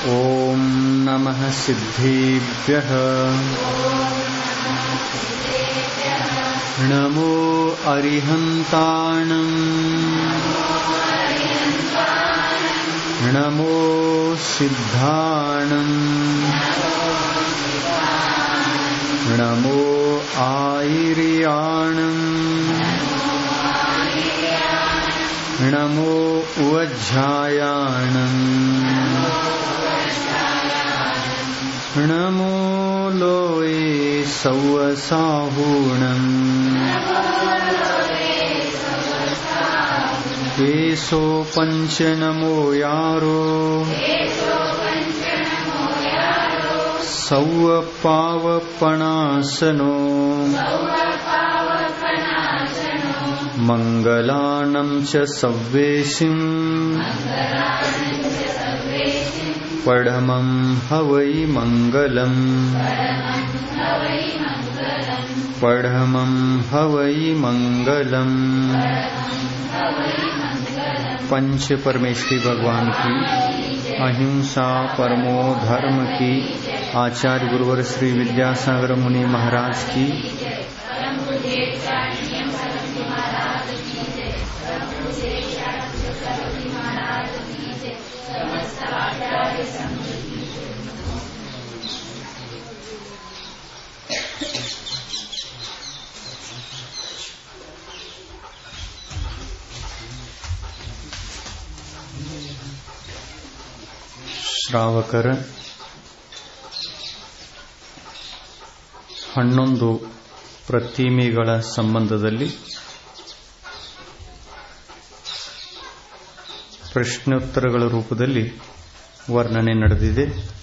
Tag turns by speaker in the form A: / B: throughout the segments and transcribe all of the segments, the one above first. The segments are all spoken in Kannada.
A: ॐ नमः सिद्धेभ्यः नमो अरिहन्ताणम् नमो सिद्धाणम् नमो आयिर्याणम् नमो उवज्झायाणम् नमो लोये सौवसाहूणम् एषो पञ्च नमो यारो सौवपावपणासनो मङ्गलानं च सव्वेशिम् पढमं हवै मङ्गलम् पढमं हवै मङ्गलम् पंच परमेश्वरी भगवान की अहिंसा परमो धर्म की आचार्य गुरुवर श्री विद्यासागर मुनि महाराज की ಶ್ರಾವಕರ ಹನ್ನೊಂದು ಪ್ರತಿಮೆಗಳ ಸಂಬಂಧದಲ್ಲಿ ಪ್ರಶ್ನೋತ್ತರಗಳ ರೂಪದಲ್ಲಿ ವರ್ಣನೆ ನಡೆದಿದೆ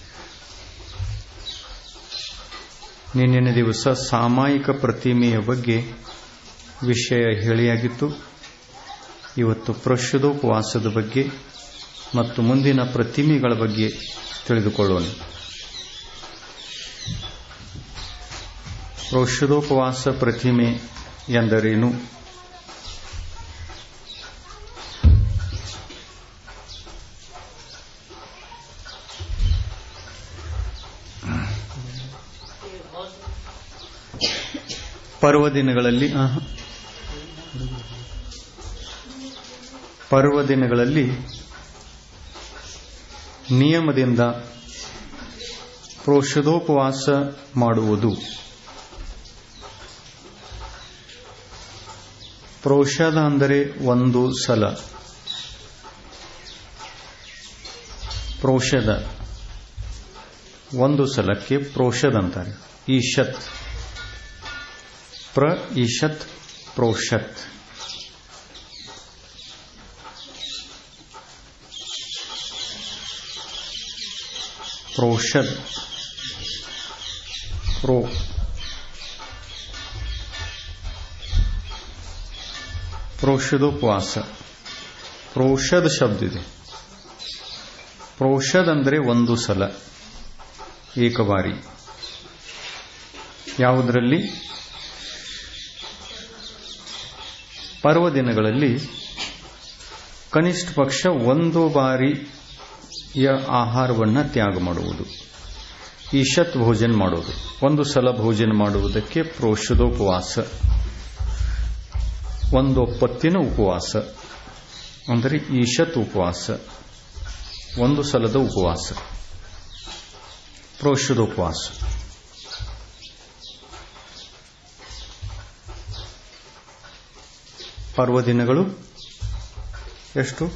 A: ನಿನ್ನಿನ ದಿವಸ ಸಾಮಾಯಿಕ ಪ್ರತಿಮೆಯ ಬಗ್ಗೆ ವಿಷಯ ಹೇಳಿಯಾಗಿತ್ತು ಇವತ್ತು ಪ್ರಶುದ್ಧೋಪವಾಸದ ಬಗ್ಗೆ ಮತ್ತು ಮುಂದಿನ ಪ್ರತಿಮೆಗಳ ಬಗ್ಗೆ ತಿಳಿದುಕೊಳ್ಳೋಣ ಔಷಧೋಪವಾಸ ಪ್ರತಿಮೆ ಎಂದರೇನು ಪರ್ವದಿನಗಳಲ್ಲಿ ಪರ್ವದಿನಗಳಲ್ಲಿ ನಿಯಮದಿಂದ ಪ್ರೋಷಧೋಪವಾಸ ಮಾಡುವುದು ಪ್ರೋಷಧ ಅಂದರೆ ಒಂದು ಸಲ ಪ್ರೋಷಧ ಒಂದು ಸಲಕ್ಕೆ ಪ್ರೋಷದ್ ಅಂತಾರೆ ಈಶತ್ ಪ್ರ ಈಶತ್ ಪ್ರೋಷತ್ ಪ್ರೋಷದ್ ಪ್ರೋ ಪ್ರೋಷಧೋಪವಾಸ ಪ್ರೋಷದ್ ಶಬ್ದ ಇದೆ ಪ್ರೋಷದ್ ಅಂದರೆ ಒಂದು ಸಲ ಏಕಬಾರಿ ಯಾವುದರಲ್ಲಿ ಪರ್ವದಿನಗಳಲ್ಲಿ ಕನಿಷ್ಠ ಪಕ್ಷ ಒಂದು ಬಾರಿಯ ಆಹಾರವನ್ನು ತ್ಯಾಗ ಮಾಡುವುದು ಈಶತ್ ಭೋಜನ ಮಾಡುವುದು ಒಂದು ಸಲ ಭೋಜನ ಮಾಡುವುದಕ್ಕೆ ಪ್ರೋಷಧೋಪವಾಸ ಒಂದು ಒಪ್ಪತ್ತಿನ ಉಪವಾಸ ಅಂದರೆ ಈಶತ್ ಉಪವಾಸ ಒಂದು ಸಲದ ಉಪವಾಸ ಪ್ರೋಷಧೋಪವಾಸ ಪರ್ವದಿನಗಳು ಎಷ್ಟು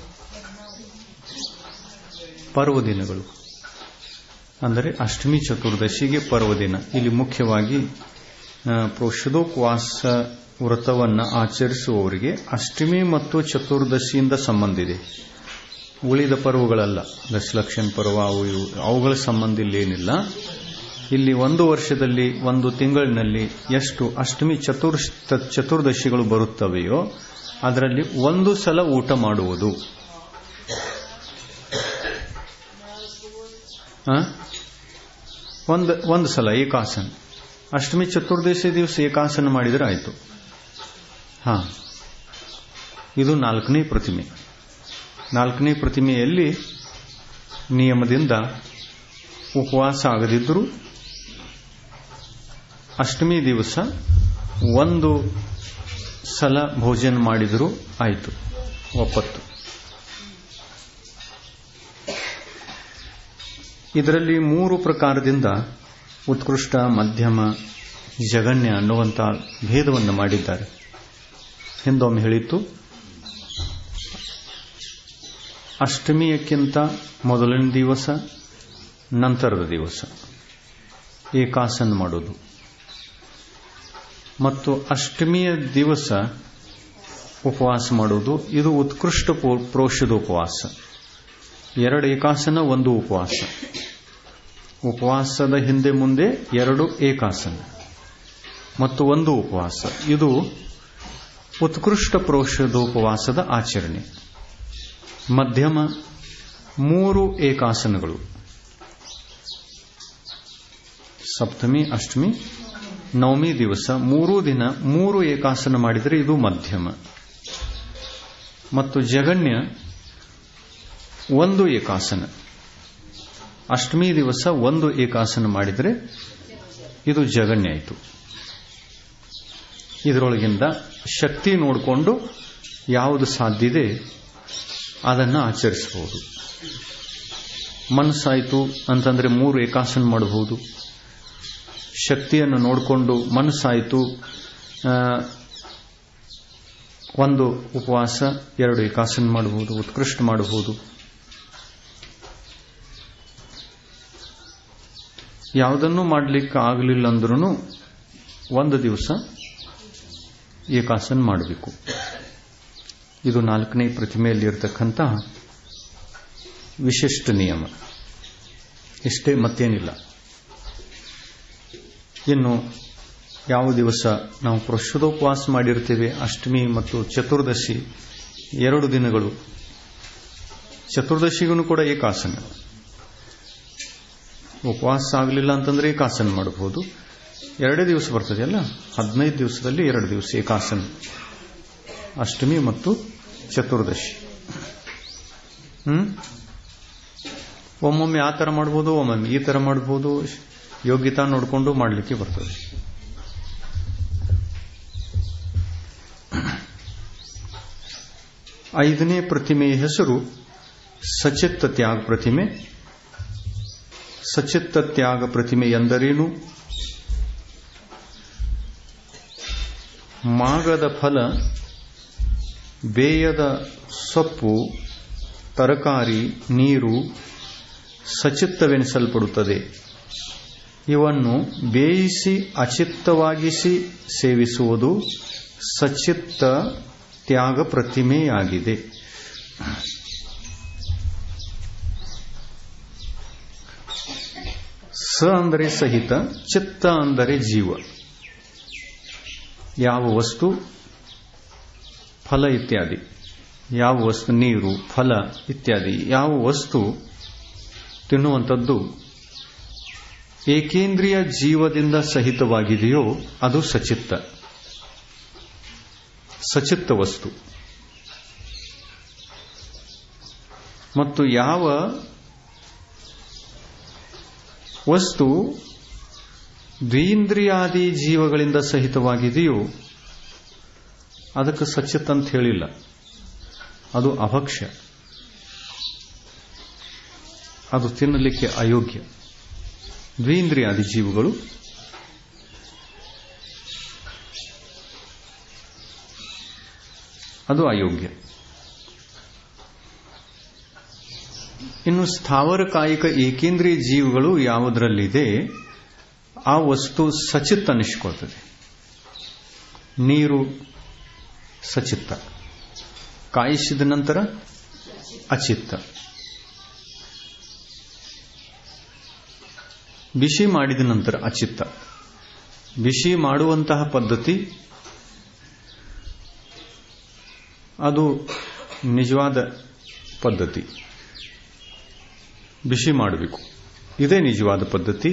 A: ಪರ್ವದಿನಗಳು ಅಂದರೆ ಅಷ್ಟಮಿ ಚತುರ್ದಶಿಗೆ ಪರ್ವದಿನ ಇಲ್ಲಿ ಮುಖ್ಯವಾಗಿ ಪ್ರೋಷಧೋಪವಾಸ ವ್ರತವನ್ನು ಆಚರಿಸುವವರಿಗೆ ಅಷ್ಟಮಿ ಮತ್ತು ಚತುರ್ದಶಿಯಿಂದ ಸಂಬಂಧ ಇದೆ ಉಳಿದ ಪರ್ವಗಳಲ್ಲ ದಶಲಕ್ಷಣ ಪರ್ವ ಅವು ಇವು ಅವುಗಳ ಸಂಬಂಧ ಇಲ್ಲೇನಿಲ್ಲ ಇಲ್ಲಿ ಒಂದು ವರ್ಷದಲ್ಲಿ ಒಂದು ತಿಂಗಳಿನಲ್ಲಿ ಎಷ್ಟು ಅಷ್ಟಮಿ ಚತುರ್ ಚತುರ್ದಶಿಗಳು ಬರುತ್ತವೆಯೋ ಅದರಲ್ಲಿ ಒಂದು ಸಲ ಊಟ ಮಾಡುವುದು ಒಂದು ಒಂದು ಸಲ ಏಕಾಸನ ಅಷ್ಟಮಿ ಚತುರ್ದಶಿ ದಿವಸ ಏಕಾಸನ ಮಾಡಿದರೆ ಆಯಿತು ಹಾ ಇದು ನಾಲ್ಕನೇ ಪ್ರತಿಮೆ ನಾಲ್ಕನೇ ಪ್ರತಿಮೆಯಲ್ಲಿ ನಿಯಮದಿಂದ ಉಪವಾಸ ಆಗದಿದ್ದರೂ ಅಷ್ಟಮಿ ದಿವಸ ಒಂದು ಸಲ ಭೋಜನ ಮಾಡಿದರೂ ಆಯಿತು ಒಪ್ಪತ್ತು ಇದರಲ್ಲಿ ಮೂರು ಪ್ರಕಾರದಿಂದ ಉತ್ಕೃಷ್ಟ ಮಧ್ಯಮ ಜಗನ್ಯ ಅನ್ನುವಂಥ ಭೇದವನ್ನು ಮಾಡಿದ್ದಾರೆ ಹಿಂದೊಮ್ಮೆ ಹೇಳಿತ್ತು ಅಷ್ಟಮಿಯಕ್ಕಿಂತ ಮೊದಲನೇ ದಿವಸ ನಂತರದ ದಿವಸ ಏಕಾಸನ ಮಾಡೋದು ಮತ್ತು ಅಷ್ಟಮಿಯ ದಿವಸ ಉಪವಾಸ ಮಾಡೋದು ಇದು ಉತ್ಕೃಷ್ಟ ಪ್ರೋಷದ ಉಪವಾಸ ಎರಡು ಏಕಾಸನ ಒಂದು ಉಪವಾಸ ಉಪವಾಸದ ಹಿಂದೆ ಮುಂದೆ ಎರಡು ಏಕಾಸನ ಮತ್ತು ಒಂದು ಉಪವಾಸ ಇದು ಉತ್ಕೃಷ್ಟ ಪ್ರೋಷದೋಪವಾಸದ ಆಚರಣೆ ಮಧ್ಯಮ ಮೂರು ಏಕಾಸನಗಳು ಸಪ್ತಮಿ ಅಷ್ಟಮಿ ನವಮಿ ದಿವಸ ಮೂರೂ ದಿನ ಮೂರು ಏಕಾಸನ ಮಾಡಿದರೆ ಇದು ಮಧ್ಯಮ ಮತ್ತು ಜಗನ್ಯ ಒಂದು ಏಕಾಸನ ಅಷ್ಟಮಿ ದಿವಸ ಒಂದು ಏಕಾಸನ ಮಾಡಿದರೆ ಇದು ಜಗನ್ಯ ಆಯಿತು ಇದರೊಳಗಿಂದ ಶಕ್ತಿ ನೋಡಿಕೊಂಡು ಯಾವುದು ಸಾಧ್ಯದೆ ಅದನ್ನು ಆಚರಿಸಬಹುದು ಮನಸ್ಸಾಯಿತು ಅಂತಂದ್ರೆ ಮೂರು ಏಕಾಸನ ಮಾಡಬಹುದು ಶಕ್ತಿಯನ್ನು ನೋಡಿಕೊಂಡು ಮನಸ್ಸಾಯಿತು ಒಂದು ಉಪವಾಸ ಎರಡು ಏಕಾಸನ ಮಾಡಬಹುದು ಉತ್ಕೃಷ್ಟ ಮಾಡಬಹುದು ಯಾವುದನ್ನು ಮಾಡಲಿಕ್ಕೆ ಆಗಲಿಲ್ಲ ಅಂದ್ರೂ ಒಂದು ದಿವಸ ಏಕಾಸನ ಮಾಡಬೇಕು ಇದು ನಾಲ್ಕನೇ ಪ್ರತಿಮೆಯಲ್ಲಿ ಇರತಕ್ಕಂಥ ವಿಶಿಷ್ಟ ನಿಯಮ ಇಷ್ಟೇ ಮತ್ತೇನಿಲ್ಲ ಇನ್ನು ಯಾವ ದಿವಸ ನಾವು ಪ್ರಶುದ್ಧೋಪವಾಸ ಮಾಡಿರ್ತೇವೆ ಅಷ್ಟಮಿ ಮತ್ತು ಚತುರ್ದಶಿ ಎರಡು ದಿನಗಳು ಚತುರ್ದಶಿಗೂ ಕೂಡ ಏಕಾಸನ ಉಪವಾಸ ಆಗಲಿಲ್ಲ ಅಂತಂದ್ರೆ ಏಕಾಸನ ಮಾಡಬಹುದು ಎರಡೇ ದಿವಸ ಬರ್ತದೆ ಅಲ್ಲ ಹದಿನೈದು ದಿವಸದಲ್ಲಿ ಎರಡು ದಿವಸ ಏಕಾಸನ ಅಷ್ಟಮಿ ಮತ್ತು ಚತುರ್ದಶಿ ಹ್ಮ್ ಒಮ್ಮೊಮ್ಮೆ ಆ ಥರ ಮಾಡ್ಬೋದು ಒಮ್ಮೊಮ್ಮೆ ಈ ಥರ ಮಾಡ್ಬೋದು ಯೋಗ್ಯತಾ ನೋಡಿಕೊಂಡು ಮಾಡಲಿಕ್ಕೆ ಬರ್ತದೆ ಐದನೇ ಪ್ರತಿಮೆಯ ಹೆಸರು ಸಚಿತ್ತ ತ್ಯಾಗ ಪ್ರತಿಮೆ ಸಚಿತ್ತ ತ್ಯಾಗ ಪ್ರತಿಮೆ ಎಂದರೇನು ಮಾಗದ ಫಲ ಬೇಯದ ಸೊಪ್ಪು ತರಕಾರಿ ನೀರು ಸಚಿತ್ತವೆನಿಸಲ್ಪಡುತ್ತದೆ ಇವನ್ನು ಬೇಯಿಸಿ ಅಚಿತ್ತವಾಗಿಸಿ ಸೇವಿಸುವುದು ಸಚಿತ್ತ ತ್ಯಾಗ ಪ್ರತಿಮೆಯಾಗಿದೆ ಸ ಅಂದರೆ ಸಹಿತ ಚಿತ್ತ ಅಂದರೆ ಜೀವ ಯಾವ ವಸ್ತು ಫಲ ಇತ್ಯಾದಿ ಯಾವ ವಸ್ತು ನೀರು ಫಲ ಇತ್ಯಾದಿ ಯಾವ ವಸ್ತು ತಿನ್ನುವಂಥದ್ದು ಏಕೇಂದ್ರಿಯ ಜೀವದಿಂದ ಸಹಿತವಾಗಿದೆಯೋ ಅದು ಸಚಿತ್ತ ಸಚಿತ್ತ ವಸ್ತು ಮತ್ತು ಯಾವ ವಸ್ತು ದ್ವೀಂದ್ರಿಯಾದಿ ಜೀವಗಳಿಂದ ಸಹಿತವಾಗಿದೆಯೋ ಅದಕ್ಕೆ ಸಚಿತ್ ಅಂತ ಹೇಳಿಲ್ಲ ಅದು ಅಭಕ್ಷ್ಯ ಅದು ತಿನ್ನಲಿಕ್ಕೆ ಅಯೋಗ್ಯ ದ್ವೀಂದ್ರಿಯಾದಿ ಜೀವಗಳು ಅದು ಅಯೋಗ್ಯ ಇನ್ನು ಸ್ಥಾವರ ಕಾಯಿಕ ಏಕೇಂದ್ರಿಯ ಜೀವಗಳು ಯಾವುದರಲ್ಲಿದೆ ಆ ವಸ್ತು ಸಚಿತ್ ಅನಿಸ್ಕೊಳ್ತದೆ ನೀರು ಸಚಿತ್ತ ಕಾಯಿಸಿದ ನಂತರ ಅಚಿತ್ತ ಬಿಸಿ ಮಾಡಿದ ನಂತರ ಅಚಿತ್ತ ಬಿಸಿ ಮಾಡುವಂತಹ ಪದ್ಧತಿ ಅದು ನಿಜವಾದ ಪದ್ಧತಿ ಬಿಸಿ ಮಾಡಬೇಕು ಇದೇ ನಿಜವಾದ ಪದ್ಧತಿ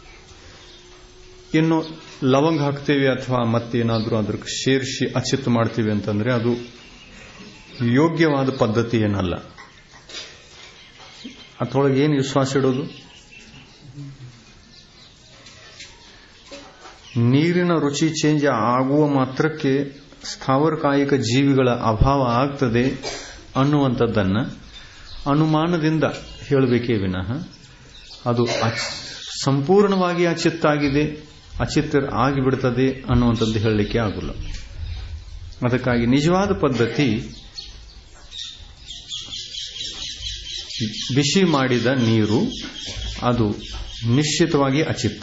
A: ಇನ್ನು ಲವಂಗ ಹಾಕ್ತೇವೆ ಅಥವಾ ಮತ್ತೇನಾದರೂ ಅದಕ್ಕೆ ಸೇರಿಸಿ ಅಚಿತ್ ಮಾಡ್ತೀವಿ ಅಂತಂದ್ರೆ ಅದು ಯೋಗ್ಯವಾದ ಪದ್ಧತಿ ಏನಲ್ಲ ಅದರೊಳಗೆ ಏನು ವಿಶ್ವಾಸ ಇಡೋದು ನೀರಿನ ರುಚಿ ಚೇಂಜ್ ಆಗುವ ಮಾತ್ರಕ್ಕೆ ಸ್ಥಾವರಕಾಯಿಕ ಜೀವಿಗಳ ಅಭಾವ ಆಗ್ತದೆ ಅನ್ನುವಂಥದ್ದನ್ನು ಅನುಮಾನದಿಂದ ಹೇಳಬೇಕೇ ವಿನಃ ಅದು ಸಂಪೂರ್ಣವಾಗಿ ಅಚಿತ್ತಾಗಿದೆ ಅಚಿತ್ತ ಆಗಿಬಿಡ್ತದೆ ಅನ್ನುವಂಥದ್ದು ಹೇಳಲಿಕ್ಕೆ ಆಗುಲ್ಲ ಅದಕ್ಕಾಗಿ ನಿಜವಾದ ಪದ್ಧತಿ ಬಿಸಿ ಮಾಡಿದ ನೀರು ಅದು ನಿಶ್ಚಿತವಾಗಿ ಅಚಿತ್ತ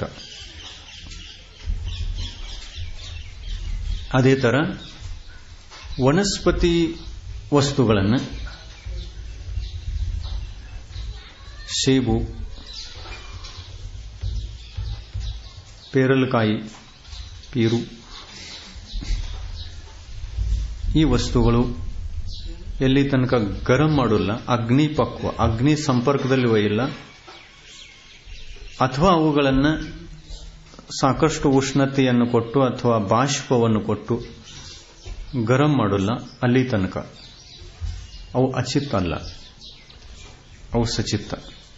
A: ಅದೇ ತರ ವನಸ್ಪತಿ ವಸ್ತುಗಳನ್ನು ಸೇಬು ಪೇರಲಕಾಯಿ ಪೀರು ಈ ವಸ್ತುಗಳು ಎಲ್ಲಿ ತನಕ ಗರಂ ಮಾಡೋಲ್ಲ ಅಗ್ನಿ ಪಕ್ವ ಅಗ್ನಿ ಸಂಪರ್ಕದಲ್ಲಿ ಒಯ್ಯಿಲ್ಲ ಅಥವಾ ಅವುಗಳನ್ನು ಸಾಕಷ್ಟು ಉಷ್ಣತೆಯನ್ನು ಕೊಟ್ಟು ಅಥವಾ ಬಾಷ್ಪವನ್ನು ಕೊಟ್ಟು ಗರಂ ಮಾಡೋಲ್ಲ ಅಲ್ಲಿ ತನಕ ಅವು ಅಚಿತ್ತ ಅಲ್ಲ ಅವು ಸಚಿತ್ತ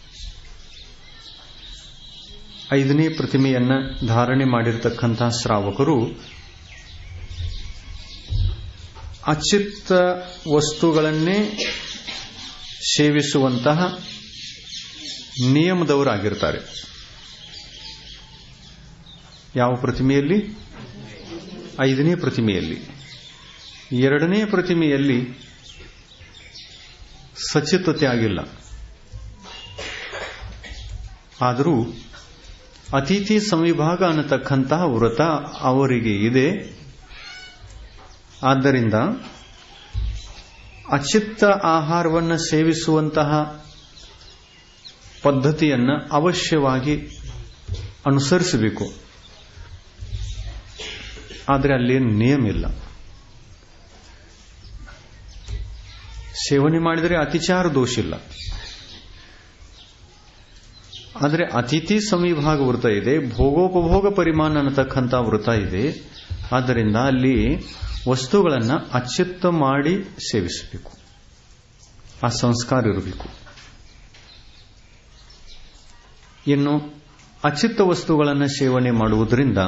A: ಐದನೇ ಪ್ರತಿಮೆಯನ್ನ ಧಾರಣೆ ಮಾಡಿರತಕ್ಕಂತಹ ಶ್ರಾವಕರು ಅಚಿತ್ತ ವಸ್ತುಗಳನ್ನೇ ಸೇವಿಸುವಂತಹ ನಿಯಮದವರಾಗಿರ್ತಾರೆ ಯಾವ ಪ್ರತಿಮೆಯಲ್ಲಿ ಐದನೇ ಪ್ರತಿಮೆಯಲ್ಲಿ ಎರಡನೇ ಪ್ರತಿಮೆಯಲ್ಲಿ ಸಚಿತ್ತತೆ ಆಗಿಲ್ಲ ಆದರೂ ಅತಿಥಿ ಸಂವಿಭಾಗ ಅನ್ನತಕ್ಕಂತಹ ವ್ರತ ಅವರಿಗೆ ಇದೆ ಆದ್ದರಿಂದ ಅಚಿತ್ತ ಆಹಾರವನ್ನು ಸೇವಿಸುವಂತಹ ಪದ್ಧತಿಯನ್ನು ಅವಶ್ಯವಾಗಿ ಅನುಸರಿಸಬೇಕು ಆದರೆ ಅಲ್ಲೇನು ನಿಯಮ ಇಲ್ಲ ಸೇವನೆ ಮಾಡಿದರೆ ಅತಿಚಾರ ದೋಷ ಇಲ್ಲ ಆದರೆ ಅತಿಥಿ ಸಂವಿಭಾಗ ವೃತ ಇದೆ ಭೋಗೋಪಭೋಗ ಪರಿಮಾಣ ಅನ್ನತಕ್ಕಂಥ ವೃತ ಇದೆ ಆದ್ದರಿಂದ ಅಲ್ಲಿ ವಸ್ತುಗಳನ್ನು ಅಚ್ಯುತ್ತ ಮಾಡಿ ಸೇವಿಸಬೇಕು ಆ ಸಂಸ್ಕಾರ ಇರಬೇಕು ಇನ್ನು ಅಚಿತ್ತ ವಸ್ತುಗಳನ್ನು ಸೇವನೆ ಮಾಡುವುದರಿಂದ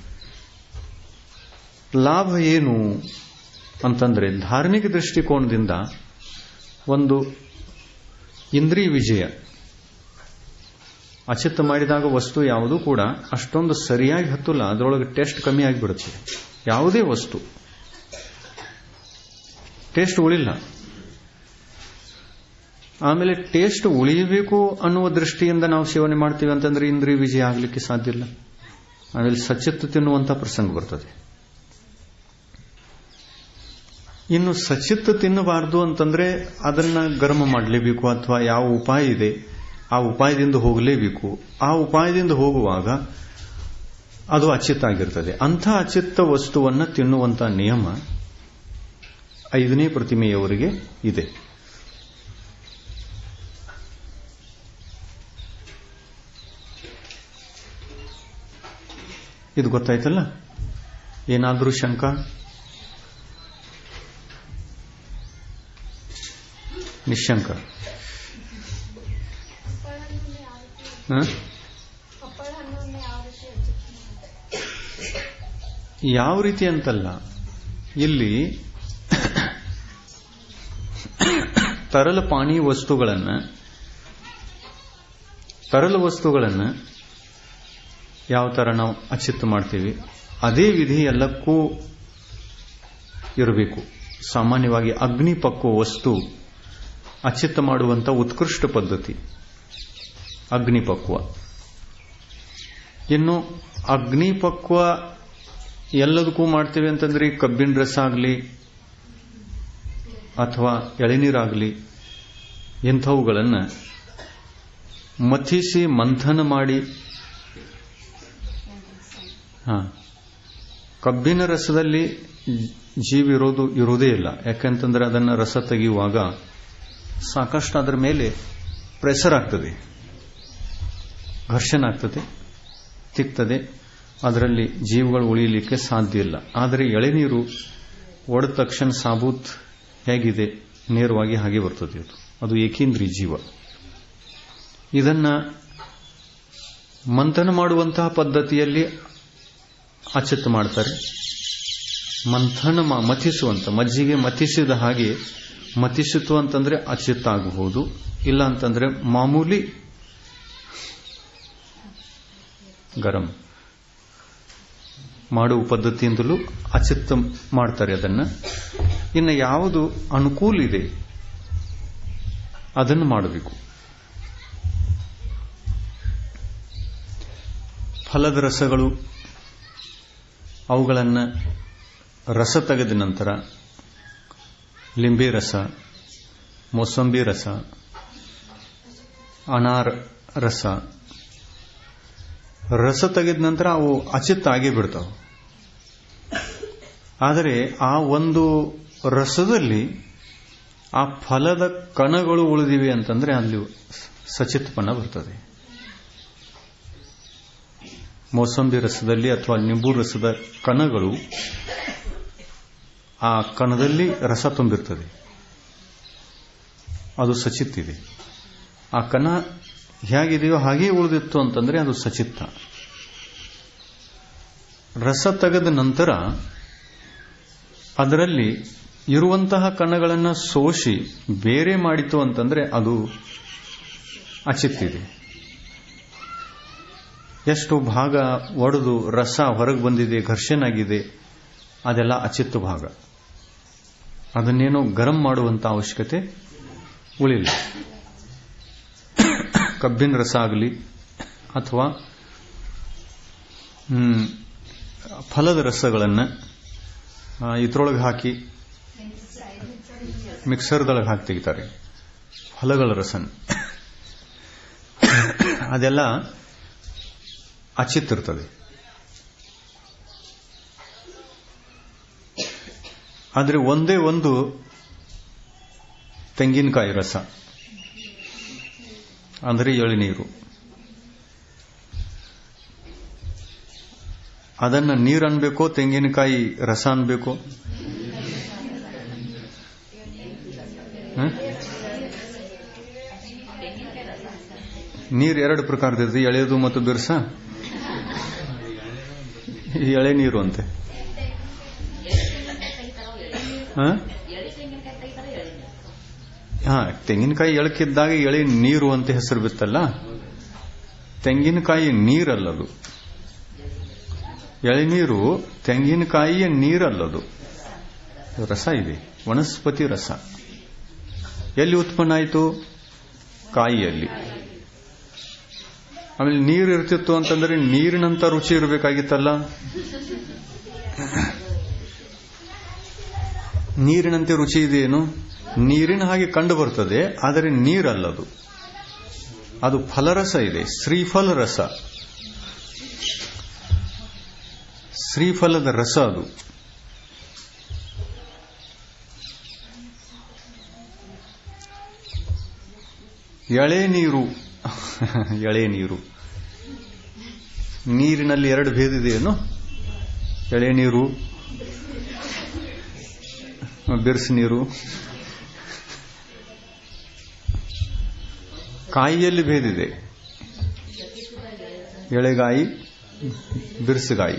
A: ಲಾಭ ಏನು ಅಂತಂದ್ರೆ ಧಾರ್ಮಿಕ ದೃಷ್ಟಿಕೋನದಿಂದ ಒಂದು ಇಂದ್ರಿಯ ವಿಜಯ ಅಚಿತ್ತ ಮಾಡಿದಾಗ ವಸ್ತು ಯಾವುದೂ ಕೂಡ ಅಷ್ಟೊಂದು ಸರಿಯಾಗಿ ಹತ್ತಲ್ಲ ಅದರೊಳಗೆ ಟೇಸ್ಟ್ ಕಮ್ಮಿ ಆಗಿಬಿಡುತ್ತೆ ಯಾವುದೇ ವಸ್ತು ಟೇಸ್ಟ್ ಉಳಿಲ್ಲ ಆಮೇಲೆ ಟೇಸ್ಟ್ ಉಳಿಯಬೇಕು ಅನ್ನುವ ದೃಷ್ಟಿಯಿಂದ ನಾವು ಸೇವನೆ ಮಾಡ್ತೀವಿ ಅಂತಂದ್ರೆ ಇಂದ್ರಿಯ ವಿಜಯ ಆಗಲಿಕ್ಕೆ ಸಾಧ್ಯ ಇಲ್ಲ ಆಮೇಲೆ ಸಚಿತ್ತ ತಿನ್ನುವಂತ ಪ್ರಸಂಗ ಬರ್ತದೆ ಇನ್ನು ಸಚಿತ್ತ ತಿನ್ನಬಾರದು ಅಂತಂದ್ರೆ ಅದನ್ನ ಗರಮ ಮಾಡಲೇಬೇಕು ಅಥವಾ ಯಾವ ಉಪಾಯ ಇದೆ ಆ ಉಪಾಯದಿಂದ ಹೋಗಲೇಬೇಕು ಆ ಉಪಾಯದಿಂದ ಹೋಗುವಾಗ ಅದು ಅಚಿತ್ತ ಆಗಿರ್ತದೆ ಅಂಥ ಅಚಿತ್ತ ವಸ್ತುವನ್ನು ತಿನ್ನುವಂತ ನಿಯಮ ಐದನೇ ಪ್ರತಿಮೆಯವರಿಗೆ ಇದೆ ಇದು ಗೊತ್ತಾಯ್ತಲ್ಲ ಏನಾದರೂ ಶಂಕ ನಿಶಂಕ ಹ? ಯಾವ ರೀತಿ ಅಂತಲ್ಲ ಇಲ್ಲಿ ತರಲ ಪಾನಿ ವಸ್ತುಗಳನ್ನು ತರಲ ವಸ್ತುಗಳನ್ನು ಯಾವ ತರ ನಾವು ಅಚಿತ್ತ ಮಾಡ್ತೀವಿ ಅದೇ ವಿಧಿ ಎಲ್ಲಕ್ಕೂ ಇರಬೇಕು ಸಾಮಾನ್ಯವಾಗಿ ಅಗ್ನಿಪಕ್ವ ವಸ್ತು ಅಚಿತ್ತ ಮಾಡುವಂತ ಉತ್ಕೃಷ್ಟ ಪದ್ಧತಿ ಅಗ್ನಿಪಕ್ವ ಇನ್ನು ಅಗ್ನಿಪಕ್ವ ಎಲ್ಲದಕ್ಕೂ ಮಾಡ್ತೇವೆ ಅಂತಂದ್ರೆ ಕಬ್ಬಿನ ರಸ ಆಗಲಿ ಅಥವಾ ಎಳೆನೀರಾಗಲಿ ಇಂಥವುಗಳನ್ನು ಮಥಿಸಿ ಮಂಥನ ಮಾಡಿ ಹಾ ಕಬ್ಬಿನ ರಸದಲ್ಲಿ ಜೀವ ಇರೋದು ಇರೋದೇ ಇಲ್ಲ ಯಾಕಂತಂದ್ರೆ ಅದನ್ನು ರಸ ತೆಗೆಯುವಾಗ ಸಾಕಷ್ಟು ಅದರ ಮೇಲೆ ಪ್ರೆಷರ್ ಆಗ್ತದೆ ಘರ್ಷಣೆ ಆಗ್ತದೆ ತಿಕ್ತದೆ ಅದರಲ್ಲಿ ಜೀವಗಳು ಉಳಿಯಲಿಕ್ಕೆ ಸಾಧ್ಯ ಇಲ್ಲ ಆದರೆ ಎಳೆನೀರು ಒಡೆದ ತಕ್ಷಣ ಸಾಬೂತ್ ಹೇಗಿದೆ ನೇರವಾಗಿ ಹಾಗೆ ಬರ್ತದೆ ಅದು ಅದು ಏಕೇಂದ್ರಿ ಜೀವ ಇದನ್ನ ಮಂಥನ ಮಾಡುವಂತಹ ಪದ್ಧತಿಯಲ್ಲಿ ಅಚಿತ್ ಮಾಡ್ತಾರೆ ಮಂಥನ ಮಥಿಸುವಂತ ಮಜ್ಜಿಗೆ ಮಥಿಸಿದ ಹಾಗೆ ಮಥಿಸಿತು ಅಂತಂದ್ರೆ ಅಚಿತ್ ಆಗಬಹುದು ಇಲ್ಲ ಅಂತಂದ್ರೆ ಮಾಮೂಲಿ ಗರಂ ಮಾಡುವ ಪದ್ಧತಿಯಿಂದಲೂ ಅಚಿತ್ ಮಾಡ್ತಾರೆ ಅದನ್ನ ಇನ್ನು ಯಾವುದು ಅನುಕೂಲ ಇದೆ ಅದನ್ನು ಮಾಡಬೇಕು ಫಲದ ರಸಗಳು ಅವುಗಳನ್ನು ರಸ ತೆಗೆದ ನಂತರ ಲಿಂಬೆ ರಸ ಮೋಸಂಬಿ ರಸ ಅನಾರ್ ರಸ ರಸ ತೆಗೆದ ನಂತರ ಅವು ಅಚಿತ್ ಆಗೇ ಬಿಡ್ತಾವೆ ಆದರೆ ಆ ಒಂದು ರಸದಲ್ಲಿ ಆ ಫಲದ ಕಣಗಳು ಉಳಿದಿವೆ ಅಂತಂದ್ರೆ ಅಲ್ಲಿ ಸಚಿತ್ಪನ್ನ ಬರ್ತದೆ ಮೋಸಂಬಿ ರಸದಲ್ಲಿ ಅಥವಾ ನಿಂಬು ರಸದ ಕಣಗಳು ಆ ಕಣದಲ್ಲಿ ರಸ ತುಂಬಿರ್ತದೆ ಅದು ಸಚಿತ್ತಿದೆ ಆ ಕಣ ಹೇಗಿದೆಯೋ ಹಾಗೇ ಉಳಿದಿತ್ತು ಅಂತಂದ್ರೆ ಅದು ಸಚಿತ್ತ ರಸ ತೆಗೆದ ನಂತರ ಅದರಲ್ಲಿ ಇರುವಂತಹ ಕಣಗಳನ್ನು ಸೋಸಿ ಬೇರೆ ಮಾಡಿತು ಅಂತಂದ್ರೆ ಅದು ಅಚಿತ್ತಿದೆ ಎಷ್ಟು ಭಾಗ ಒಡೆದು ರಸ ಹೊರಗೆ ಬಂದಿದೆ ಘರ್ಷಣೆ ಆಗಿದೆ ಅದೆಲ್ಲ ಅಚಿತ್ತು ಭಾಗ ಅದನ್ನೇನೋ ಗರಂ ಮಾಡುವಂತ ಅವಶ್ಯಕತೆ ಉಳಿಲ್ಲ ಕಬ್ಬಿನ ರಸ ಆಗಲಿ ಅಥವಾ ಫಲದ ರಸಗಳನ್ನು ಇದ್ರೊಳಗೆ ಹಾಕಿ ಮಿಕ್ಸರ್ದೊಳಗೆ ಹಾಕಿ ತೆಗಿತಾರೆ ಫಲಗಳ ರಸನ್ ಅದೆಲ್ಲ ಅಚಿತ್ತಿರ್ತದೆ ಆದರೆ ಒಂದೇ ಒಂದು ತೆಂಗಿನಕಾಯಿ ರಸ ಅಂದರೆ ಎಳಿನೀರು ಅದನ್ನ ನೀರು ಅನ್ಬೇಕೋ ತೆಂಗಿನಕಾಯಿ ರಸ ಅನ್ಬೇಕೋ ನೀರು ಎರಡು ಪ್ರಕಾರದಿದೆ ಎಳೆದು ಮತ್ತು ಬಿರ್ಸ ಎಳೆ ನೀರು ಅಂತೆ ಹಾ ತೆಂಗಿನಕಾಯಿ ಎಳಕಿದ್ದಾಗ ಎಳೆ ನೀರು ಅಂತ ಹೆಸರು ಬಿತ್ತಲ್ಲ ತೆಂಗಿನಕಾಯಿ ನೀರಲ್ಲದು ಎಳೆನೀರು ತೆಂಗಿನಕಾಯಿಯ ನೀರಲ್ಲದು ರಸ ಇದೆ ವನಸ್ಪತಿ ರಸ ಎಲ್ಲಿ ಉತ್ಪನ್ನ ಆಯಿತು ಕಾಯಿಯಲ್ಲಿ ಆಮೇಲೆ ನೀರು ಇರ್ತಿತ್ತು ಅಂತಂದ್ರೆ ನೀರಿನಂತ ರುಚಿ ಇರಬೇಕಾಗಿತ್ತಲ್ಲ ನೀರಿನಂತೆ ರುಚಿ ಇದೆಯೇನು ನೀರಿನ ಹಾಗೆ ಕಂಡು ಬರ್ತದೆ ಆದರೆ ನೀರಲ್ಲದು ಅದು ಫಲರಸ ಇದೆ ಶ್ರೀಫಲ ರಸ ಶ್ರೀಫಲದ ರಸ ಅದು ಎಳೆ ನೀರು ಎಳೆ ನೀರು ನೀರಿನಲ್ಲಿ ಎರಡು ಭೇದ ಇದೆಯೇನು ಎಳೆ ನೀರು ಬಿರ್ಸ್ ನೀರು ಕಾಯಿಯಲ್ಲಿ ಭೇದಿದೆ ಎಳೆಗಾಯಿ ಬಿರ್ಸುಗಾಯಿ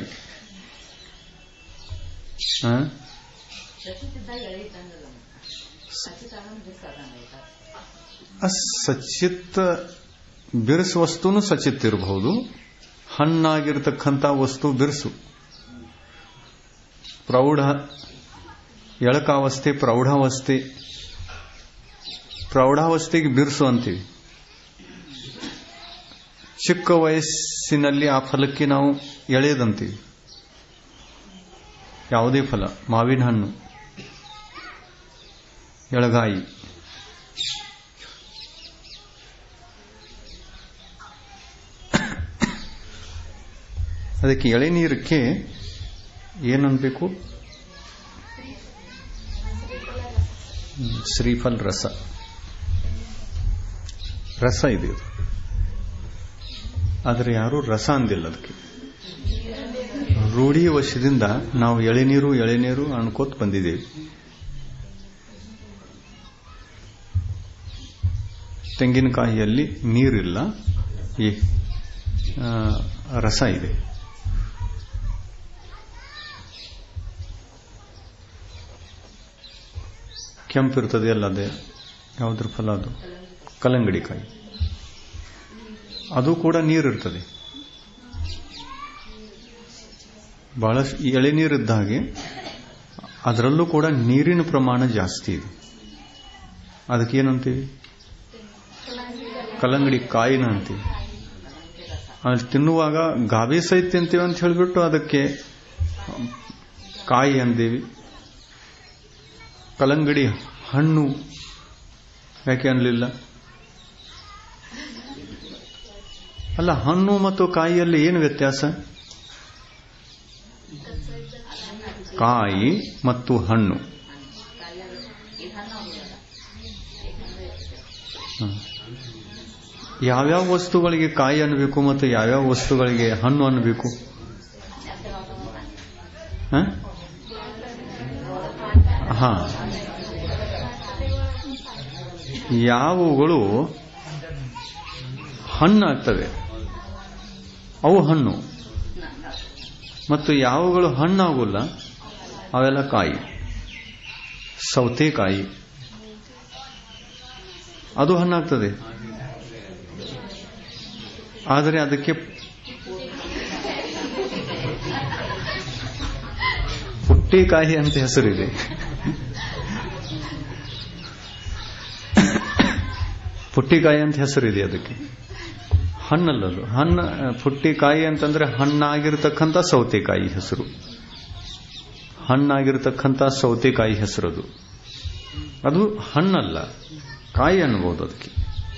A: ಸಚಿತ್ ಬಿರ್ಸ್ ವಸ್ತುನು ಸಚಿತ್ ಇರಬಹುದು ಹಣ್ಣಾಗಿರ್ತಕ್ಕಂಥ ವಸ್ತು ಬಿರ್ಸು ಪ್ರೌಢ ಎಳಕಾವಸ್ಥೆ ಪ್ರೌಢಾವಸ್ಥೆ ಪ್ರೌಢಾವಸ್ಥೆಗೆ ಬಿರ್ಸು ಅಂತೀವಿ ಚಿಕ್ಕ ವಯಸ್ಸಿನಲ್ಲಿ ಆ ಫಲಕ್ಕೆ ನಾವು ಎಳೆಯದಂತೀವಿ ಯಾವುದೇ ಫಲ ಮಾವಿನ ಹಣ್ಣು ಎಳಗಾಯಿ ಅದಕ್ಕೆ ಎಳೆನೀರಕ್ಕೆ ಏನನ್ಬೇಕು ಶ್ರೀಫಲ್ ರಸ ರಸ ಇದೆ ಇದು ಆದರೆ ಯಾರೂ ರಸ ಅಂದಿಲ್ಲ ಅದಕ್ಕೆ ರೂಢಿ ವಶದಿಂದ ನಾವು ಎಳೆನೀರು ಎಳೆನೀರು ಅನ್ಕೋತ್ ಬಂದಿದ್ದೇವೆ ತೆಂಗಿನಕಾಯಿಯಲ್ಲಿ ನೀರಿಲ್ಲ ಈ ರಸ ಇದೆ ಕೆಂಪಿರ್ತದೆ ಅಲ್ಲ ಅದೇ ಯಾವುದ್ರ ಫಲ ಅದು ಕಲ್ಲಂಗಡಿ ಕಾಯಿ ಅದು ಕೂಡ ನೀರಿರ್ತದೆ ಬಹಳಷ್ಟು ಎಳೆನೀರಿದ್ದ ಹಾಗೆ ಅದರಲ್ಲೂ ಕೂಡ ನೀರಿನ ಪ್ರಮಾಣ ಜಾಸ್ತಿ ಇದೆ ಅದಕ್ಕೆ ಏನಂತೀವಿ ಕಲ್ಲಂಗಡಿ ಕಾಯಿನ ಅಂತೀವಿ ಅಲ್ಲಿ ತಿನ್ನುವಾಗ ಗಾಬೆ ಸಹಿತ ತಿಂತೀವಿ ಅಂತ ಹೇಳಿಬಿಟ್ಟು ಅದಕ್ಕೆ ಕಾಯಿ ಅಂದೇವಿ ಕಲ್ಲಂಗಡಿ ಹಣ್ಣು ಯಾಕೆ ಅನ್ಲಿಲ್ಲ ಅಲ್ಲ ಹಣ್ಣು ಮತ್ತು ಕಾಯಿಯಲ್ಲಿ ಏನು ವ್ಯತ್ಯಾಸ ಕಾಯಿ ಮತ್ತು ಹಣ್ಣು ಹ. ಯಾವ್ಯಾವ ವಸ್ತುಗಳಿಗೆ ಕಾಯಿ ಅನ್ನಬೇಕು ಮತ್ತು ಯಾವ್ಯಾವ ವಸ್ತುಗಳಿಗೆ ಹಣ್ಣು ಅನ್ನಬೇಕು ಹ? ಹಾ ಯಾವುಗಳು ಹಣ್ಣಾಗ್ತವೆ ಅವು ಹಣ್ಣು ಮತ್ತು ಯಾವುಗಳು ಹಣ್ಣಾಗೋಲ್ಲ ಅವೆಲ್ಲ ಕಾಯಿ ಸೌತೆಕಾಯಿ ಅದು ಹಣ್ಣಾಗ್ತದೆ ಆದರೆ ಅದಕ್ಕೆ ಪುಟ್ಟಿಕಾಯಿ ಅಂತ ಹೆಸರಿದೆ ಪುಟ್ಟಿಕಾಯಿ ಅಂತ ಹೆಸರಿದೆ ಅದಕ್ಕೆ ಹಣ್ಣಲ್ಲದು ಹಣ್ಣು ಪುಟ್ಟಿಕಾಯಿ ಅಂತಂದ್ರೆ ಹಣ್ಣಾಗಿರ್ತಕ್ಕಂಥ ಸೌತೆಕಾಯಿ ಹೆಸರು ಹಣ್ಣಾಗಿರ್ತಕ್ಕಂಥ ಸೌತೆಕಾಯಿ ಹೆಸರದು ಅದು ಹಣ್ಣಲ್ಲ ಕಾಯಿ ಅನ್ಬೋದು ಅದಕ್ಕೆ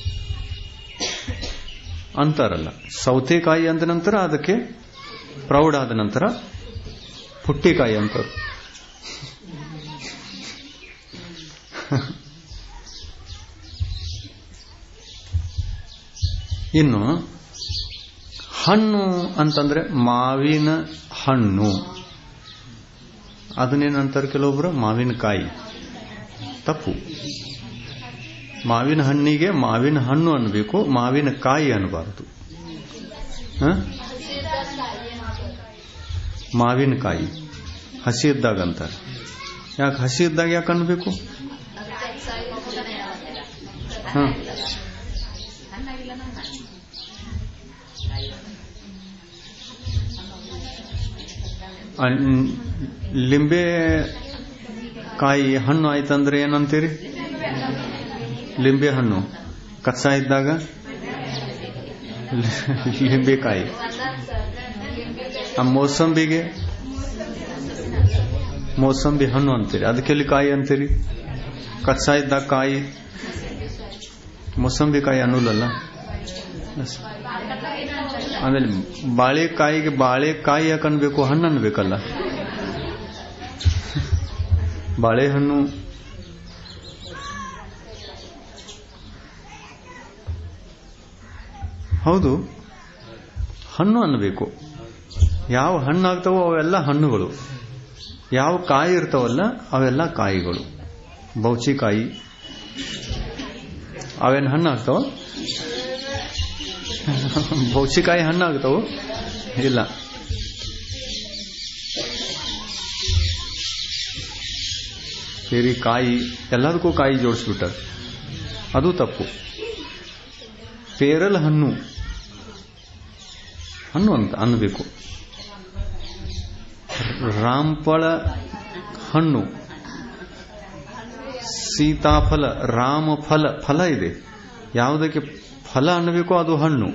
A: ಅಂತಾರಲ್ಲ ಸೌತೆಕಾಯಿ ಅಂದ ನಂತರ ಅದಕ್ಕೆ ಪ್ರೌಢ ಆದ ನಂತರ ಪುಟ್ಟಿಕಾಯಿ ಅಂತಾರೆ ಇನ್ನು ಹಣ್ಣು ಅಂತಂದ್ರೆ ಮಾವಿನ ಹಣ್ಣು ಅದನ್ನೇನಂತಾರೆ ಕೆಲವೊಬ್ರು ಮಾವಿನಕಾಯಿ ತಪ್ಪು ಮಾವಿನ ಹಣ್ಣಿಗೆ ಮಾವಿನ ಹಣ್ಣು ಅನ್ಬೇಕು ಮಾವಿನ ಕಾಯಿ ಅನ್ನಬಾರದು ಮಾವಿನಕಾಯಿ ಹಸಿ ಇದ್ದಾಗ ಅಂತಾರೆ ಯಾಕೆ ಹಸಿ ಇದ್ದಾಗ ಯಾಕೆ ಅನ್ಬೇಕು ಹ ಲಿಂಬೆ ಕಾಯಿ ಹಣ್ಣು ಆಯ್ತಂದ್ರೆ ಏನಂತೀರಿ ಲಿಂಬೆ ಹಣ್ಣು ಕಚ್ಚಾ ಇದ್ದಾಗ ಲಿಂಬೆಕಾಯಿ ಆ ಮೋಸಂಬಿಗೆ ಮೋಸಂಬಿ ಹಣ್ಣು ಅಂತೀರಿ ಅದಕ್ಕೆಲ್ಲಿ ಕಾಯಿ ಅಂತೀರಿ ಕಚ್ಚಾ ಇದ್ದಾಗ ಕಾಯಿ ಮೋಸಂಬಿ ಕಾಯಿ ಅನ್ನೋಲ್ಲಲ್ಲ ಆಮೇಲೆ ಬಾಳೆಕಾಯಿಗೆ ಬಾಳೆಕಾಯಿ ಯಾಕೆ ಅನ್ಬೇಕು ಹಣ್ಣು ಅನ್ಬೇಕಲ್ಲ ಬಾಳೆಹಣ್ಣು ಹೌದು ಹಣ್ಣು ಅನ್ನಬೇಕು ಯಾವ ಹಣ್ಣಾಗ್ತಾವೋ ಅವೆಲ್ಲ ಹಣ್ಣುಗಳು ಯಾವ ಕಾಯಿ ಇರ್ತಾವಲ್ಲ ಅವೆಲ್ಲ ಕಾಯಿಗಳು ಬೌಚಿಕಾಯಿ ಅವೇನು ಹಣ್ಣು ಆಗ್ತಾವ ಬೌಚಿಕಾಯಿ ಹಣ್ಣಾಗ್ತಾವು ಇಲ್ಲ ಸೇರಿ ಕಾಯಿ ಎಲ್ಲದಕ್ಕೂ ಕಾಯಿ ಜೋಡಿಸ್ಬಿಟ್ಟಾರ ಅದು ತಪ್ಪು ಪೇರಲ್ ಹಣ್ಣು ಹಣ್ಣು ಅಂತ ಅನ್ನಬೇಕು ರಾಂಪಳ ಹಣ್ಣು ಸೀತಾಫಲ ರಾಮಫಲ ಫಲ ಇದೆ ಯಾವುದಕ್ಕೆ ಫಲ ಅನ್ನಬೇಕೋ ಅದು ಹಣ್ಣು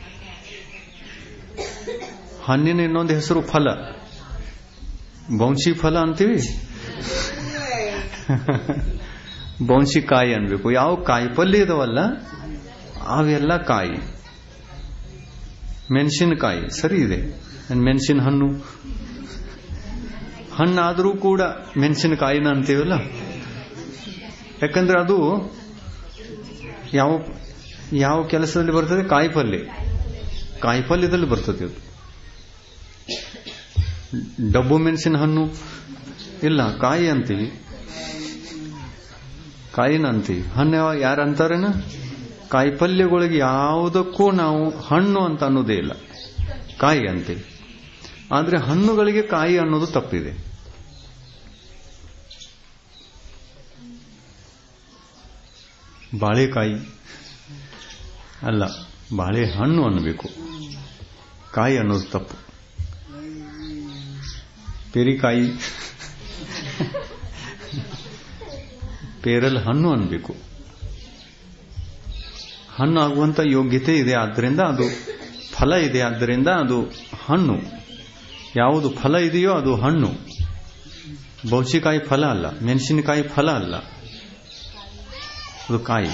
A: ಹಣ್ಣಿನ ಇನ್ನೊಂದು ಹೆಸರು ಫಲ ಬೌನ್ಸಿ ಫಲ ಅಂತೀವಿ ಬೌನ್ಸಿ ಕಾಯಿ ಅನ್ಬೇಕು ಯಾವ ಕಾಯಿ ಪಲ್ಯ ಇದಾವಲ್ಲ ಅವೆಲ್ಲ ಕಾಯಿ ಮೆಣಸಿನಕಾಯಿ ಸರಿ ಇದೆ ಮೆಣಸಿನ ಹಣ್ಣು ಹಣ್ಣಾದರೂ ಕೂಡ ಮೆಣಸಿನಕಾಯಿನ ಅಂತೀವಲ್ಲ ಯಾಕಂದ್ರೆ ಅದು ಯಾವ ಯಾವ ಕೆಲಸದಲ್ಲಿ ಬರ್ತದೆ ಕಾಯಿ ಪಲ್ಯ ಕಾಯಿ ಪಲ್ಯದಲ್ಲಿ ಬರ್ತದೆ ಅದು ಡಬ್ಬು ಮೆಣಸಿನ ಹಣ್ಣು ಇಲ್ಲ ಕಾಯಿ ಅಂತೀವಿ ಕಾಯಿನ ಅಂತೀವಿ ಹಣ್ಣು ಯಾರು ಅಂತಾರೇನ ಕಾಯಿ ಪಲ್ಯಗಳಿಗೆ ಯಾವುದಕ್ಕೂ ನಾವು ಹಣ್ಣು ಅಂತ ಅನ್ನೋದೇ ಇಲ್ಲ ಕಾಯಿ ಅಂತೀವಿ ಆದರೆ ಹಣ್ಣುಗಳಿಗೆ ಕಾಯಿ ಅನ್ನೋದು ತಪ್ಪಿದೆ ಬಾಳೆಕಾಯಿ ಅಲ್ಲ ಬಾಳೆಹಣ್ಣು ಅನ್ನಬೇಕು ಕಾಯಿ ಅನ್ನೋದು ತಪ್ಪು ಪೇರಿಕಾಯಿ ಪೇರಲ್ ಹಣ್ಣು ಅನ್ಬೇಕು ಹಣ್ಣು ಆಗುವಂತ ಯೋಗ್ಯತೆ ಇದೆ ಆದ್ದರಿಂದ ಅದು ಫಲ ಇದೆ ಆದ್ದರಿಂದ ಅದು ಹಣ್ಣು ಯಾವುದು ಫಲ ಇದೆಯೋ ಅದು ಹಣ್ಣು ಬೌಚಿಕಾಯಿ ಫಲ ಅಲ್ಲ ಮೆಣಸಿನಕಾಯಿ ಫಲ ಅಲ್ಲ ಅದು ಕಾಯಿ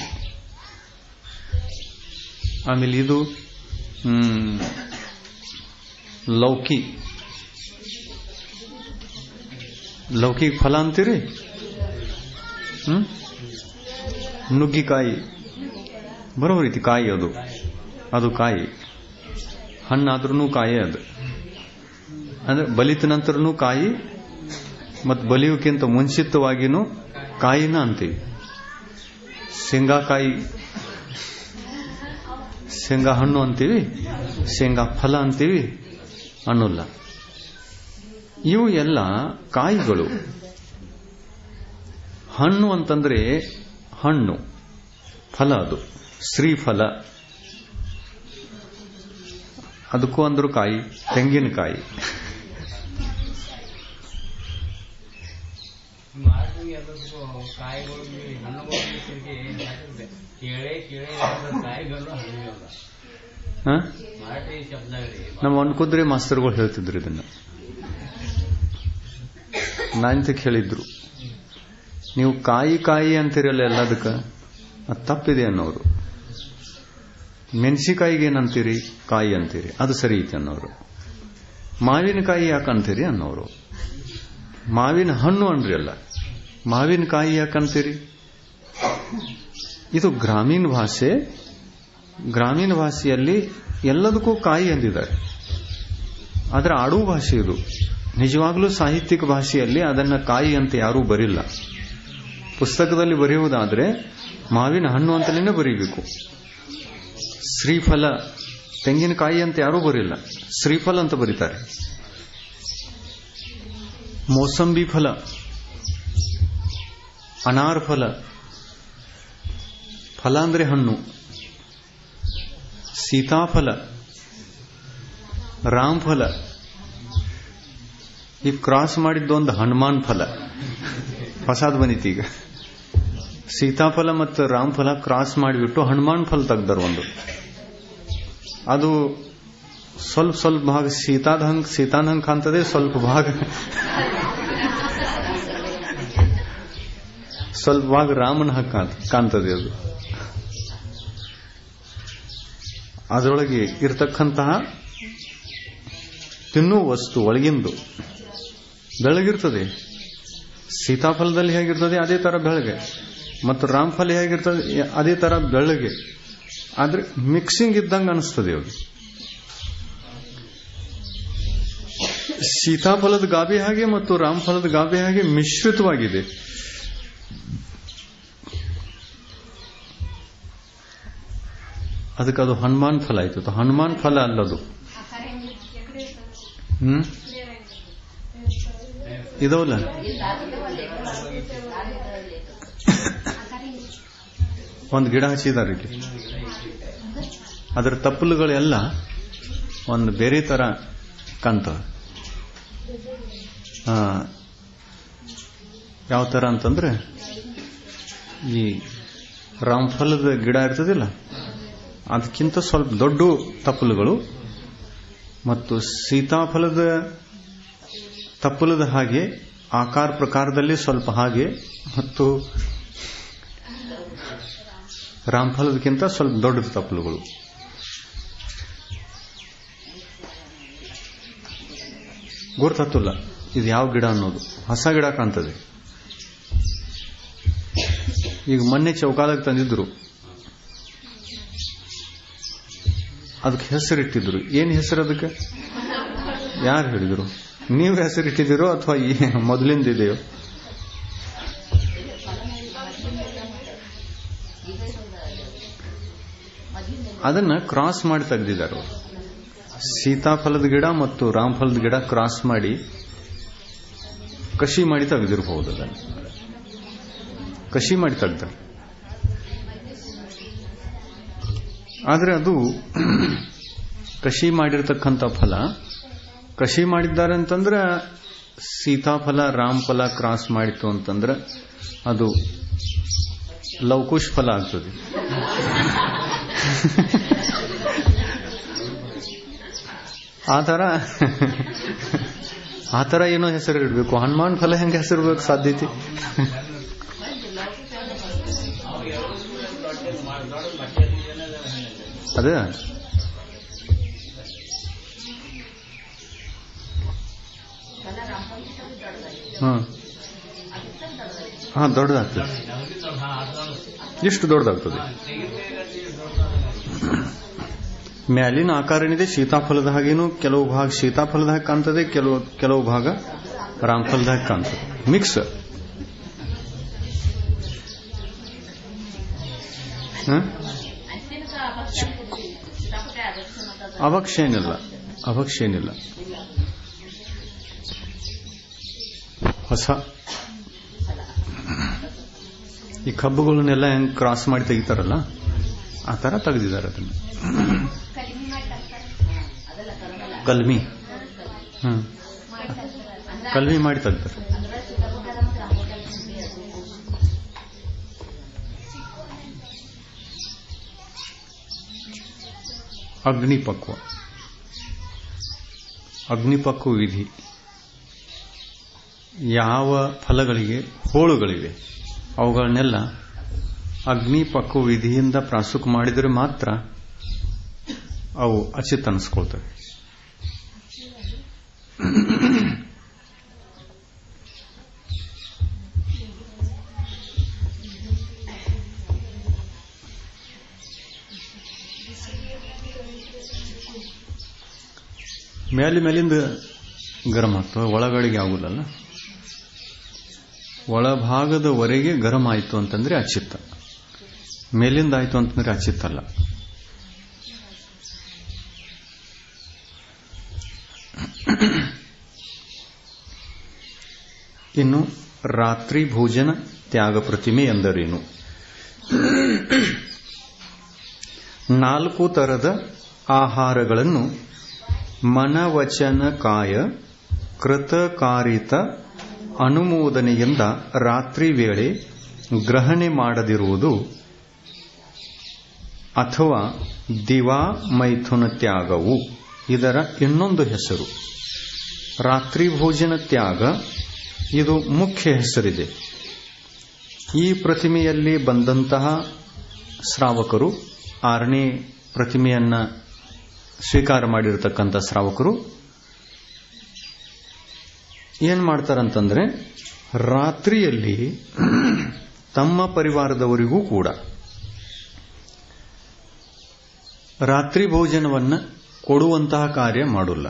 A: ಆಮೇಲೆ ಇದು ಹ್ಮ್, ಲೌಕಿ ಲೌಕಿ ಫಲ ಅಂತೀರಿ ಹ್ಮ್ ನುಗ್ಗಿಕಾಯಿ ಬರೋ ರೀತಿ ಕಾಯಿ ಅದು ಅದು ಕಾಯಿ ಹಣ್ಣಾದ್ರೂ ಕಾಯಿ ಅದು ಅಂದ್ರೆ ಬಲಿತ ನಂತರನೂ ಕಾಯಿ ಮತ್ತು ಬಲಿಯೋಕ್ಕಿಂತ ಮುಂಚಿತವಾಗಿನೂ ಕಾಯಿನ ಅಂತೀವಿ ಶೇಂಗಾಕಾಯಿ ಶೇಂಗಾ ಹಣ್ಣು ಅಂತೀವಿ ಶೇಂಗಾ ಫಲ ಅಂತೀವಿ ಅನ್ನಲ್ಲ ಇವು ಎಲ್ಲ ಕಾಯಿಗಳು ಹಣ್ಣು ಅಂತಂದ್ರೆ ಹಣ್ಣು ಫಲ ಅದು ಶ್ರೀಫಲ ಅದಕ್ಕೂ ಅಂದ್ರು ಕಾಯಿ ತೆಂಗಿನಕಾಯಿ
B: ಮಾರ್ಗಂಗೆ ಎಲ್ಲದಕ್ಕೂ ಕಾಯಿಗಳು ಹಣ್ಣುಗಳು ತಿರುಗಿ ಹಾಕಿರ್ದೆ ಕೇಳೆ ಕೇಳೆ ಇರೋದು ಕಾಯಿಗಳು ಹಣ್ಣುಗಳು
A: ಹ?
B: ಮರಾಠಿ ಶಬ್ದ ರೀ
A: ನಮ್ಮ ಅನ್ಕುದ್ರೆ ಮಾಸ್ತರ್ಗಳು ಹೇಳ್ತಿದ್ರು ಇದನ್ನ ನೈನ್ತಕ್ಕೆ ಹೇಳಿದ್ರು ನೀವು ಕಾಯಿ ಕಾಯಿ ಅಂತೀರಲ್ಲ ಎಲ್ಲದಕ್ಕ ಅದು ತಪ್ಪಿದೆ ಅನ್ನೋರು ಮೆಣಸಿಕಾಯಿಗೆ ಏನಂತೀರಿ ಕಾಯಿ ಅಂತೀರಿ ಅದು ಸರಿ ಐತೆ ಅನ್ನೋರು ಮಾವಿನಕಾಯಿ ಯಾಕೆ ಅಂತೀರಿ ಅನ್ನೋರು ಮಾವಿನ ಹಣ್ಣು ಅನ್ರಿ ಅಲ್ಲ ಮಾವಿನಕಾಯಿ ಯಾಕಂತೀರಿ ಇದು ಗ್ರಾಮೀಣ ಭಾಷೆ ಗ್ರಾಮೀಣ ಭಾಷೆಯಲ್ಲಿ ಎಲ್ಲದಕ್ಕೂ ಕಾಯಿ ಅಂದಿದ್ದಾರೆ ಆದರೆ ಆಡು ಭಾಷೆ ಇದು ನಿಜವಾಗ್ಲೂ ಸಾಹಿತ್ಯಿಕ ಭಾಷೆಯಲ್ಲಿ ಅದನ್ನ ಕಾಯಿ ಅಂತ ಯಾರೂ ಬರಿಲ್ಲ ಪುಸ್ತಕದಲ್ಲಿ ಬರೆಯುವುದಾದ್ರೆ ಮಾವಿನ ಹಣ್ಣು ಅಂತಲೇ ಬರೀಬೇಕು ಶ್ರೀಫಲ ತೆಂಗಿನಕಾಯಿ ಅಂತ ಯಾರೂ ಬರಿಲ್ಲ ಶ್ರೀಫಲ ಅಂತ ಬರೀತಾರೆ ಮೋಸಂಬಿ ಫಲ ಅನಾರ್ ಫಲ ಫಲ ಅಂದ್ರೆ ಹಣ್ಣು ಸೀತಾಫಲ ರಾಮಫಲ ಈ ಕ್ರಾಸ್ ಮಾಡಿದ್ದೊಂದು ಹನುಮಾನ್ ಫಲ ಹೊಸಾದ್ ಬಂದಿತ್ತು ಈಗ ಸೀತಾಫಲ ಮತ್ತು ರಾಮಫಲ ಕ್ರಾಸ್ ಮಾಡಿಬಿಟ್ಟು ಹನುಮಾನ್ ಫಲ ತೆಗ್ದಾರ ಒಂದು ಅದು ಸ್ವಲ್ಪ ಸ್ವಲ್ಪ ಭಾಗ ಸೀತಾದ ಹಂಗ್ ಸೀತಾನ ಹಂಗ್ ಕಾಣ್ತದೆ ಸ್ವಲ್ಪ ಭಾಗ ಸ್ವಲ್ಪ ಭಾಗ ರಾಮನ ಹಂಗ್ ಕಾಣ್- ಕಾಣ್ತದೆ ಅದು ಅದರೊಳಗೆ ಇರತಕ್ಕಂತಹ ತಿನ್ನುವ ವಸ್ತು ಒಳಗಿಂದು ಬೆಳಗಿರ್ತದೆ ಸೀತಾಫಲದಲ್ಲಿ ಹೇಗಿರ್ತದೆ ಅದೇ ತರ ಬೆಳಗ್ಗೆ ಮತ್ತು ರಾಮಫಲ ಹೇಗಿರ್ತದೆ ಅದೇ ತರ ಬೆಳಗ್ಗೆ ಆದ್ರೆ ಮಿಕ್ಸಿಂಗ್ ಇದ್ದಂಗೆ ಅನಿಸ್ತದೆ ಅದು ಸೀತಾಫಲದ ಗಾಬೆ ಹಾಗೆ ಮತ್ತು ರಾಮಫಲದ ಗಾಬೆ ಹಾಗೆ ಮಿಶ್ರಿತವಾಗಿದೆ ಅದಕ್ಕೆ ಅದು ಹನುಮಾನ್ ಫಲ ಆಯ್ತು ಹನುಮಾನ್ ಫಲ ಅಲ್ಲದು ಹ್ಮ್ ಇದವಲ್ಲ ಒಂದು ಗಿಡ ಹಚ್ಚಿದ್ದಾರೆ ಇಲ್ಲಿ ಅದರ ತಪ್ಪಲುಗಳೆಲ್ಲ ಒಂದು ಬೇರೆ ತರ ಕಾಣ್ತವೆ ಆ, ಯಾವ ತರ ಅಂತಂದ್ರೆ ಈ ರಾಮಫಲದ ಗಿಡ ಇರ್ತದಿಲ್ಲ ಅದಕ್ಕಿಂತ ಸ್ವಲ್ಪ ದೊಡ್ಡ ತಪ್ಪಲುಗಳು ಮತ್ತು ಸೀತಾಫಲದ ತಪ್ಪಲದ ಹಾಗೆ ಆಕಾರ ಪ್ರಕಾರದಲ್ಲಿ ಸ್ವಲ್ಪ ಹಾಗೆ ಮತ್ತು ರಾಮಫಲದಕ್ಕಿಂತ ಸ್ವಲ್ಪ ದೊಡ್ಡ ತಪ್ಪಲುಗಳು ಗುರ್ತತ್ತಿಲ್ಲ ಇದು ಯಾವ ಗಿಡ ಅನ್ನೋದು ಹೊಸ ಗಿಡ ಕಾಣ್ತದೆ ಈಗ ಮೊನ್ನೆ ಚೌಕಾದಾಗ ತಂದಿದ್ರು ಅದಕ್ಕೆ ಹೆಸರಿಟ್ಟಿದ್ರು ಏನ್ ಹೆಸರು ಅದಕ್ಕೆ ಯಾರು ಹೇಳಿದ್ರು ನೀವು ಹೆಸರಿಟ್ಟಿದ್ದೀರೋ ಅಥವಾ ಈ ಮೊದಲಿಂದ ಇದೆಯೋ ಅದನ್ನ ಕ್ರಾಸ್ ಮಾಡಿ ತೆಗೆದಿದ್ದಾರೆ ಅವರು ಸೀತಾಫಲದ ಗಿಡ ಮತ್ತು ರಾಮಫಲದ ಗಿಡ ಕ್ರಾಸ್ ಮಾಡಿ ಕಷಿ ಮಾಡಿ ತೆಗೆದಿರಬಹುದು ಅದನ್ನು ಕಷಿ ಮಾಡಿ ತೆಗ್ತಾರೆ ಆದರೆ ಅದು ಕಷಿ ಮಾಡಿರ್ತಕ್ಕಂಥ ಫಲ ಕಷಿ ಮಾಡಿದ್ದಾರೆ ಅಂತಂದ್ರೆ ಸೀತಾಫಲ ರಾಮಫಲ ಕ್ರಾಸ್ ಮಾಡಿತ್ತು ಅಂತಂದ್ರೆ ಅದು ಲವಕುಶ್ ಫಲ ಆಗ್ತದೆ ಆ ಥರ ಆ ಥರ ಏನೋ ಹೆಸರು ಇಡಬೇಕು ಹನುಮಾನ್ ಫಲ ಹೆಂಗೆ ಹೆಸರು ಇರ್ಬೇಕು ಸಾಧ್ಯತೆ ಅದೇ ಹಾಂ ಹಾಂ ದೊಡ್ಡದಾಗ್ತದೆ ಎಷ್ಟು ದೊಡ್ಡದಾಗ್ತದೆ ಮ್ಯಾಲಿನ ಆಕಾರ ಏನಿದೆ ಸೀತಾಫಲದ ಹಾಗೇನು ಕೆಲವು ಭಾಗ ಸೀತಾಫಲದ ಹಾಗೆ ಕಾಣ್ತದೆ ಕೆಲವು ಕೆಲವು ಭಾಗ ರಾಮಫಲದ ಹಾಗೆ ಕಾಣ್ತದೆ ಮಿಕ್ಸ್ ಅವಕ್ಷ ಏನಿಲ್ಲ ಅವಕ್ಷ ಏನಿಲ್ಲ ಹೊಸ ಈ ಕಬ್ಬುಗಳನ್ನೆಲ್ಲ ಹೆಂಗ್ ಕ್ರಾಸ್ ಮಾಡಿ ತೆಗಿತಾರಲ್ಲ ಆ ತರ ತೆಗೆದಿದ್ದಾರೆ ಅದನ್ನ ಕಲ್ಮಿ ಹ್ಮ್ ಕಲ್ಮಿ ಮಾಡಿ ತೆಗ್ತಾರೆ ಅಗ್ನಿಪಕ್ವ ಅಗ್ನಿಪಕ್ವ ವಿಧಿ ಯಾವ ಫಲಗಳಿಗೆ ಹೋಳುಗಳಿವೆ ಅವುಗಳನ್ನೆಲ್ಲ ಅಗ್ನಿಪಕ್ವ ವಿಧಿಯಿಂದ ಪ್ರಾಸುಕ್ ಮಾಡಿದರೆ ಮಾತ್ರ ಅವು ಅಚಿತ್ ಅನಿಸ್ಕೊಳ್ತವೆ ಮೇಲೆ ಮೇಲಿಂದ ಗರಂ ಆಗ್ತವೆ ಒಳಗಡೆಗೆ ಆಗುಲ್ಲಲ್ಲ ಒಳಭಾಗದವರೆಗೆ ಗರಂ ಆಯಿತು ಅಂತಂದ್ರೆ ಅಚಿತ್ತ ಮೇಲಿಂದ ಆಯಿತು ಅಂತಂದ್ರೆ ಅಚಿತ್ತಲ್ಲ ಇನ್ನು ರಾತ್ರಿ ಭೋಜನ ತ್ಯಾಗ ಪ್ರತಿಮೆ ಎಂದರೇನು ನಾಲ್ಕು ತರದ ಆಹಾರಗಳನ್ನು ಮನವಚನ ಕಾಯ ಕೃತಕಾರಿತ ಅನುಮೋದನೆಯಿಂದ ರಾತ್ರಿ ವೇಳೆ ಗ್ರಹಣೆ ಮಾಡದಿರುವುದು ಅಥವಾ ದಿವಾ ಮೈಥುನ ತ್ಯಾಗವು ಇದರ ಇನ್ನೊಂದು ಹೆಸರು ರಾತ್ರಿ ಭೋಜನ ತ್ಯಾಗ ಇದು ಮುಖ್ಯ ಹೆಸರಿದೆ ಈ ಪ್ರತಿಮೆಯಲ್ಲಿ ಬಂದಂತಹ ಶ್ರಾವಕರು ಆರನೇ ಪ್ರತಿಮೆಯನ್ನ ಸ್ವೀಕಾರ ಮಾಡಿರತಕ್ಕಂಥ ಶ್ರಾವಕರು ಏನ್ ಮಾಡ್ತಾರಂತಂದ್ರೆ ರಾತ್ರಿಯಲ್ಲಿ ತಮ್ಮ ಪರಿವಾರದವರಿಗೂ ಕೂಡ ರಾತ್ರಿ ಭೋಜನವನ್ನ ಕೊಡುವಂತಹ ಕಾರ್ಯ ಮಾಡೋಲ್ಲ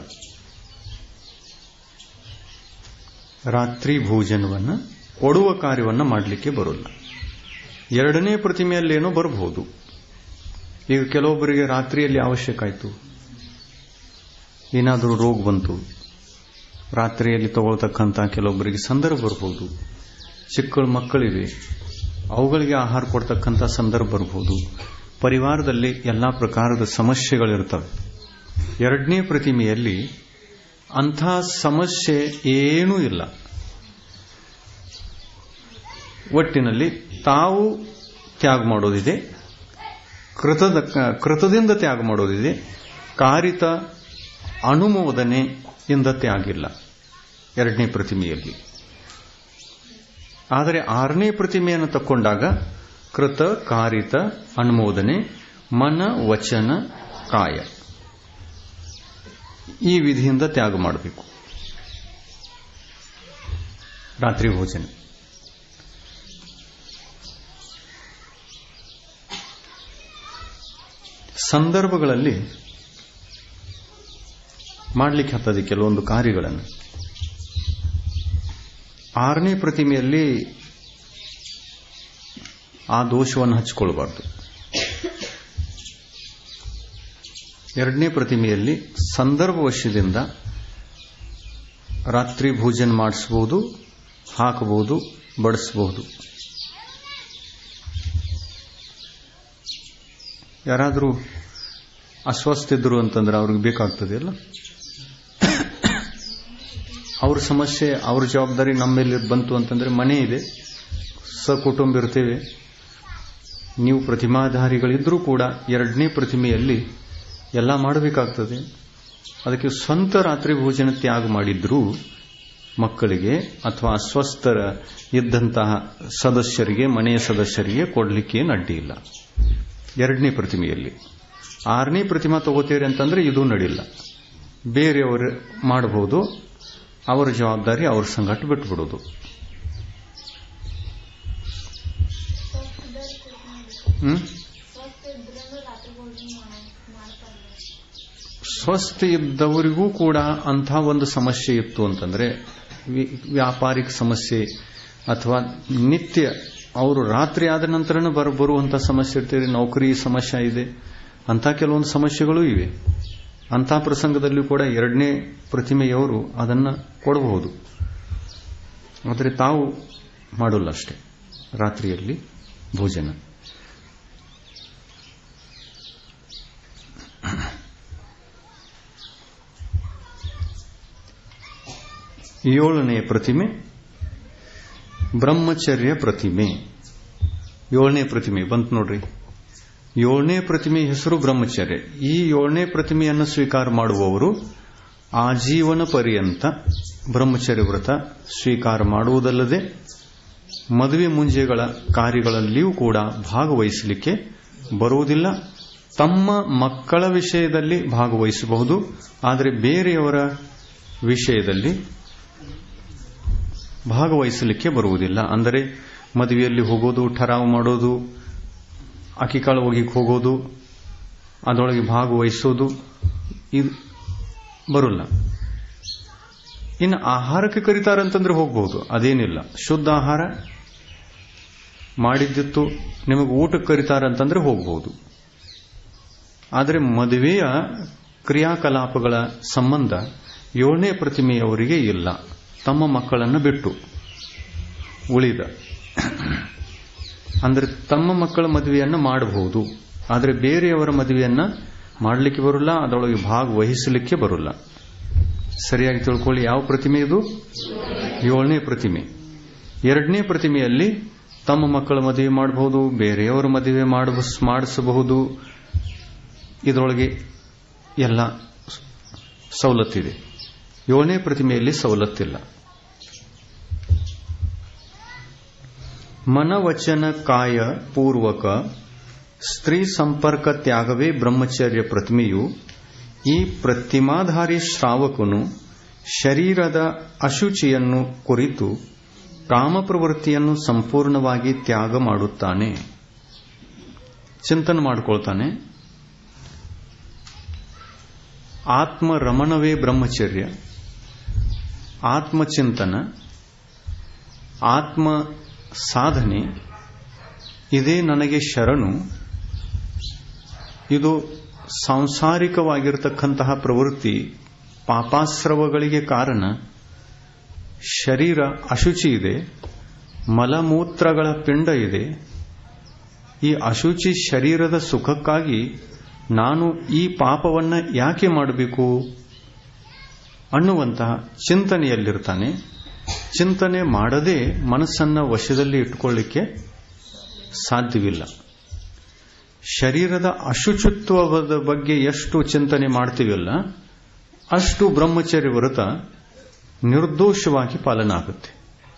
A: ರಾತ್ರಿ ಭೋಜನವನ್ನ ಕೊಡುವ ಕಾರ್ಯವನ್ನ ಮಾಡಲಿಕ್ಕೆ ಬರೋಲ್ಲ ಎರಡನೇ ಪ್ರತಿಮೆಯಲ್ಲೇನೋ ಬರಬಹುದು ಈಗ ಕೆಲವೊಬ್ಬರಿಗೆ ರಾತ್ರಿಯಲ್ಲಿ ಅವಶ್ಯಕ ಆಯಿತು ಏನಾದರೂ ರೋಗ ಬಂತು ರಾತ್ರಿಯಲ್ಲಿ ತಗೊಳ್ತಕ್ಕಂಥ ಕೆಲವೊಬ್ಬರಿಗೆ ಸಂದರ್ಭ ಬರಬಹುದು ಚಿಕ್ಕ ಮಕ್ಕಳಿವೆ ಅವುಗಳಿಗೆ ಆಹಾರ ಕೊಡ್ತಕ್ಕಂಥ ಸಂದರ್ಭ ಬರಬಹುದು ಪರಿವಾರದಲ್ಲಿ ಎಲ್ಲಾ ಪ್ರಕಾರದ ಸಮಸ್ಯೆಗಳಿರ್ತವೆ ಎರಡನೇ ಪ್ರತಿಮೆಯಲ್ಲಿ ಅಂಥ ಸಮಸ್ಯೆ ಏನೂ ಇಲ್ಲ ಒಟ್ಟಿನಲ್ಲಿ ತಾವು ತ್ಯಾಗ ಮಾಡೋದಿದೆ ಕೃತದ ಕೃತದಿಂದ ತ್ಯಾಗ ಮಾಡೋದಿದೆ ಕಾರಿತ ಅನುಮೋದನೆಯಿಂದ ತ್ಯಾಗಿಲ್ಲ ಎರಡನೇ ಪ್ರತಿಮೆಯಲ್ಲಿ ಆದರೆ ಆರನೇ ಪ್ರತಿಮೆಯನ್ನು ತಕ್ಕೊಂಡಾಗ ಕೃತ ಕಾರಿತ ಅನುಮೋದನೆ ಮನ ವಚನ ಕಾಯ ಈ ವಿಧಿಯಿಂದ ತ್ಯಾಗ ಮಾಡಬೇಕು ರಾತ್ರಿ ಭೋಜನ ಸಂದರ್ಭಗಳಲ್ಲಿ ಮಾಡಲಿಕ್ಕೆ ಹತ್ತದೆ ಕೆಲವೊಂದು ಕಾರ್ಯಗಳನ್ನು ಆರನೇ ಪ್ರತಿಮೆಯಲ್ಲಿ ಆ ದೋಷವನ್ನು ಹಚ್ಕೊಳ್ಬಾರ್ದು ಎರಡನೇ ಪ್ರತಿಮೆಯಲ್ಲಿ ಸಂದರ್ಭವಶದಿಂದ ರಾತ್ರಿ ಭೋಜನ ಮಾಡಿಸಬಹುದು ಹಾಕಬಹುದು ಬಡಿಸಬಹುದು ಯಾರಾದರೂ ಅಸ್ವಸ್ಥ ಇದ್ರು ಅಂತಂದ್ರೆ ಅವ್ರಿಗೆ ಬೇಕಾಗ್ತದೆ ಅಲ್ಲ ಅವ್ರ ಸಮಸ್ಯೆ ಅವ್ರ ಜವಾಬ್ದಾರಿ ನಮ್ಮ ಮೇಲೆ ಬಂತು ಅಂತಂದ್ರೆ ಮನೆ ಇದೆ ಸಕುಟುಂಬ ಇರ್ತೇವೆ ನೀವು ಪ್ರತಿಮಾಧಾರಿಗಳಿದ್ರೂ ಕೂಡ ಎರಡನೇ ಪ್ರತಿಮೆಯಲ್ಲಿ ಎಲ್ಲ ಮಾಡಬೇಕಾಗ್ತದೆ ಅದಕ್ಕೆ ಸ್ವಂತ ರಾತ್ರಿ ಭೋಜನ ತ್ಯಾಗ ಮಾಡಿದ್ರೂ ಮಕ್ಕಳಿಗೆ ಅಥವಾ ಅಸ್ವಸ್ಥರ ಇದ್ದಂತಹ ಸದಸ್ಯರಿಗೆ ಮನೆಯ ಸದಸ್ಯರಿಗೆ ಕೊಡಲಿಕ್ಕೆ ಏನು ಅಡ್ಡಿ ಇಲ್ಲ ಎರಡನೇ ಪ್ರತಿಮೆಯಲ್ಲಿ ಆರನೇ ಪ್ರತಿಮಾ ತಗೋತೀರಿ ಅಂತಂದ್ರೆ ಇದು ನಡಿಲ್ಲ ಬೇರೆಯವರು ಮಾಡಬಹುದು ಅವರ ಜವಾಬ್ದಾರಿ ಅವ್ರ ಸಂಗಟ ಬಿಟ್ಬಿಡೋದು ಹ್ಮ್ ಸ್ವಸ್ಥ ಇದ್ದವರಿಗೂ ಕೂಡ ಅಂಥ ಒಂದು ಸಮಸ್ಯೆ ಇತ್ತು ಅಂತಂದ್ರೆ ವ್ಯಾಪಾರಿಕ ಸಮಸ್ಯೆ ಅಥವಾ ನಿತ್ಯ ಅವರು ರಾತ್ರಿ ಆದ ನಂತರನೇ ಬರ ಬರುವಂಥ ಸಮಸ್ಯೆ ಇರ್ತೀರಿ ನೌಕರಿ ಸಮಸ್ಯೆ ಇದೆ ಅಂಥ ಕೆಲವೊಂದು ಸಮಸ್ಯೆಗಳು ಇವೆ ಅಂಥ ಪ್ರಸಂಗದಲ್ಲಿ ಕೂಡ ಎರಡನೇ ಪ್ರತಿಮೆಯವರು ಅದನ್ನು ಕೊಡಬಹುದು ಆದರೆ ತಾವು ಮಾಡೋಲ್ಲ ಅಷ್ಟೇ ರಾತ್ರಿಯಲ್ಲಿ ಭೋಜನ ಏಳನೇ ಪ್ರತಿಮೆ ಬ್ರಹ್ಮಚರ್ಯ ಪ್ರತಿಮೆ ಏಳನೇ ಪ್ರತಿಮೆ ಬಂತು ನೋಡ್ರಿ ಏಳನೇ ಪ್ರತಿಮೆ ಹೆಸರು ಬ್ರಹ್ಮಚರ್ಯ ಈ ಏಳನೇ ಪ್ರತಿಮೆಯನ್ನು ಸ್ವೀಕಾರ ಮಾಡುವವರು ಆಜೀವನ ಪರ್ಯಂತ ಬ್ರಹ್ಮಚರ್ಯ ವ್ರತ ಸ್ವೀಕಾರ ಮಾಡುವುದಲ್ಲದೆ ಮದುವೆ ಮುಂಜೆಗಳ ಕಾರ್ಯಗಳಲ್ಲಿಯೂ ಕೂಡ ಭಾಗವಹಿಸಲಿಕ್ಕೆ ಬರುವುದಿಲ್ಲ ತಮ್ಮ ಮಕ್ಕಳ ವಿಷಯದಲ್ಲಿ ಭಾಗವಹಿಸಬಹುದು ಆದರೆ ಬೇರೆಯವರ ವಿಷಯದಲ್ಲಿ ಭಾಗವಹಿಸಲಿಕ್ಕೆ ಬರುವುದಿಲ್ಲ ಅಂದರೆ ಮದುವೆಯಲ್ಲಿ ಹೋಗೋದು ಠರಾವು ಮಾಡೋದು ಅಕ್ಕಿಕಾಳು ಒಗಿಗೆ ಹೋಗೋದು ಅದರೊಳಗೆ ಭಾಗವಹಿಸೋದು ಇದು ಬರೋಲ್ಲ ಇನ್ನು ಆಹಾರಕ್ಕೆ ಕರೀತಾರಂತಂದ್ರೆ ಹೋಗ್ಬಹುದು ಅದೇನಿಲ್ಲ ಶುದ್ಧ ಆಹಾರ ಮಾಡಿದ್ದಿತ್ತು ನಿಮಗೆ ಊಟಕ್ಕೆ ಕರೀತಾರಂತಂದ್ರೆ ಹೋಗ್ಬಹುದು ಆದರೆ ಮದುವೆಯ ಕ್ರಿಯಾಕಲಾಪಗಳ ಸಂಬಂಧ ಏಳನೇ ಪ್ರತಿಮೆಯವರಿಗೆ ಇಲ್ಲ ತಮ್ಮ ಮಕ್ಕಳನ್ನು ಬಿಟ್ಟು ಉಳಿದ ಅಂದರೆ ತಮ್ಮ ಮಕ್ಕಳ ಮದುವೆಯನ್ನು ಮಾಡಬಹುದು ಆದರೆ ಬೇರೆಯವರ ಮದುವೆಯನ್ನ ಮಾಡಲಿಕ್ಕೆ ಬರಲ್ಲ ಅದರೊಳಗೆ ಭಾಗವಹಿಸಲಿಕ್ಕೆ ಬರಲ್ಲ ಸರಿಯಾಗಿ ತಿಳ್ಕೊಳ್ಳಿ ಯಾವ ಪ್ರತಿಮೆ ಇದು ಏಳನೇ ಪ್ರತಿಮೆ ಎರಡನೇ ಪ್ರತಿಮೆಯಲ್ಲಿ ತಮ್ಮ ಮಕ್ಕಳ ಮದುವೆ ಮಾಡಬಹುದು ಬೇರೆಯವರ ಮದುವೆ ಮಾಡಿಸಬಹುದು ಇದರೊಳಗೆ ಎಲ್ಲ ಸವಲತ್ತಿದೆ ಏಳನೇ ಪ್ರತಿಮೆಯಲ್ಲಿ ಸವಲತ್ತಿಲ್ಲ ಮನವಚನ ಕಾಯ ಪೂರ್ವಕ ಸ್ತ್ರೀ ಸಂಪರ್ಕ ತ್ಯಾಗವೇ ಬ್ರಹ್ಮಚರ್ಯ ಪ್ರತಿಮೆಯು ಈ ಪ್ರತಿಮಾಧಾರಿ ಶ್ರಾವಕನು ಶರೀರದ ಅಶುಚಿಯನ್ನು ಕುರಿತು ಕಾಮಪ್ರವೃತ್ತಿಯನ್ನು ಸಂಪೂರ್ಣವಾಗಿ ತ್ಯಾಗ ಮಾಡುತ್ತಾನೆ ಚಿಂತನೆ ಮಾಡಿಕೊಳ್ತಾನೆ ಆತ್ಮರಮಣವೇ ಬ್ರಹ್ಮಚರ್ಯ ಆತ್ಮಚಿಂತನ ಆತ್ಮ ಸಾಧನೆ ಇದೇ ನನಗೆ ಶರಣು ಇದು ಸಾಂಸಾರಿಕವಾಗಿರತಕ್ಕಂತಹ ಪ್ರವೃತ್ತಿ ಪಾಪಾಸ್ರವಗಳಿಗೆ ಕಾರಣ ಶರೀರ ಅಶುಚಿ ಇದೆ ಮಲಮೂತ್ರಗಳ ಪಿಂಡ ಇದೆ ಈ ಅಶುಚಿ ಶರೀರದ ಸುಖಕ್ಕಾಗಿ ನಾನು ಈ ಪಾಪವನ್ನ ಯಾಕೆ ಮಾಡಬೇಕು ಅನ್ನುವಂತಹ ಚಿಂತನೆಯಲ್ಲಿರ್ತಾನೆ ಚಿಂತನೆ ಮಾಡದೆ ಮನಸ್ಸನ್ನ ವಶದಲ್ಲಿ ಇಟ್ಕೊಳ್ಳಿಕ್ಕೆ ಸಾಧ್ಯವಿಲ್ಲ ಶರೀರದ ಅಶುಚಿತ್ವದ ಬಗ್ಗೆ ಎಷ್ಟು ಚಿಂತನೆ ಮಾಡ್ತೀವಲ್ಲ ಅಷ್ಟು ಬ್ರಹ್ಮಚರ್ಯ ವ್ರತ ನಿರ್ದೋಷವಾಗಿ ಪಾಲನಾಗುತ್ತೆ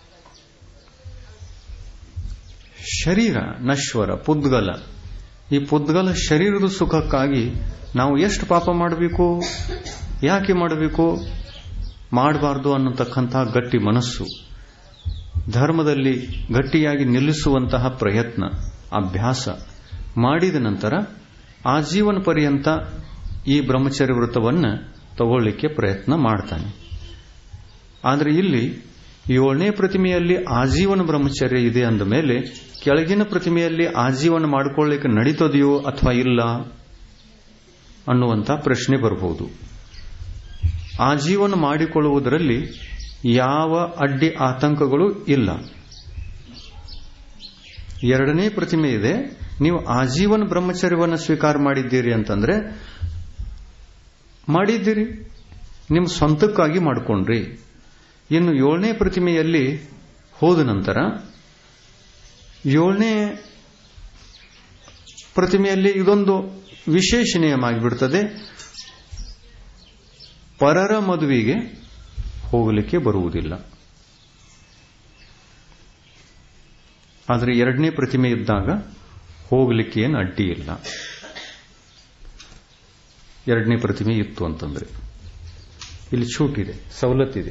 A: ಶರೀರ ನಶ್ವರ ಪುದ್ಗಲ ಈ ಪುದ್ಗಲ ಶರೀರದ ಸುಖಕ್ಕಾಗಿ ನಾವು ಎಷ್ಟು ಪಾಪ ಮಾಡಬೇಕು ಯಾಕೆ ಮಾಡಬೇಕು ಮಾಡಬಾರ್ದು ಅನ್ನತಕ್ಕಂತಹ ಗಟ್ಟಿ ಮನಸ್ಸು ಧರ್ಮದಲ್ಲಿ ಗಟ್ಟಿಯಾಗಿ ನಿಲ್ಲಿಸುವಂತಹ ಪ್ರಯತ್ನ ಅಭ್ಯಾಸ ಮಾಡಿದ ನಂತರ ಆಜೀವನ ಪರ್ಯಂತ ಈ ಬ್ರಹ್ಮಚರ್ಯ ವ್ರತವನ್ನು ತಗೊಳ್ಳಿಕ್ಕೆ ಪ್ರಯತ್ನ ಮಾಡ್ತಾನೆ ಆದರೆ ಇಲ್ಲಿ ಏಳನೇ ಪ್ರತಿಮೆಯಲ್ಲಿ ಆಜೀವನ ಬ್ರಹ್ಮಚರ್ಯ ಇದೆ ಅಂದ ಮೇಲೆ ಕೆಳಗಿನ ಪ್ರತಿಮೆಯಲ್ಲಿ ಆಜೀವನ ಮಾಡಿಕೊಳ್ಳಿಕ್ಕೆ ನಡೀತದೆಯೋ ಅಥವಾ ಇಲ್ಲ ಅನ್ನುವಂಥ ಪ್ರಶ್ನೆ ಬರಬಹುದು ಆಜೀವನ ಮಾಡಿಕೊಳ್ಳುವುದರಲ್ಲಿ ಯಾವ ಅಡ್ಡಿ ಆತಂಕಗಳು ಇಲ್ಲ ಎರಡನೇ ಪ್ರತಿಮೆ ಇದೆ ನೀವು ಆಜೀವನ ಬ್ರಹ್ಮಚರ್ಯವನ್ನು ಸ್ವೀಕಾರ ಮಾಡಿದ್ದೀರಿ ಅಂತಂದ್ರೆ ಮಾಡಿದ್ದೀರಿ ನಿಮ್ಮ ಸ್ವಂತಕ್ಕಾಗಿ ಮಾಡಿಕೊಂಡ್ರಿ ಇನ್ನು ಏಳನೇ ಪ್ರತಿಮೆಯಲ್ಲಿ ಹೋದ ನಂತರ ಏಳನೇ ಪ್ರತಿಮೆಯಲ್ಲಿ ಇದೊಂದು ವಿಶೇಷ ನಿಯಮ ಆಗಿಬಿಡ್ತದೆ ಪರರ ಮದುವೆಗೆ ಹೋಗಲಿಕ್ಕೆ ಬರುವುದಿಲ್ಲ ಆದರೆ ಎರಡನೇ ಪ್ರತಿಮೆ ಇದ್ದಾಗ ಹೋಗಲಿಕ್ಕೆ ಏನು ಅಡ್ಡಿ ಇಲ್ಲ ಎರಡನೇ ಪ್ರತಿಮೆ ಇತ್ತು ಅಂತಂದ್ರೆ ಇಲ್ಲಿ छूಟಿದೆ ಸವಲತ್ತಿದೆ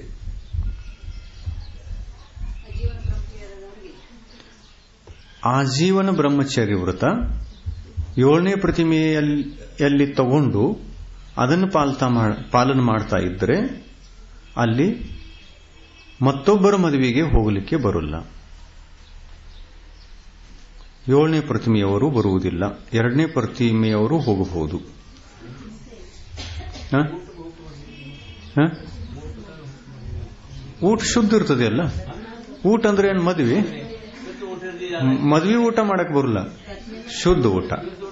A: ಆಜೀವನ ಬ್ರಹ್ಮಚರ್ಯ ವ್ರತ ಏಳನೇ ಪ್ರತಿಮೆಯಲ್ಲಿ ತಗೊಂಡು ಅದನ್ನು ಪಾಲ್ತಾ ಪಾಲನೆ ಮಾಡ್ತಾ ಇದ್ರೆ ಅಲ್ಲಿ ಮತ್ತೊಬ್ಬರ ಮದುವೆಗೆ ಹೋಗಲಿಕ್ಕೆ ಬರಲ್ಲ ಏಳನೇ ಪ್ರತಿಮೆಯವರು ಬರುವುದಿಲ್ಲ ಎರಡನೇ ಪ್ರತಿಮೆಯವರು ಹೋಗಬಹುದು ಹ? ಹ? ಊಟ ಶುದ್ಧ ಇರ್ತದೆ ಅಲ್ಲ ಊಟ ಅಂದ್ರೆ ಏನು ಮದ್ವೆ ಮದ್ವೆ ಊಟ ಮಾಡಕ್ ಬರಲ್ಲ ಶುದ್ಧ ಊಟ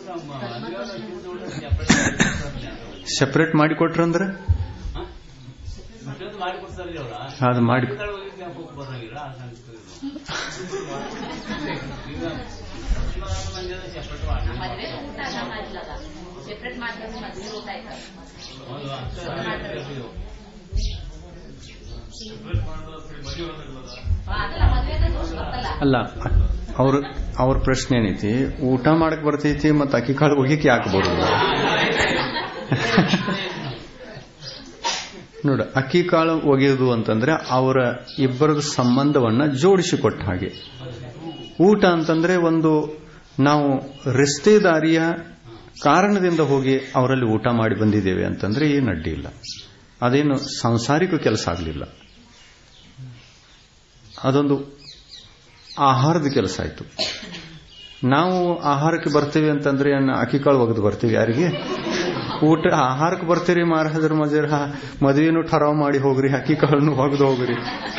A: ಸೆಪರೇಟ್ ಮಾಡಿ ಕೊಟ್ರಂದ್ರೆ
B: ಮಾಡಿ ಕೊಡ್ತಾರಲ್ಲ ಅವ್ರ
A: ಅದು ಮಾಡಿ
B: ಬರಂಗಿಲ್ಲ
C: ಮದುವೆ ಊಟ ಅಲ್ಲ ಮಾಡ್ಲದ ಸೆಪ್ರೇಟ್ ಮಾಡ್ಕೊಂಡು ಮದುವೆ ಊಟ ಆಯ್ತದ ಅದಲ್ಲ ಮದುವೆ ದೋಷ ಬರ್ತಲ್ಲ
A: ಅಲ್ಲ ಅವ್ರ ಅವ್ರ ಪ್ರಶ್ನೆ ಏನೈತಿ ಊಟ ಮಾಡಕ್ ಬರ್ತೈತಿ ಮತ್ತೆ ಅಕ್ಕಿ ಕಾಳು ಒಗಿಕ್ ಯಾಕೆ ಬರುದಿಲ್ಲ ನೋಡ ಅಕ್ಕಿ ಕಾಳು ಒಗೆಯುವುದು ಅಂತಂದ್ರೆ ಅವರ ಇಬ್ಬರದ ಸಂಬಂಧವನ್ನ ಜೋಡಿಸಿಕೊಟ್ಟ ಹಾಗೆ ಊಟ ಅಂತಂದ್ರೆ ಒಂದು ನಾವು ರಸ್ತೆ ದಾರಿಯ ಕಾರಣದಿಂದ ಹೋಗಿ ಅವರಲ್ಲಿ ಊಟ ಮಾಡಿ ಬಂದಿದ್ದೇವೆ ಅಂತಂದ್ರೆ ಏನು ಅಡ್ಡಿ ಇಲ್ಲ ಅದೇನು ಸಾಂಸಾರಿಕ ಕೆಲಸ ಆಗಲಿಲ್ಲ ಅದೊಂದು ಆಹಾರದ ಕೆಲಸ ಆಯ್ತು ನಾವು ಆಹಾರಕ್ಕೆ ಬರ್ತೀವಿ ಅಂತಂದ್ರೆ ಏನ್ ಅಕ್ಕಿ ಕಾಳು ಒಗೆದು ಬರ್ತೀವಿ ಯಾರಿಗೆ ಊಟ ಆಹಾರಕ್ಕೆ ಬರ್ತೀರಿ ಮಾರಾದ್ರ ಮಜರ್ ಮದುವೆನು ಠರಾವ್ ಮಾಡಿ ಹೋಗ್ರಿ ಅಕ್ಕಿ ಕಾಳನ್ನು ಒಗೆದು ಹೋಗ್ರಿ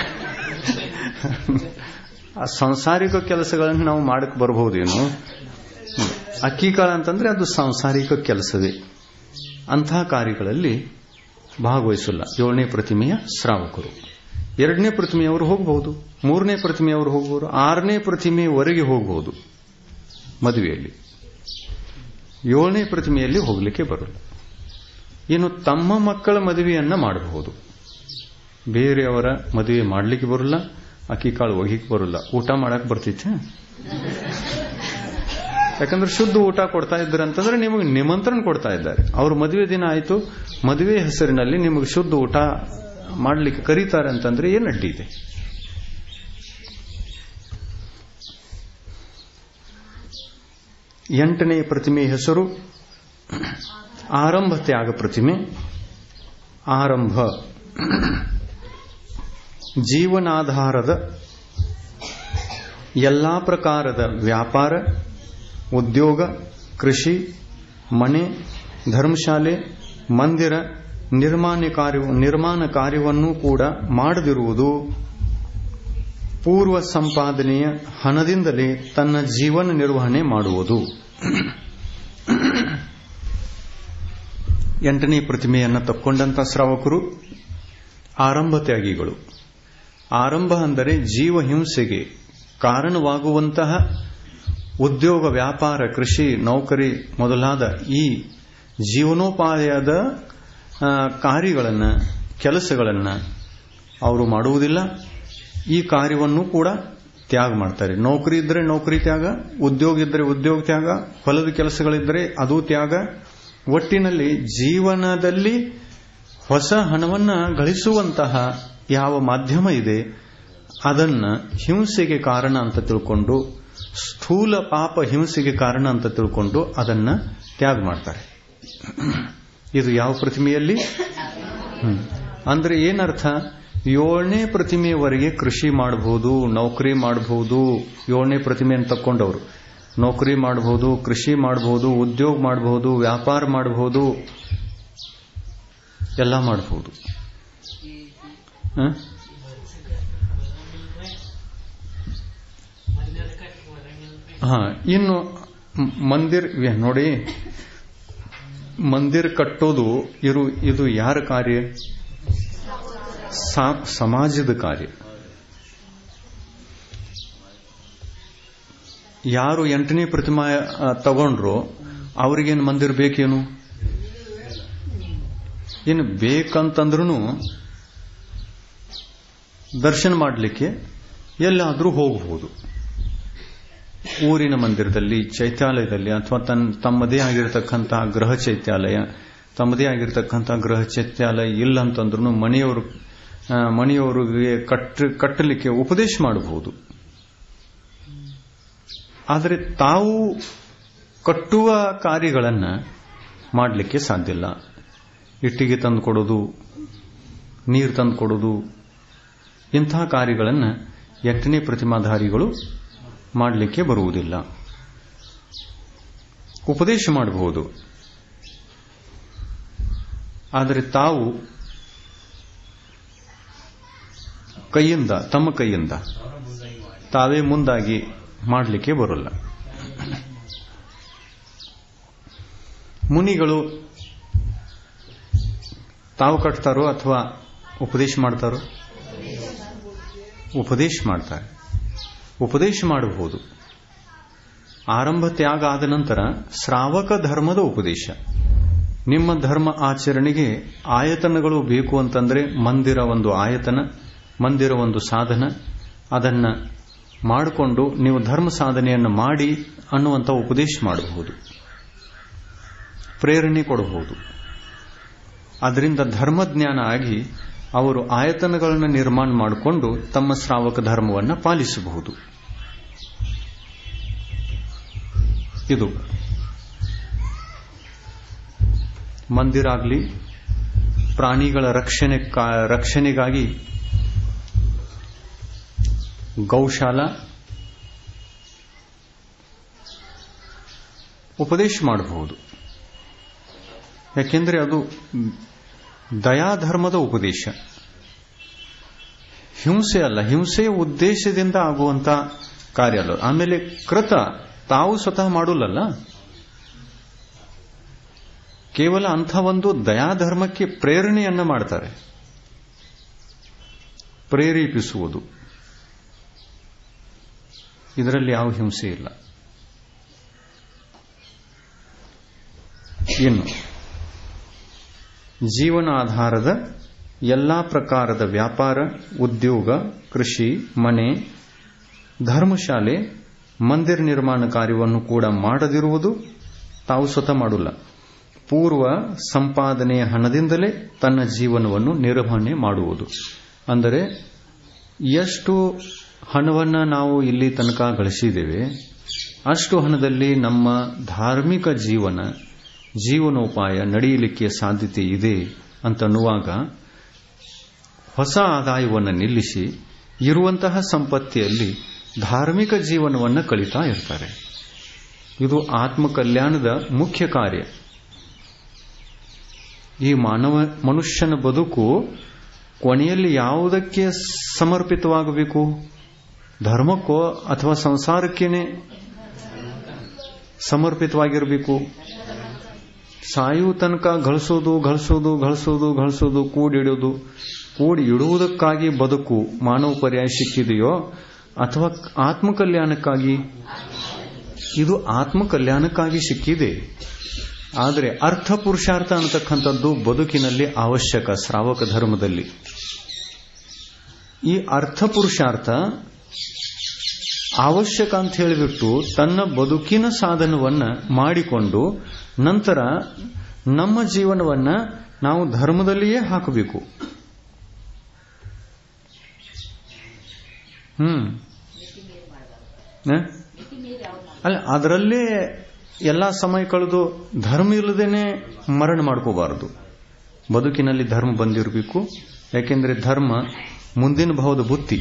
A: ಆ ಸಾಂಸಾರಿಕ ಕೆಲಸಗಳನ್ನು ನಾವು ಮಾಡಕ್ ಬರಬಹುದೇನು ಹ್ಮ್. ಅಕ್ಕಿ ಕಾಳು ಅಂತಂದ್ರೆ ಅದು ಸಾಂಸಾರಿಕ ಕೆಲಸವೇ ಅಂತಹ ಕಾರ್ಯಗಳಲ್ಲಿ ಭಾಗವಹಿಸಲ್ಲ ಏಳನೇ ಪ್ರತಿಮೆಯ ಶ್ರಾವಕರು ಎರಡನೇ ಪ್ರತಿಮೆಯವರು ಹೋಗಬಹುದು ಮೂರನೇ ಪ್ರತಿಮೆಯವರು ಹೋಗಬಹುದು ಆರನೇ ಪ್ರತಿಮೆಯವರೆಗೆ ಹೋಗಬಹುದು ಮದುವೆಯಲ್ಲಿ ಏಳನೇ ಪ್ರತಿಮೆಯಲ್ಲಿ ಹೋಗಲಿಕ್ಕೆ ಬರಲ್ಲ ಇನ್ನು ತಮ್ಮ ಮಕ್ಕಳ ಮದುವೆಯನ್ನ ಮಾಡಬಹುದು ಬೇರೆಯವರ ಮದುವೆ ಮಾಡಲಿಕ್ಕೆ ಬರಲ್ಲ ಅಕ್ಕಿ ಕಾಳು ಒಗಿಕ್ ಬರಲ್ಲ ಊಟ ಮಾಡಕ್ ಬರ್ತೈತೆ ಯಾಕಂದ್ರೆ ಶುದ್ಧ ಊಟ ಕೊಡ್ತಾ ಇದ್ದಾರೆ ಅಂತಂದ್ರೆ ನಿಮಗೆ ನಿಮಂತ್ರಣ ಕೊಡ್ತಾ ಇದ್ದಾರೆ ಅವ್ರ ಮದುವೆ ದಿನ ಆಯ್ತು ಮದುವೆ ಹೆಸರಿನಲ್ಲಿ ನಿಮಗೆ ಶುದ್ಧ ಊಟ ಮಾಡಲಿಕ್ಕೆ ಕರೀತಾರೆ ಅಂತಂದ್ರೆ ಏನು ಅಡ್ಡಿ ಇದೆ ಎಂಟನೇ ಪ್ರತಿಮೆ ಹೆಸರು ಆರಂಭ ತ್ಯಾಗ ಪ್ರತಿಮೆ ಆರಂಭ ಜೀವನಾಧಾರದ ಎಲ್ಲಾ ಪ್ರಕಾರದ ವ್ಯಾಪಾರ ಉದ್ಯೋಗ ಕೃಷಿ ಮನೆ ಧರ್ಮಶಾಲೆ ಮಂದಿರ ನಿರ್ಮಾಣ ಕಾರ್ಯ ನಿರ್ಮಾಣ ಕಾರ್ಯವನ್ನೂ ಕೂಡ ಮಾಡದಿರುವುದು ಪೂರ್ವ ಸಂಪಾದನೆಯ ಹಣದಿಂದಲೇ ತನ್ನ ಜೀವನ ನಿರ್ವಹಣೆ ಮಾಡುವುದು ಎಂಟನೇ ಪ್ರತಿಮೆಯನ್ನು ತಕ್ಕೊಂಡಂತ ಶ್ರಾವಕರು ಆರಂಭ ತ್ಯಾಗಿಗಳು ಆರಂಭ ಅಂದರೆ ಜೀವ ಹಿಂಸೆಗೆ ಕಾರಣವಾಗುವಂತಹ ಉದ್ಯೋಗ ವ್ಯಾಪಾರ ಕೃಷಿ ನೌಕರಿ ಮೊದಲಾದ ಈ ಜೀವನೋಪಾಯದ ಆ, ಕಾರ್ಯಗಳನ್ನು ಕೆಲಸಗಳನ್ನು ಅವರು ಮಾಡುವುದಿಲ್ಲ ಈ ಕಾರ್ಯವನ್ನು ಕೂಡ ತ್ಯಾಗ ಮಾಡ್ತಾರೆ ನೌಕರಿ ಇದ್ರೆ ನೌಕರಿ ತ್ಯಾಗ ಉದ್ಯೋಗ ಇದ್ರೆ ಉದ್ಯೋಗ ತ್ಯಾಗ ಹೊಲದ ಕೆಲಸಗಳಿದ್ರೆ ಅದು ತ್ಯಾಗ ಒಟ್ಟಿನಲ್ಲಿ ಜೀವನದಲ್ಲಿ ಹೊಸ ಹಣವನ್ನ ಗಳಿಸುವಂತಹ ಯಾವ ಮಾಧ್ಯಮ ಇದೆ ಅದನ್ನ ಹಿಂಸೆಗೆ ಕಾರಣ ಅಂತ ತಿಳ್ಕೊಂಡು ಸ್ಥೂಲ ಪಾಪ ಹಿಂಸೆಗೆ ಕಾರಣ ಅಂತ ತಿಳ್ಕೊಂಡು ಅದನ್ನ ತ್ಯಾಗ ಮಾಡ್ತಾರೆ ಇದು ಯಾವ ಪ್ರತಿಮೆಯಲ್ಲಿ ಹ್ಮ್. ಅಂದ್ರೆ ಏನರ್ಥ ಏಳನೇ ಪ್ರತಿಮೆಯವರೆಗೆ ಕೃಷಿ ಮಾಡಬಹುದು ನೌಕರಿ ಮಾಡಬಹುದು ಏಳನೇ ಪ್ರತಿಮೆಯನ್ನು ತಕ್ಕೊಂಡವರು ನೌಕರಿ ಮಾಡಬಹುದು ಕೃಷಿ ಮಾಡಬಹುದು ಉದ್ಯೋಗ ಮಾಡಬಹುದು ವ್ಯಾಪಾರ ಮಾಡಬಹುದು ಎಲ್ಲ ಮಾಡಬಹುದು ಹ? ಹಾ ಇನ್ನು ಮ್- ಮಂದಿರ್ ವ್ಯ- ನೋಡಿ ಮಂದಿರ ಕಟ್ಟೋದು ಇರು ಇದು ಯಾರ ಕಾರ್ಯ ಸಾ- ಸಮಾಜದ ಕಾರ್ಯ ಯಾರು ಎಂಟನೇ ಪ್ರತಿಮಾ ಆ, ತಗೊಂಡ್ರು ಅವ್ರಿಗೇನು ಮಂದಿರ ಬೇಕೇನು ಏನು ಬೇಕಂತಂದ್ರೂ ದರ್ಶನ ಮಾಡಲಿಕ್ಕೆ ಎಲ್ಲಾದರೂ ಹೋಗಬಹುದು ಊರಿನ ಮಂದಿರದಲ್ಲಿ ಚೈತ್ಯಾಲಯದಲ್ಲಿ ಅಥವಾ ತನ್ನ ತಮ್ಮದೇ ಆಗಿರತಕ್ಕಂತಹ ಗೃಹ ಚೈತ್ಯಾಲಯ ತಮ್ಮದೇ ಆಗಿರತಕ್ಕಂತಹ ಗೃಹ ಚೈತ್ಯಾಲಯ ಇಲ್ಲ ಅಂತಂದ್ರೂ ಮನೆಯವರು ಆ, ಮನೆಯವರಿಗೆ ಕಟ್ಟ ಕಟ್ಟಲಿಕ್ಕೆ ಉಪದೇಶ ಮಾಡಬಹುದು ಆದರೆ ತಾವು ಕಟ್ಟುವ ಕಾರ್ಯಗಳನ್ನು ಮಾಡಲಿಕ್ಕೆ ಸಾಧ್ಯ ಇಲ್ಲ ಇಟ್ಟಿಗೆ ತಂದು ಕೊಡೋದು ನೀರು ತಂದು ಕೊಡೋದು ಇಂತಹ ಕಾರ್ಯಗಳನ್ನು ಎಂಟನೇ ಪ್ರತಿಮಾಧಾರಿಗಳು ಮಾಡಲಿಕ್ಕೆ ಬರುವುದಿಲ್ಲ ಉಪದೇಶ ಮಾಡಬಹುದು ಆದರೆ ತಾವು ಕೈಯಿಂದ ತಮ್ಮ ಕೈಯಿಂದ ತಾವೇ ಮುಂದಾಗಿ ಮಾಡಲಿಕ್ಕೆ ಬರೋಲ್ಲ ಮುನಿಗಳು ತಾವು ಕಟ್ತಾರೋ ಅಥವಾ ಉಪದೇಶ ಮಾಡ್ತಾರೋ ಉಪದೇಶ ಮಾಡ್ತಾರೆ ಉಪದೇಶ ಮಾಡಬಹುದು ಆರಂಭ ತ್ಯಾಗ ಆದ ನಂತರ ಶ್ರಾವಕ ಧರ್ಮದ ಉಪದೇಶ ನಿಮ್ಮ ಧರ್ಮ ಆಚರಣೆಗೆ ಆಯತನಗಳು ಬೇಕು ಅಂತಂದ್ರೆ ಮಂದಿರ ಒಂದು ಆಯತನ ಮಂದಿರ ಒಂದು ಸಾಧನ ಅದನ್ನ ಮಾಡಿಕೊಂಡು ನೀವು ಧರ್ಮ ಸಾಧನೆಯನ್ನು ಮಾಡಿ ಅನ್ನುವಂಥ ಉಪದೇಶ ಮಾಡಬಹುದು ಪ್ರೇರಣೆ ಕೊಡಬಹುದು ಅದರಿಂದ ಧರ್ಮಜ್ಞಾನ ಆಗಿ ಅವರು ಆಯತನಗಳನ್ನು ನಿರ್ಮಾಣ ಮಾಡಿಕೊಂಡು ತಮ್ಮ ಶ್ರಾವಕ ಧರ್ಮವನ್ನು ಪಾಲಿಸಬಹುದು ಇದು ಮಂದಿರ ಆಗಲಿ ಪ್ರಾಣಿಗಳ ರಕ್ಷಣೆ ರಕ್ಷಣೆಗಾಗಿ ಗೌಶಾಲಾ ಉಪದೇಶ ಮಾಡಬಹುದು ಯಾಕೆಂದ್ರೆ ಅದು ದಯಾಧರ್ಮದ ಉಪದೇಶ ಹಿಂಸೆ ಅಲ್ಲ ಹಿಂಸೆಯ ಉದ್ದೇಶದಿಂದ ಆಗುವಂತ ಕಾರ್ಯ ಅಲ್ಲ ಆಮೇಲೆ ಕೃತ ತಾವು ಸ್ವತಃ ಮಾಡೋಲ್ಲಲ್ಲ ಕೇವಲ ಅಂಥ ಒಂದು ದಯಾಧರ್ಮಕ್ಕೆ ಪ್ರೇರಣೆಯನ್ನ ಮಾಡ್ತಾರೆ ಪ್ರೇರೇಪಿಸುವುದು ಇದರಲ್ಲಿ ಯಾವ ಹಿಂಸೆ ಇಲ್ಲ ಇನ್ನು ಜೀವನ ಆಧಾರದ ಎಲ್ಲಾ ಪ್ರಕಾರದ ವ್ಯಾಪಾರ ಉದ್ಯೋಗ ಕೃಷಿ ಮನೆ ಧರ್ಮಶಾಲೆ ಮಂದಿರ ನಿರ್ಮಾಣ ಕಾರ್ಯವನ್ನು ಕೂಡ ಮಾಡದಿರುವುದು ತಾವು ಸ್ವತಃ ಮಾಡಲ್ಲ ಪೂರ್ವ ಸಂಪಾದನೆಯ ಹಣದಿಂದಲೇ ತನ್ನ ಜೀವನವನ್ನು ನಿರ್ವಹಣೆ ಮಾಡುವುದು ಅಂದರೆ ಎಷ್ಟು ಹಣವನ್ನು ನಾವು ಇಲ್ಲಿ ತನಕ ಗಳಿಸಿದ್ದೇವೆ ಅಷ್ಟು ಹಣದಲ್ಲಿ ನಮ್ಮ ಧಾರ್ಮಿಕ ಜೀವನ ಜೀವನೋಪಾಯ ನಡೆಯಲಿಕ್ಕೆ ಸಾಧ್ಯತೆ ಇದೆ ಅಂತನ್ನುವಾಗ ಹೊಸ ಆದಾಯವನ್ನು ನಿಲ್ಲಿಸಿ ಇರುವಂತಹ ಸಂಪತ್ತಿಯಲ್ಲಿ ಧಾರ್ಮಿಕ ಜೀವನವನ್ನು ಕಳೀತಾ ಇರ್ತಾರೆ ಇದು ಆತ್ಮಕಲ್ಯಾಣದ ಮುಖ್ಯ ಕಾರ್ಯ ಈ ಮಾನವ ಮನುಷ್ಯನ ಬದುಕು ಕೊನೆಯಲ್ಲಿ ಯಾವುದಕ್ಕೆ ಸಮರ್ಪಿತವಾಗಬೇಕು ಧರ್ಮಕ್ಕೋ ಅಥವಾ ಸಂಸಾರಕ್ಕೇನೆ ಸಮರ್ಪಿತವಾಗಿರಬೇಕು ಸಾಯುವ ತನಕ ಗಳಿಸೋದು ಗಳಿಸೋದು ಗಳಿಸೋದು ಗಳಿಸೋದು ಕೂಡಿಡೋದು ಕೂಡಿ ಇಡುವುದಕ್ಕಾಗಿ ಬದುಕು ಮಾನವ ಪರ್ಯಾಯ ಸಿಕ್ಕಿದೆಯೋ ಅಥವಾ ಆತ್ಮಕಲ್ಯಾಣಕ್ಕಾಗಿ ಇದು ಆತ್ಮಕಲ್ಯಾಣಕ್ಕಾಗಿ ಸಿಕ್ಕಿದೆ ಆದರೆ ಅರ್ಥ ಪುರುಷಾರ್ಥ ಅನ್ನತಕ್ಕಂಥದ್ದು ಬದುಕಿನಲ್ಲಿ ಅವಶ್ಯಕ ಶ್ರಾವಕ ಧರ್ಮದಲ್ಲಿ ಈ ಅರ್ಥ ಪುರುಷಾರ್ಥ ಅವಶ್ಯಕ ಅಂತ ಹೇಳಿಬಿಟ್ಟು ತನ್ನ ಬದುಕಿನ ಸಾಧನವನ್ನ ಮಾಡಿಕೊಂಡು ನಂತರ ನಮ್ಮ ಜೀವನವನ್ನ ನಾವು ಧರ್ಮದಲ್ಲಿಯೇ ಹಾಕಬೇಕು ಹ್ಮ್ ಅಲ್ಲ ಅದರಲ್ಲೇ ಎಲ್ಲಾ ಸಮಯ ಕಳೆದು ಧರ್ಮ ಇಲ್ಲದೇನೆ ಮರಣ ಮಾಡ್ಕೋಬಾರದು ಬದುಕಿನಲ್ಲಿ ಧರ್ಮ ಬಂದಿರಬೇಕು ಯಾಕೆಂದ್ರೆ ಧರ್ಮ ಮುಂದಿನ ಭಾವದ ಬುತ್ತಿ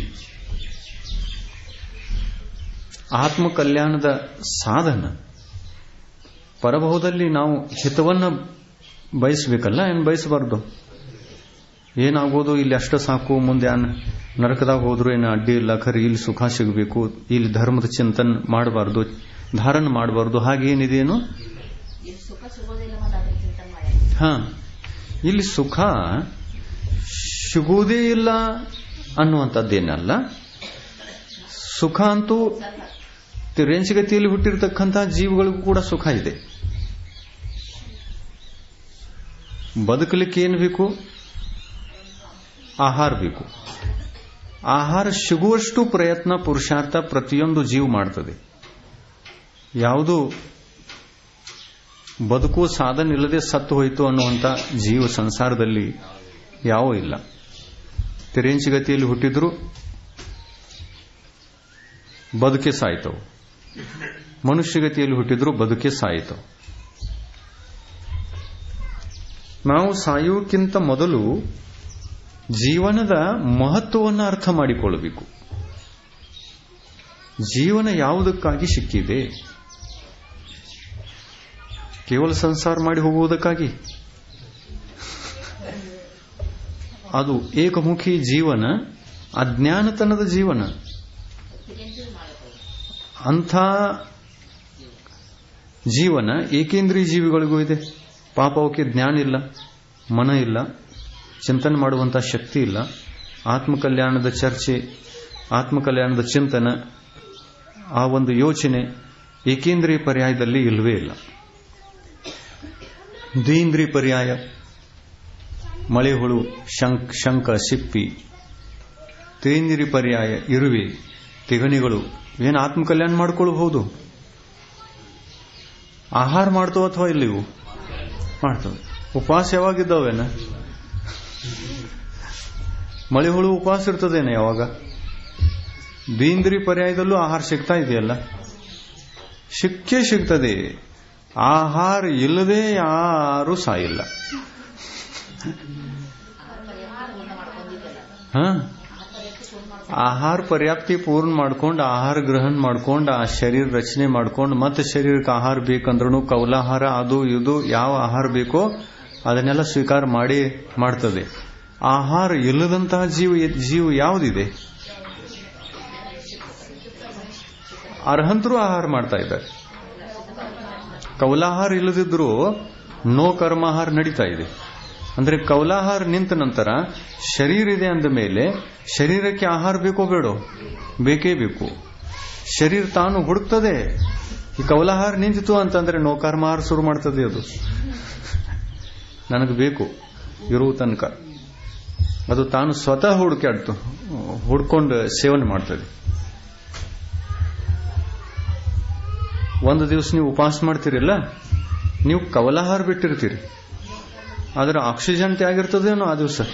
A: ಆತ್ಮ ಕಲ್ಯಾಣದ ಸಾಧನ ಪರಭವದಲ್ಲಿ ನಾವು ಹಿತವನ್ನ ಬಯಸಬೇಕಲ್ಲ ಏನು ಬಯಸಬಾರ್ದು ಏನಾಗೋದು ಇಲ್ಲಿ ಅಷ್ಟ ಸಾಕು ಮುಂದೆ ನರಕದಾಗ ಹೋದ್ರು ಏನು ಅಡ್ಡಿ ಇಲ್ಲ ಖರಿ ಇಲ್ಲಿ ಸುಖ ಸಿಗಬೇಕು ಇಲ್ಲಿ ಧರ್ಮದ ಚಿಂತನೆ ಮಾಡಬಾರ್ದು ಧಾರಣ ಮಾಡಬಾರ್ದು ಹಾಗೇನಿದೇನು
C: ಸಿಗೋದಿಲ್ಲ ಮತ್ತೆ ಅದ್ರ ಚಿಂತನೆ ಮಾಡಿ
A: ಹಾ ಇಲ್ಲಿ ಸುಖ ಸಿಗುವುದೇ ಇಲ್ಲ ಅನ್ನುವಂಥದ್ದೇನಲ್ಲ ಸುಖ ಅಂತೂ ತಿರೆಂಚಗತಿಯಲ್ಲಿ ಹುಟ್ಟಿರ್ತಕ್ಕಂಥ ಜೀವಗಳಿಗೂ ಕೂಡ ಸುಖ ಇದೆ ಬದುಕಲಿಕ್ಕೆ ಏನು ಬೇಕು ಆಹಾರ ಬೇಕು ಆಹಾರ ಸಿಗುವಷ್ಟು ಪ್ರಯತ್ನ ಪುರುಷಾರ್ಥ ಪ್ರತಿಯೊಂದು ಜೀವ ಮಾಡ್ತದೆ ಯಾವುದು ಬದುಕುವ ಸಾಧನ ಇಲ್ಲದೆ ಸತ್ತು ಹೋಯಿತು ಅನ್ನುವಂಥ ಜೀವ ಸಂಸಾರದಲ್ಲಿ ಯಾವ ಇಲ್ಲ ತೆರೆಂಚಿಗತಿಯಲ್ಲಿ ಹುಟ್ಟಿದ್ರು ಬದುಕೆ ಸಾಯ್ತವು ಮನುಷ್ಯಗತಿಯಲ್ಲಿ ಹುಟ್ಟಿದ್ರು ಬದುಕೆ ಸಾಯಿತವು ನಾವು ಸಾಯುವುಕ್ಕಿಂತ ಮೊದಲು ಜೀವನದ ಮಹತ್ವವನ್ನು ಅರ್ಥ ಮಾಡಿಕೊಳ್ಳಬೇಕು ಜೀವನ ಯಾವುದಕ್ಕಾಗಿ ಸಿಕ್ಕಿದೆ ಕೇವಲ ಸಂಸಾರ ಮಾಡಿ ಹೋಗುವುದಕ್ಕಾಗಿ ಅದು ಏಕಮುಖಿ ಜೀವನ ಅಜ್ಞಾನತನದ ಜೀವನ ಅಂಥ ಜೀವನ ಏಕೇಂದ್ರೀಯ ಜೀವಿಗಳಿಗೂ ಇದೆ ಪಾಪ ಅವಕ್ಕೆ ಜ್ಞಾನ ಇಲ್ಲ ಮನ ಇಲ್ಲ ಚಿಂತನೆ ಮಾಡುವಂತಹ ಶಕ್ತಿ ಇಲ್ಲ ಆತ್ಮಕಲ್ಯಾಣದ ಚರ್ಚೆ ಆತ್ಮಕಲ್ಯಾಣದ ಚಿಂತನ ಆ ಒಂದು ಯೋಚನೆ ಏಕೇಂದ್ರೀಯ ಪರ್ಯಾಯದಲ್ಲಿ ಇಲ್ಲವೇ ಇಲ್ಲ ದ್ವೀಂದ್ರಿಯ ಪರ್ಯಾಯ ಮಳೆ ಹುಳು ಶಂಕ್ ಶಂಕ ಸಿಪ್ಪಿ ತ್ರೀಂದ್ರಿಯ ಪರ್ಯಾಯ ಇರುವೆ ತಿಗಣಿಗಳು ಏನು ಆತ್ಮಕಲ್ಯಾಣ ಮಾಡ್ಕೊಳ್ಬಹುದು ಆಹಾರ ಮಾಡ್ತವ ಅಥವಾ ಇಲ್ಲಿವು ಮಾಡ್ತವೆ ಉಪವಾಸ ಯಾವಾಗಿದ್ದಾವೇನ ಮಳೆ ಹುಳು ಉಪವಾಸ ಇರ್ತದೇನೆ ಯಾವಾಗ ದೀಂದ್ರಿ ಪರ್ಯಾಯದಲ್ಲೂ ಆಹಾರ ಸಿಗ್ತಾ ಇದೆಯಲ್ಲ ಸಿಕ್ಕೇ ಸಿಗ್ತದೆ ಆಹಾರ ಇಲ್ಲದೆ ಯಾರೂ ಸಾಯಿಲ್ಲ ಹ ಆಹಾರ ಪರ್ಯಾಪ್ತಿ ಪೂರ್ಣ ಮಾಡ್ಕೊಂಡು ಆಹಾರ ಗ್ರಹಣ ಮಾಡ್ಕೊಂಡು ಆ ಶರೀರ ರಚನೆ ಮಾಡ್ಕೊಂಡು ಮತ್ತೆ ಶರೀರಕ್ಕೆ ಆಹಾರ ಬೇಕಂದ್ರೂ ಕೌಲಾಹಾರ ಅದು ಇದು ಯಾವ ಆಹಾರ ಬೇಕೋ ಅದನ್ನೆಲ್ಲ ಸ್ವೀಕಾರ ಮಾಡಿ ಮಾಡ್ತದೆ ಆಹಾರ ಇಲ್ಲದಂತಹ ಜೀವ ಜೀವ ಯಾವುದಿದೆ ಅರ್ಹಂತರೂ ಆಹಾರ ಮಾಡ್ತಾ ಇದ್ದಾರೆ ಕೌಲಾಹಾರ ಇಲ್ಲದಿದ್ರೂ ನೋ ಕರ್ಮಾಹಾರ ನಡೀತಾ ಇದೆ ಅಂದ್ರೆ ಕೌಲಾಹಾರ ನಿಂತ ನಂತರ ಶರೀರ ಇದೆ ಅಂದ ಮೇಲೆ ಶರೀರಕ್ಕೆ ಆಹಾರ ಬೇಕೋ ಬೇಡೋ ಬೇಕೇ ಬೇಕು ಶರೀರ ತಾನು ಹುಡುಕ್ತದೆ ಈ ಕೌಲಾಹಾರ ನಿಂತಿತು ಅಂತಂದ್ರೆ ನೋ ಕರ್ಮಾಹಾರ ಶುರು ಮಾಡ್ತದೆ ಅದು ನನಗೆ ಬೇಕು ಇರುವ ತನಕ ಅದು ತಾನು ಸ್ವತಃ ಹುಡುಕಾಡ್ತು ಹುಡ್ಕೊಂಡು ಸೇವನೆ ಮಾಡ್ತದೆ ಒಂದು ದಿವಸ ನೀವು ಉಪವಾಸ ಮಾಡ್ತೀರಿಲ್ಲ ನೀವು ಕವಲಾಹಾರ ಬಿಟ್ಟಿರ್ತೀರಿ ಆದ್ರೆ ಆಕ್ಸಿಜನ್ ತ್ಯಾಗಿರ್ತದೇನೋ ಆ ದಿವಸ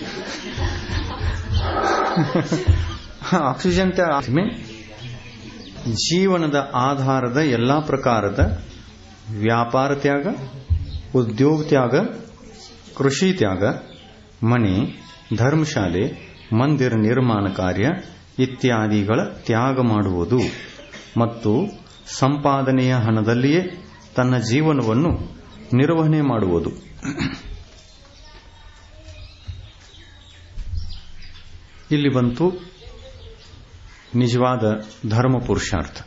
A: ಆಕ್ಸಿಜನ್ ತ್ಯಾಗ ಜೀವನದ ಆಧಾರದ ಎಲ್ಲಾ ಪ್ರಕಾರದ ವ್ಯಾಪಾರ ತ್ಯಾಗ ಉದ್ಯೋಗ ತ್ಯಾಗ ಕೃಷಿ ತ್ಯಾಗ ಮನೆ ಧರ್ಮಶಾಲೆ ಮಂದಿರ ನಿರ್ಮಾಣ ಕಾರ್ಯ ಇತ್ಯಾದಿಗಳ ತ್ಯಾಗ ಮಾಡುವುದು ಮತ್ತು ಸಂಪಾದನೆಯ ಹಣದಲ್ಲಿಯೇ ತನ್ನ ಜೀವನವನ್ನು ನಿರ್ವಹಣೆ ಮಾಡುವುದು ಇಲ್ಲಿ ಬಂತು ನಿಜವಾದ ಧರ್ಮ ಪುರುಷಾರ್ಥ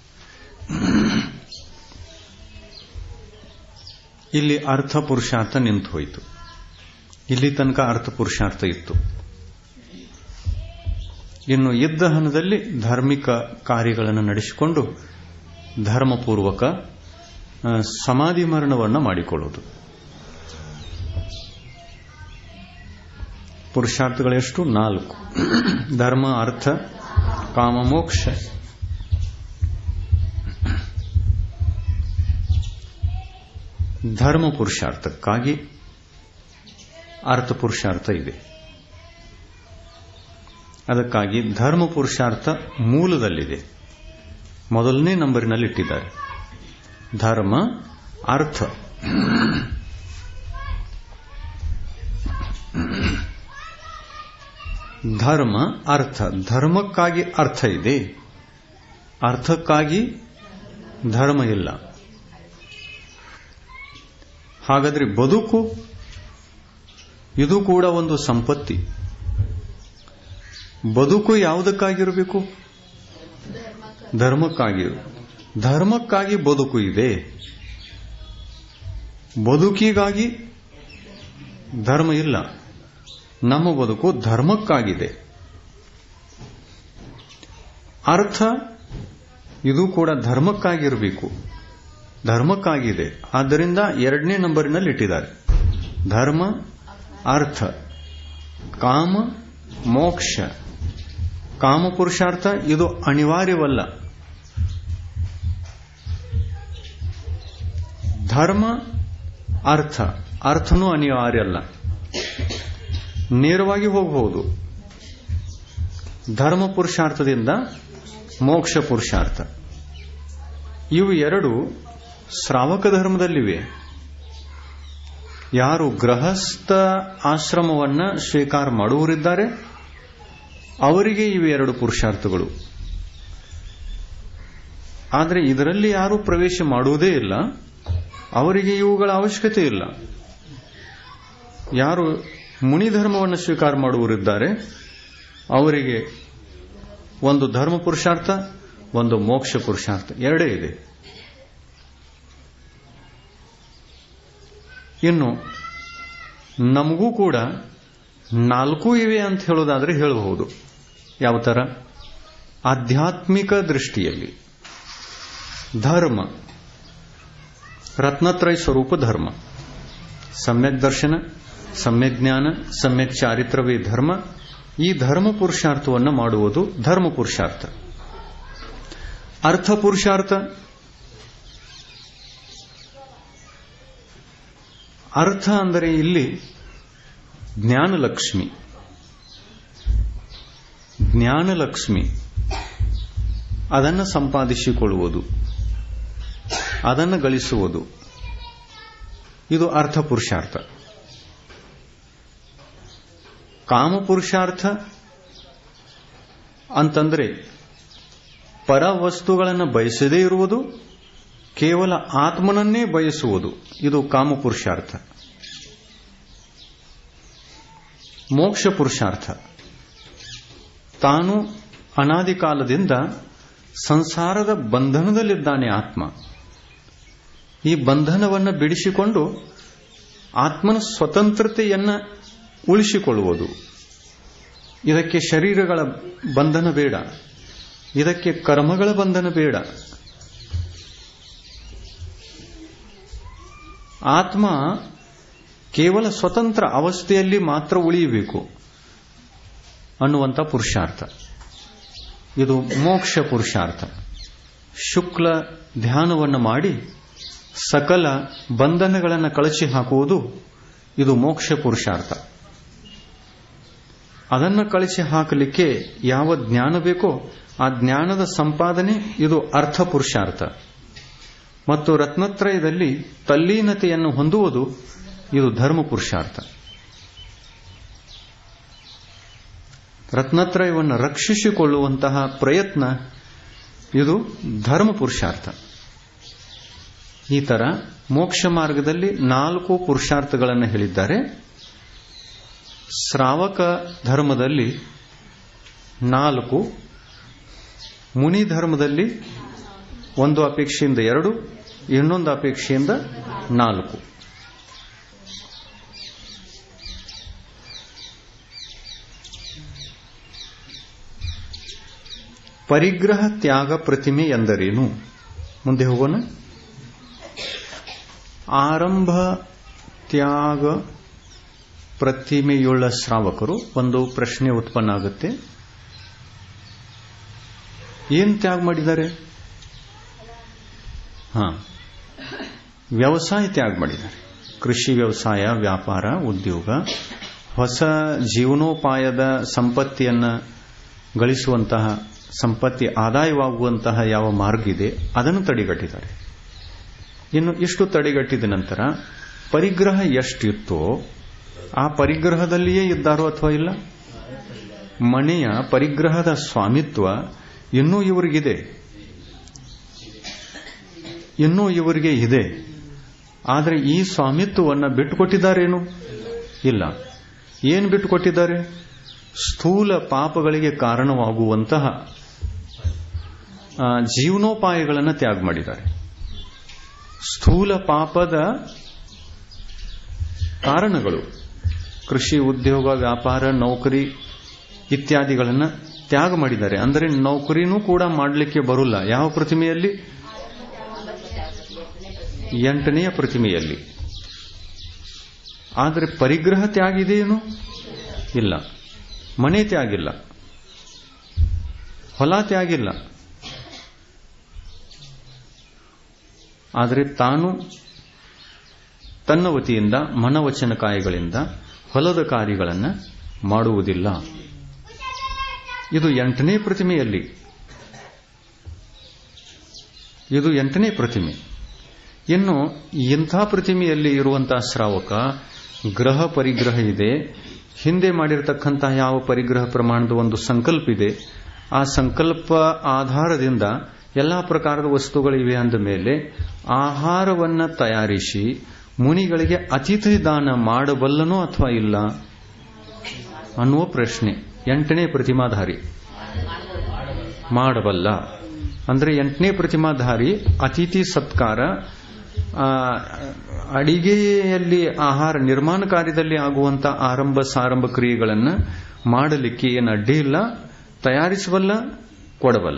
A: ಇಲ್ಲಿ ಅರ್ಥ ಪುರುಷಾರ್ಥ ನಿಂತು ಹೋಯಿತು ಇಲ್ಲಿ ತನಕ ಅರ್ಥ ಪುರುಷಾರ್ಥ ಇತ್ತು ಇನ್ನು ಇದ್ದ ಹಣದಲ್ಲಿ ಧಾರ್ಮಿಕ ಕಾರ್ಯಗಳನ್ನು ನಡೆಸಿಕೊಂಡು ಧರ್ಮಪೂರ್ವಕ ಸಮಾಧಿ ಮರಣವನ್ನು ಮಾಡಿಕೊಳ್ಳುವುದು ಪುರುಷಾರ್ಥಗಳೆಷ್ಟು ನಾಲ್ಕು ಧರ್ಮ ಅರ್ಥ ಕಾಮ ಮೋಕ್ಷ ಧರ್ಮ ಪುರುಷಾರ್ಥಕ್ಕಾಗಿ ಅರ್ಥ ಪುರುಷಾರ್ಥ ಇದೆ ಅದಕ್ಕಾಗಿ ಧರ್ಮ ಪುರುಷಾರ್ಥ ಮೂಲದಲ್ಲಿದೆ ಮೊದಲನೇ ನಂಬರಿನಲ್ಲಿ ಇಟ್ಟಿದ್ದಾರೆ ಧರ್ಮ ಅರ್ಥ ಧರ್ಮ ಅರ್ಥ ಧರ್ಮಕ್ಕಾಗಿ ಅರ್ಥ ಇದೆ ಅರ್ಥಕ್ಕಾಗಿ ಧರ್ಮ ಇಲ್ಲ ಹಾಗಾದ್ರೆ ಬದುಕು ಇದು ಕೂಡ ಒಂದು ಸಂಪತ್ತಿ ಬದುಕು ಯಾವುದಕ್ಕಾಗಿರಬೇಕು ಧರ್ಮಕ್ಕಾಗಿ ಧರ್ಮಕ್ಕಾಗಿ ಬದುಕು ಇದೆ ಬದುಕಿಗಾಗಿ ಧರ್ಮ ಇಲ್ಲ ನಮ್ಮ ಬದುಕು ಧರ್ಮಕ್ಕಾಗಿದೆ ಅರ್ಥ ಇದು ಕೂಡ ಧರ್ಮಕ್ಕಾಗಿರಬೇಕು ಧರ್ಮಕ್ಕಾಗಿದೆ ಆದ್ದರಿಂದ ಎರಡನೇ ನಂಬರಿನಲ್ಲಿ ಇಟ್ಟಿದ್ದಾರೆ ಧರ್ಮ ಅರ್ಥ ಕಾಮ ಮೋಕ್ಷ ಕಾಮ ಪುರುಷಾರ್ಥ ಇದು ಅನಿವಾರ್ಯವಲ್ಲ ಧರ್ಮ ಅರ್ಥ ಅರ್ಥನೂ ಅನಿವಾರ್ಯ ಅಲ್ಲ ನೇರವಾಗಿ ಹೋಗಬಹುದು ಧರ್ಮ ಪುರುಷಾರ್ಥದಿಂದ ಮೋಕ್ಷ ಪುರುಷಾರ್ಥ ಇವು ಎರಡು ಶ್ರಾವಕ ಧರ್ಮದಲ್ಲಿವೆ ಯಾರು ಗೃಹಸ್ಥ ಆಶ್ರಮವನ್ನ ಸ್ವೀಕಾರ ಮಾಡುವರಿದ್ದಾರೆ ಅವರಿಗೆ ಇವೆ ಎರಡು ಪುರುಷಾರ್ಥಗಳು ಆದರೆ ಇದರಲ್ಲಿ ಯಾರು ಪ್ರವೇಶ ಮಾಡುವುದೇ ಇಲ್ಲ ಅವರಿಗೆ ಇವುಗಳ ಅವಶ್ಯಕತೆ ಇಲ್ಲ ಯಾರು ಮುನಿ ಧರ್ಮವನ್ನು ಸ್ವೀಕಾರ ಮಾಡುವರಿದ್ದಾರೆ ಅವರಿಗೆ ಒಂದು ಧರ್ಮ ಪುರುಷಾರ್ಥ ಒಂದು ಮೋಕ್ಷ ಪುರುಷಾರ್ಥ ಎರಡೇ ಇದೆ ಇನ್ನು ನಮಗೂ ಕೂಡ ನಾಲ್ಕು ಇವೆ ಅಂತ ಹೇಳೋದಾದ್ರೆ ಹೇಳಬಹುದು ಯಾವ ತರ ಆಧ್ಯಾತ್ಮಿಕ ದೃಷ್ಟಿಯಲ್ಲಿ ಧರ್ಮ ರತ್ನತ್ರಯ ಸ್ವರೂಪ ಧರ್ಮ ಸಮ್ಯಕ್ ದರ್ಶನ ಸಮ್ಯಕ್ ಜ್ಞಾನ ಸಮ್ಯಕ್ ಚಾರಿತ್ರವೇ ಧರ್ಮ ಈ ಧರ್ಮ ಪುರುಷಾರ್ಥವನ್ನು ಮಾಡುವುದು ಧರ್ಮ ಪುರುಷಾರ್ಥ ಅರ್ಥ ಪುರುಷಾರ್ಥ ಅರ್ಥ ಅಂದರೆ ಇಲ್ಲಿ ಜ್ಞಾನಲಕ್ಷ್ಮಿ ಜ್ಞಾನಲಕ್ಷ್ಮಿ ಅದನ್ನು ಸಂಪಾದಿಸಿಕೊಳ್ಳುವುದು ಅದನ್ನು ಗಳಿಸುವುದು ಇದು ಅರ್ಥ ಪುರುಷಾರ್ಥ ಕಾಮ ಪುರುಷಾರ್ಥ ಅಂತಂದ್ರೆ ಪರ ವಸ್ತುಗಳನ್ನು ಬಯಸದೇ ಇರುವುದು ಕೇವಲ ಆತ್ಮನನ್ನೇ ಬಯಸುವುದು ಇದು ಕಾಮ ಪುರುಷಾರ್ಥ ಮೋಕ್ಷ ಪುರುಷಾರ್ಥ ತಾನು ಅನಾದಿ ಕಾಲದಿಂದ ಸಂಸಾರದ ಬಂಧನದಲ್ಲಿದ್ದಾನೆ ಆತ್ಮ ಈ ಬಂಧನವನ್ನು ಬಿಡಿಸಿಕೊಂಡು ಆತ್ಮನ ಸ್ವತಂತ್ರತೆಯನ್ನ ಉಳಿಸಿಕೊಳ್ಳುವುದು ಇದಕ್ಕೆ ಶರೀರಗಳ ಬಂಧನ ಬೇಡ ಇದಕ್ಕೆ ಕರ್ಮಗಳ ಬಂಧನ ಬೇಡ ಆತ್ಮ ಕೇವಲ ಸ್ವತಂತ್ರ ಅವಸ್ಥೆಯಲ್ಲಿ ಮಾತ್ರ ಉಳಿಯಬೇಕು ಅನ್ನುವಂಥ ಪುರುಷಾರ್ಥ ಇದು ಮೋಕ್ಷ ಪುರುಷಾರ್ಥ ಶುಕ್ಲ ಧ್ಯಾನವನ್ನು ಮಾಡಿ ಸಕಲ ಬಂಧನಗಳನ್ನು ಕಳಚಿ ಹಾಕುವುದು ಇದು ಮೋಕ್ಷ ಪುರುಷಾರ್ಥ ಅದನ್ನು ಕಳಿಸಿ ಹಾಕಲಿಕ್ಕೆ ಯಾವ ಜ್ಞಾನ ಬೇಕೋ ಆ ಜ್ಞಾನದ ಸಂಪಾದನೆ ಇದು ಅರ್ಥ ಪುರುಷಾರ್ಥ ಮತ್ತು ರತ್ನತ್ರಯದಲ್ಲಿ ತಲ್ಲೀನತೆಯನ್ನು ಹೊಂದುವುದು ಇದು ಧರ್ಮ ಪುರುಷಾರ್ಥ ರತ್ನತ್ರಯವನ್ನು ರಕ್ಷಿಸಿಕೊಳ್ಳುವಂತಹ ಪ್ರಯತ್ನ ಇದು ಧರ್ಮ ಪುರುಷಾರ್ಥ ಈ ತರ ಮೋಕ್ಷ ಮಾರ್ಗದಲ್ಲಿ ನಾಲ್ಕು ಪುರುಷಾರ್ಥಗಳನ್ನು ಹೇಳಿದ್ದಾರೆ ಶ್ರಾವಕ ಧರ್ಮದಲ್ಲಿ ನಾಲ್ಕು ಮುನಿ ಧರ್ಮದಲ್ಲಿ ಒಂದು ಅಪೇಕ್ಷೆಯಿಂದ ಎರಡು ಇನ್ನೊಂದು ಅಪೇಕ್ಷೆಯಿಂದ ನಾಲ್ಕು ಪರಿಗ್ರಹ ತ್ಯಾಗ ಪ್ರತಿಮೆ ಎಂದರೇನು ಮುಂದೆ ಹೋಗೋಣ ಆರಂಭ ತ್ಯಾಗ ಪ್ರತಿಮೆಯುಳ್ಳ ಶ್ರಾವಕರು ಒಂದು ಪ್ರಶ್ನೆ ಉತ್ಪನ್ನ ಆಗುತ್ತೆ ಏನ್ ತ್ಯಾಗ ಮಾಡಿದ್ದಾರೆ ಹಾ ವ್ಯವಸಾಯ ತ್ಯಾಗ ಮಾಡಿದ್ದಾರೆ ಕೃಷಿ ವ್ಯವಸಾಯ ವ್ಯಾಪಾರ ಉದ್ಯೋಗ ಹೊಸ ಜೀವನೋಪಾಯದ ಸಂಪತ್ತಿಯನ್ನು ಗಳಿಸುವಂತಹ ಸಂಪತ್ತಿ ಆದಾಯವಾಗುವಂತಹ ಯಾವ ಮಾರ್ಗ ಇದೆ ಅದನ್ನು ತಡೆಗಟ್ಟಿದ್ದಾರೆ ಇನ್ನು ಇಷ್ಟು ತಡೆಗಟ್ಟಿದ ನಂತರ ಪರಿಗ್ರಹ ಎಷ್ಟಿತ್ತೋ ಆ ಪರಿಗ್ರಹದಲ್ಲಿಯೇ ಇದ್ದಾರೋ ಅಥವಾ ಇಲ್ಲ ಮನೆಯ ಪರಿಗ್ರಹದ ಸ್ವಾಮಿತ್ವ ಇನ್ನೂ ಇವರಿಗಿದೆ ಇನ್ನೂ ಇವರಿಗೆ ಇದೆ ಆದರೆ ಈ ಸ್ವಾಮಿತ್ವವನ್ನು ಬಿಟ್ಟುಕೊಟ್ಟಿದ್ದಾರೇನು ಇಲ್ಲ ಏನು ಬಿಟ್ಟುಕೊಟ್ಟಿದ್ದಾರೆ ಸ್ಥೂಲ ಪಾಪಗಳಿಗೆ ಕಾರಣವಾಗುವಂತಹ ಜೀವನೋಪಾಯಗಳನ್ನು ತ್ಯಾಗ ಮಾಡಿದ್ದಾರೆ ಸ್ಥೂಲ ಪಾಪದ ಕಾರಣಗಳು ಕೃಷಿ ಉದ್ಯೋಗ ವ್ಯಾಪಾರ ನೌಕರಿ ಇತ್ಯಾದಿಗಳನ್ನು ತ್ಯಾಗ ಮಾಡಿದ್ದಾರೆ ಅಂದರೆ ನೌಕರಿನೂ ಕೂಡ ಮಾಡಲಿಕ್ಕೆ ಬರುಲ್ಲ ಯಾವ ಪ್ರತಿಮೆಯಲ್ಲಿ ಎಂಟನೆಯ ಪ್ರತಿಮೆಯಲ್ಲಿ ಆದರೆ ಪರಿಗ್ರಹ ತ್ಯಾಗ ಇದೆಯೇನು ಇಲ್ಲ ಮನೆ ತ್ಯಾಗಿಲ್ಲ ಹೊಲ ತ್ಯಾಗಿಲ್ಲ ಆದರೆ ತಾನು ತನ್ನ ವತಿಯಿಂದ ಮನವಚನ ಕಾಯಗಳಿಂದ ಹೊಲದ ಕಾರ್ಯಗಳನ್ನು ಮಾಡುವುದಿಲ್ಲ ಇದು ಎಂಟನೇ ಪ್ರತಿಮೆಯಲ್ಲಿ ಇದು ಎಂಟನೇ ಪ್ರತಿಮೆ ಇನ್ನು ಇಂಥ ಪ್ರತಿಮೆಯಲ್ಲಿ ಇರುವಂತಹ ಶ್ರಾವಕ ಗ್ರಹ ಪರಿಗ್ರಹ ಇದೆ ಹಿಂದೆ ಮಾಡಿರತಕ್ಕಂತಹ ಯಾವ ಪರಿಗ್ರಹ ಪ್ರಮಾಣದ ಒಂದು ಸಂಕಲ್ಪ ಇದೆ ಆ ಸಂಕಲ್ಪ ಆಧಾರದಿಂದ ಎಲ್ಲಾ ಪ್ರಕಾರದ ವಸ್ತುಗಳಿವೆ ಅಂದ ಮೇಲೆ ಆಹಾರವನ್ನ ತಯಾರಿಸಿ ಮುನಿಗಳಿಗೆ ಅತಿಥಿ ದಾನ ಮಾಡಬಲ್ಲನೋ ಅಥವಾ ಇಲ್ಲ ಅನ್ನುವ ಪ್ರಶ್ನೆ ಎಂಟನೇ ಪ್ರತಿಮಾಧಾರಿ ಮಾಡಬಲ್ಲ ಅಂದ್ರೆ ಎಂಟನೇ ಪ್ರತಿಮಾಧಾರಿ ಅತಿಥಿ ಸತ್ಕಾರ ಆ, ಅಡಿಗೆಯಲ್ಲಿ ಆಹಾರ ನಿರ್ಮಾಣ ಕಾರ್ಯದಲ್ಲಿ ಆಗುವಂತ ಆರಂಭ ಸಾರಂಭ ಕ್ರಿಯೆಗಳನ್ನು ಮಾಡಲಿಕ್ಕೆ ಏನು ಅಡ್ಡಿ ಇಲ್ಲ ತಯಾರಿಸಬಲ್ಲ ಕೊಡಬಲ್ಲ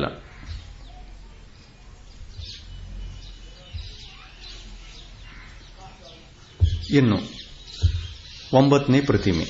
A: ಇನ್ನು ಒಂಬತ್ತನೇ ಪ್ರತಿಮೆ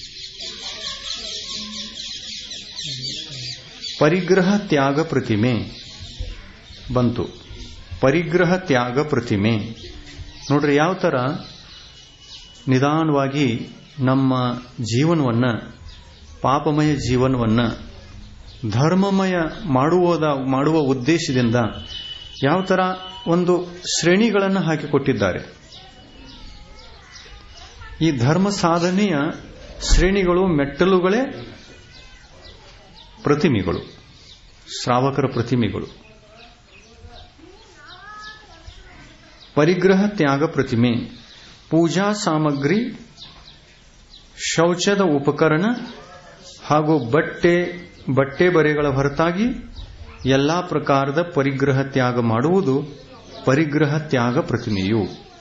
A: ಪರಿಗ್ರಹ ತ್ಯಾಗ ಪ್ರತಿಮೆ ಬಂತು ಪರಿಗ್ರಹ ತ್ಯಾಗ ಪ್ರತಿಮೆ ನೋಡ್ರಿ ಯಾವ ತರ ನಿಧಾನವಾಗಿ ನಮ್ಮ ಜೀವನವನ್ನ ಪಾಪಮಯ ಜೀವನವನ್ನ ಧರ್ಮಮಯ ಮಾಡುವುದ ಮಾಡುವ ಉದ್ದೇಶದಿಂದ ಯಾವ ತರ ಒಂದು ಶ್ರೇಣಿಗಳನ್ನು ಹಾಕಿಕೊಟ್ಟಿದ್ದಾರೆ ಈ ಧರ್ಮ ಸಾಧನೆಯ ಶ್ರೇಣಿಗಳು ಮೆಟ್ಟಲುಗಳೇ ಪ್ರತಿಮೆಗಳು ಶ್ರಾವಕರ ಪ್ರತಿಮೆಗಳು ಪರಿಗ್ರಹ ತ್ಯಾಗ ಪ್ರತಿಮೆ ಪೂಜಾ ಸಾಮಗ್ರಿ ಶೌಚದ ಉಪಕರಣ ಹಾಗೂ ಬಟ್ಟೆ ಬಟ್ಟೆ ಬರೆಗಳ ಹೊರತಾಗಿ ಎಲ್ಲಾ ಪ್ರಕಾರದ ಪರಿಗ್ರಹ ತ್ಯಾಗ ಮಾಡುವುದು ಪರಿಗ್ರಹ ತ್ಯಾಗ ಪ್ರತಿಮೆಯು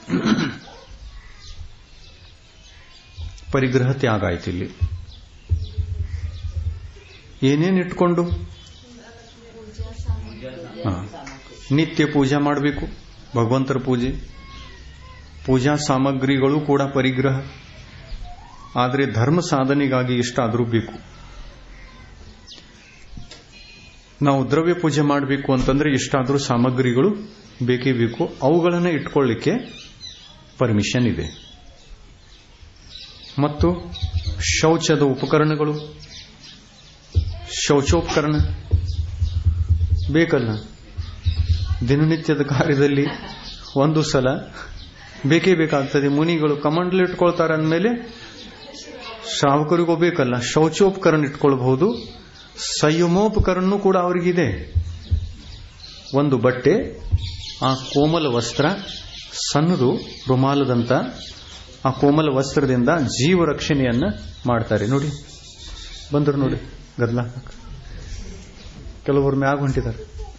A: ಪರಿಗ್ರಹ ತ್ಯಾಗ ಆಯ್ತು ಇಲ್ಲಿ ಏನೇನು ಇಟ್ಕೊಂಡು ಹಾ. ನಿತ್ಯ ಪೂಜೆ ಮಾಡಬೇಕು ಭಗವಂತರ ಪೂಜೆ ಪೂಜಾ ಸಾಮಗ್ರಿಗಳು ಕೂಡ ಪರಿಗ್ರಹ ಆದರೆ ಧರ್ಮ ಸಾಧನೆಗಾಗಿ ಇಷ್ಟಾದರೂ ಬೇಕು ನಾವು ದ್ರವ್ಯ ಪೂಜೆ ಮಾಡಬೇಕು ಅಂತಂದ್ರೆ ಇಷ್ಟಾದರೂ ಸಾಮಗ್ರಿಗಳು ಬೇಕೇ ಬೇಕು ಅವುಗಳನ್ನು ಇಟ್ಕೊಳ್ಳಿಕ್ಕೆ ಪರ್ಮಿಷನ್ ಇದೆ ಮತ್ತು ಶೌಚದ ಉಪಕರಣಗಳು ಶೌಚೋಪಕರಣ ಬೇಕಲ್ಲ ದಿನನಿತ್ಯದ ಕಾರ್ಯದಲ್ಲಿ ಒಂದು ಸಲ ಬೇಕೇ ಬೇಕಾಗ್ತದೆ ಮುನಿಗಳು ಕಮಂಡಲ್ ಇಟ್ಕೊಳ್ತಾರೆ ಅಂದಮೇಲೆ ಶ್ರಾವಕರಿಗೂ ಬೇಕಲ್ಲ ಶೌಚೋಪಕರಣ ಇಟ್ಕೊಳ್ಬಹುದು ಸಂಯಮೋಪಕರಣ ಕೂಡ ಅವರಿಗಿದೆ ಒಂದು ಬಟ್ಟೆ ಆ ಕೋಮಲ ವಸ್ತ್ರ ಸಣ್ಣದು ರುಮಾಲದಂತ ಆ ಕೋಮಲ ವಸ್ತ್ರದಿಂದ ಜೀವ ರಕ್ಷಣೆಯನ್ನ ಮಾಡ್ತಾರೆ ನೋಡಿ ಬಂದರು ನೋಡಿ ಗದ್ಲ ಕೆಲವರು ಮ್ಯಾಗ ಹೊಂಟಿದ್ದಾರೆ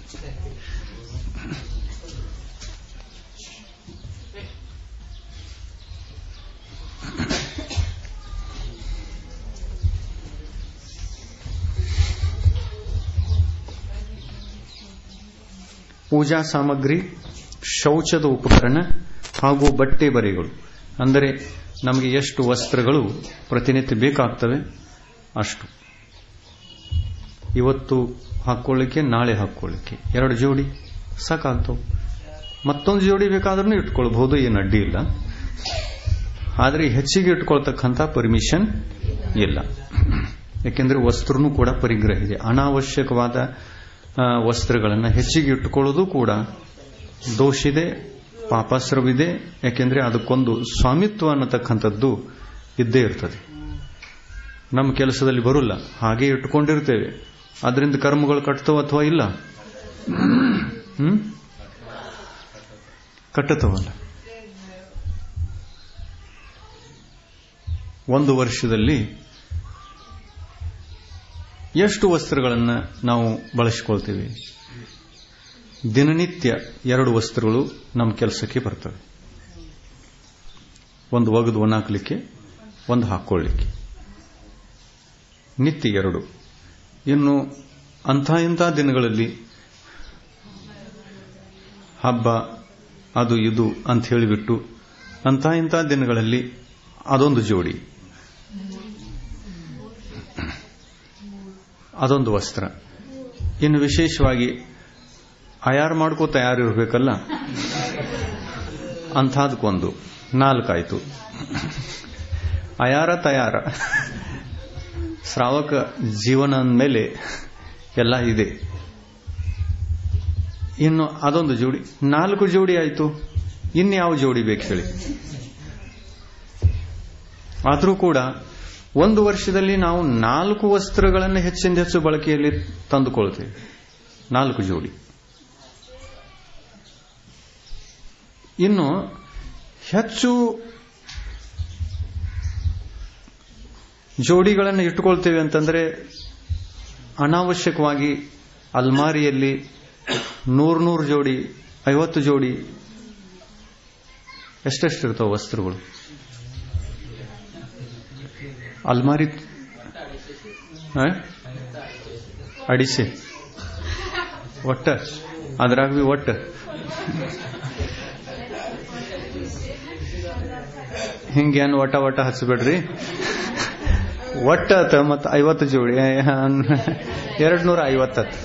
A: ಪೂಜಾ ಸಾಮಗ್ರಿ ಶೌಚದ ಉಪಕರಣ ಹಾಗೂ ಬಟ್ಟೆ ಬರೆಗಳು ಅಂದರೆ ನಮಗೆ ಎಷ್ಟು ವಸ್ತ್ರಗಳು ಪ್ರತಿನಿತ್ಯ ಬೇಕಾಗ್ತವೆ ಅಷ್ಟು ಇವತ್ತು ಹಾಕೊಳ್ಳಿಕ್ಕೆ ನಾಳೆ ಹಾಕೊಳ್ಳಿಕ್ಕೆ ಎರಡು ಜೋಡಿ ಸಾಕಾಗ್ತವೆ ಮತ್ತೊಂದು ಜೋಡಿ ಬೇಕಾದ್ರೂ ಇಟ್ಕೊಳ್ಬಹುದು ಏನು ಅಡ್ಡಿ ಇಲ್ಲ ಆದರೆ ಹೆಚ್ಚಿಗೆ ಇಟ್ಕೊಳ್ತಕ್ಕಂಥ ಪರ್ಮಿಷನ್ ಇಲ್ಲ ಯಾಕೆಂದ್ರೆ ವಸ್ತ್ರನೂ ಕೂಡ ಪರಿಗ್ರಹ ಇದೆ ಅನಾವಶ್ಯಕವಾದ ಆ, ವಸ್ತ್ರಗಳನ್ನು ಹೆಚ್ಚಿಗೆ ಇಟ್ಟುಕೊಳ್ಳೋದು ಕೂಡ ದೋಷಿದೆ ಪಾಪಾಸ್ತ್ರವಿದೆ ಯಾಕೆಂದ್ರೆ ಅದಕ್ಕೊಂದು ಸ್ವಾಮಿತ್ವ ಅನ್ನತಕ್ಕಂಥದ್ದು ಇದ್ದೇ ಇರ್ತದೆ ನಮ್ಮ ಕೆಲಸದಲ್ಲಿ ಬರುಲ್ಲ ಹಾಗೆ ಇಟ್ಟುಕೊಂಡಿರ್ತೇವೆ ಅದರಿಂದ ಕರ್ಮಗಳು ಕಟ್ತವ ಅಥವಾ ಇಲ್ಲ ಹ್ಮ್ ಕಟ್ಟತವಲ್ಲ ಒಂದು ವರ್ಷದಲ್ಲಿ ಎಷ್ಟು ವಸ್ತ್ರಗಳನ್ನು ನಾವು ಬಳಸಿಕೊಳ್ತೀವಿ ದಿನನಿತ್ಯ ಎರಡು ವಸ್ತ್ರಗಳು ನಮ್ಮ ಕೆಲಸಕ್ಕೆ ಬರ್ತವೆ ಒಂದು ಒಗೆದು ಒಣಾಕ್ಲಿಕ್ಕೆ ಒಂದು ಹಾಕೊಳ್ಳಿಕ್ಕೆ ನಿತ್ಯ ಎರಡು ಇನ್ನು ಅಂಥ ಇಂಥ ದಿನಗಳಲ್ಲಿ ಹಬ್ಬ ಅದು ಇದು ಅಂತ ಹೇಳಿಬಿಟ್ಟು ಅಂಥ ಇಂಥ ದಿನಗಳಲ್ಲಿ ಅದೊಂದು ಜೋಡಿ ಅದೊಂದು ವಸ್ತ್ರ ಇನ್ನು ವಿಶೇಷವಾಗಿ ಅಯಾರು ಮಾಡ್ಕೋ ತಯಾರಿರ್ಬೇಕಲ್ಲ ಅಂಥದಕ್ಕೊಂದು ನಾಲ್ಕಾಯ್ತು ಅಯಾರ ತಯಾರ ಶ್ರಾವಕ ಜೀವನ ಅಂದಮೇಲೆ ಎಲ್ಲ ಇದೆ ಇನ್ನು ಅದೊಂದು ಜೋಡಿ ನಾಲ್ಕು ಜೋಡಿ ಆಯಿತು ಇನ್ಯಾವ ಜೋಡಿ ಬೇಕು ಹೇಳಿ ಆದರೂ ಕೂಡ ಒಂದು ವರ್ಷದಲ್ಲಿ ನಾವು ನಾಲ್ಕು ವಸ್ತ್ರಗಳನ್ನು ಹೆಚ್ಚಿಂದ ಹೆಚ್ಚು ಬಳಕೆಯಲ್ಲಿ ತಂದುಕೊಳ್ತೇವೆ ನಾಲ್ಕು ಜೋಡಿ ಇನ್ನು ಹೆಚ್ಚು ಜೋಡಿಗಳನ್ನು ಇಟ್ಟುಕೊಳ್ತೇವೆ ಅಂತಂದ್ರೆ ಅನಾವಶ್ಯಕವಾಗಿ ಅಲ್ಮಾರಿಯಲ್ಲಿ ನೂರು ನೂರು ಜೋಡಿ ಐವತ್ತು ಜೋಡಿ ಎಷ್ಟೆಷ್ಟಿರ್ತಾವ ವಸ್ತ್ರಗಳು ಅಲ್ಮಾರಿ ಆ? ಅಡಿಸೆ ಒಟ್ಟ ಅದ್ರಾಗ ಬಿ ಒಟ್ಟ ಹಿಂಗೇನು ಒಟ್ಟ ಒಟ್ಟ ಹಚ್ಚಬೇಡ್ರಿ ಒಟ್ಟ ಆತ ಮತ್ತ ಐವತ್ತು ಜೋಡಿ ಎರಡ್ ನೂರ ಐವತ್ತತ್ತು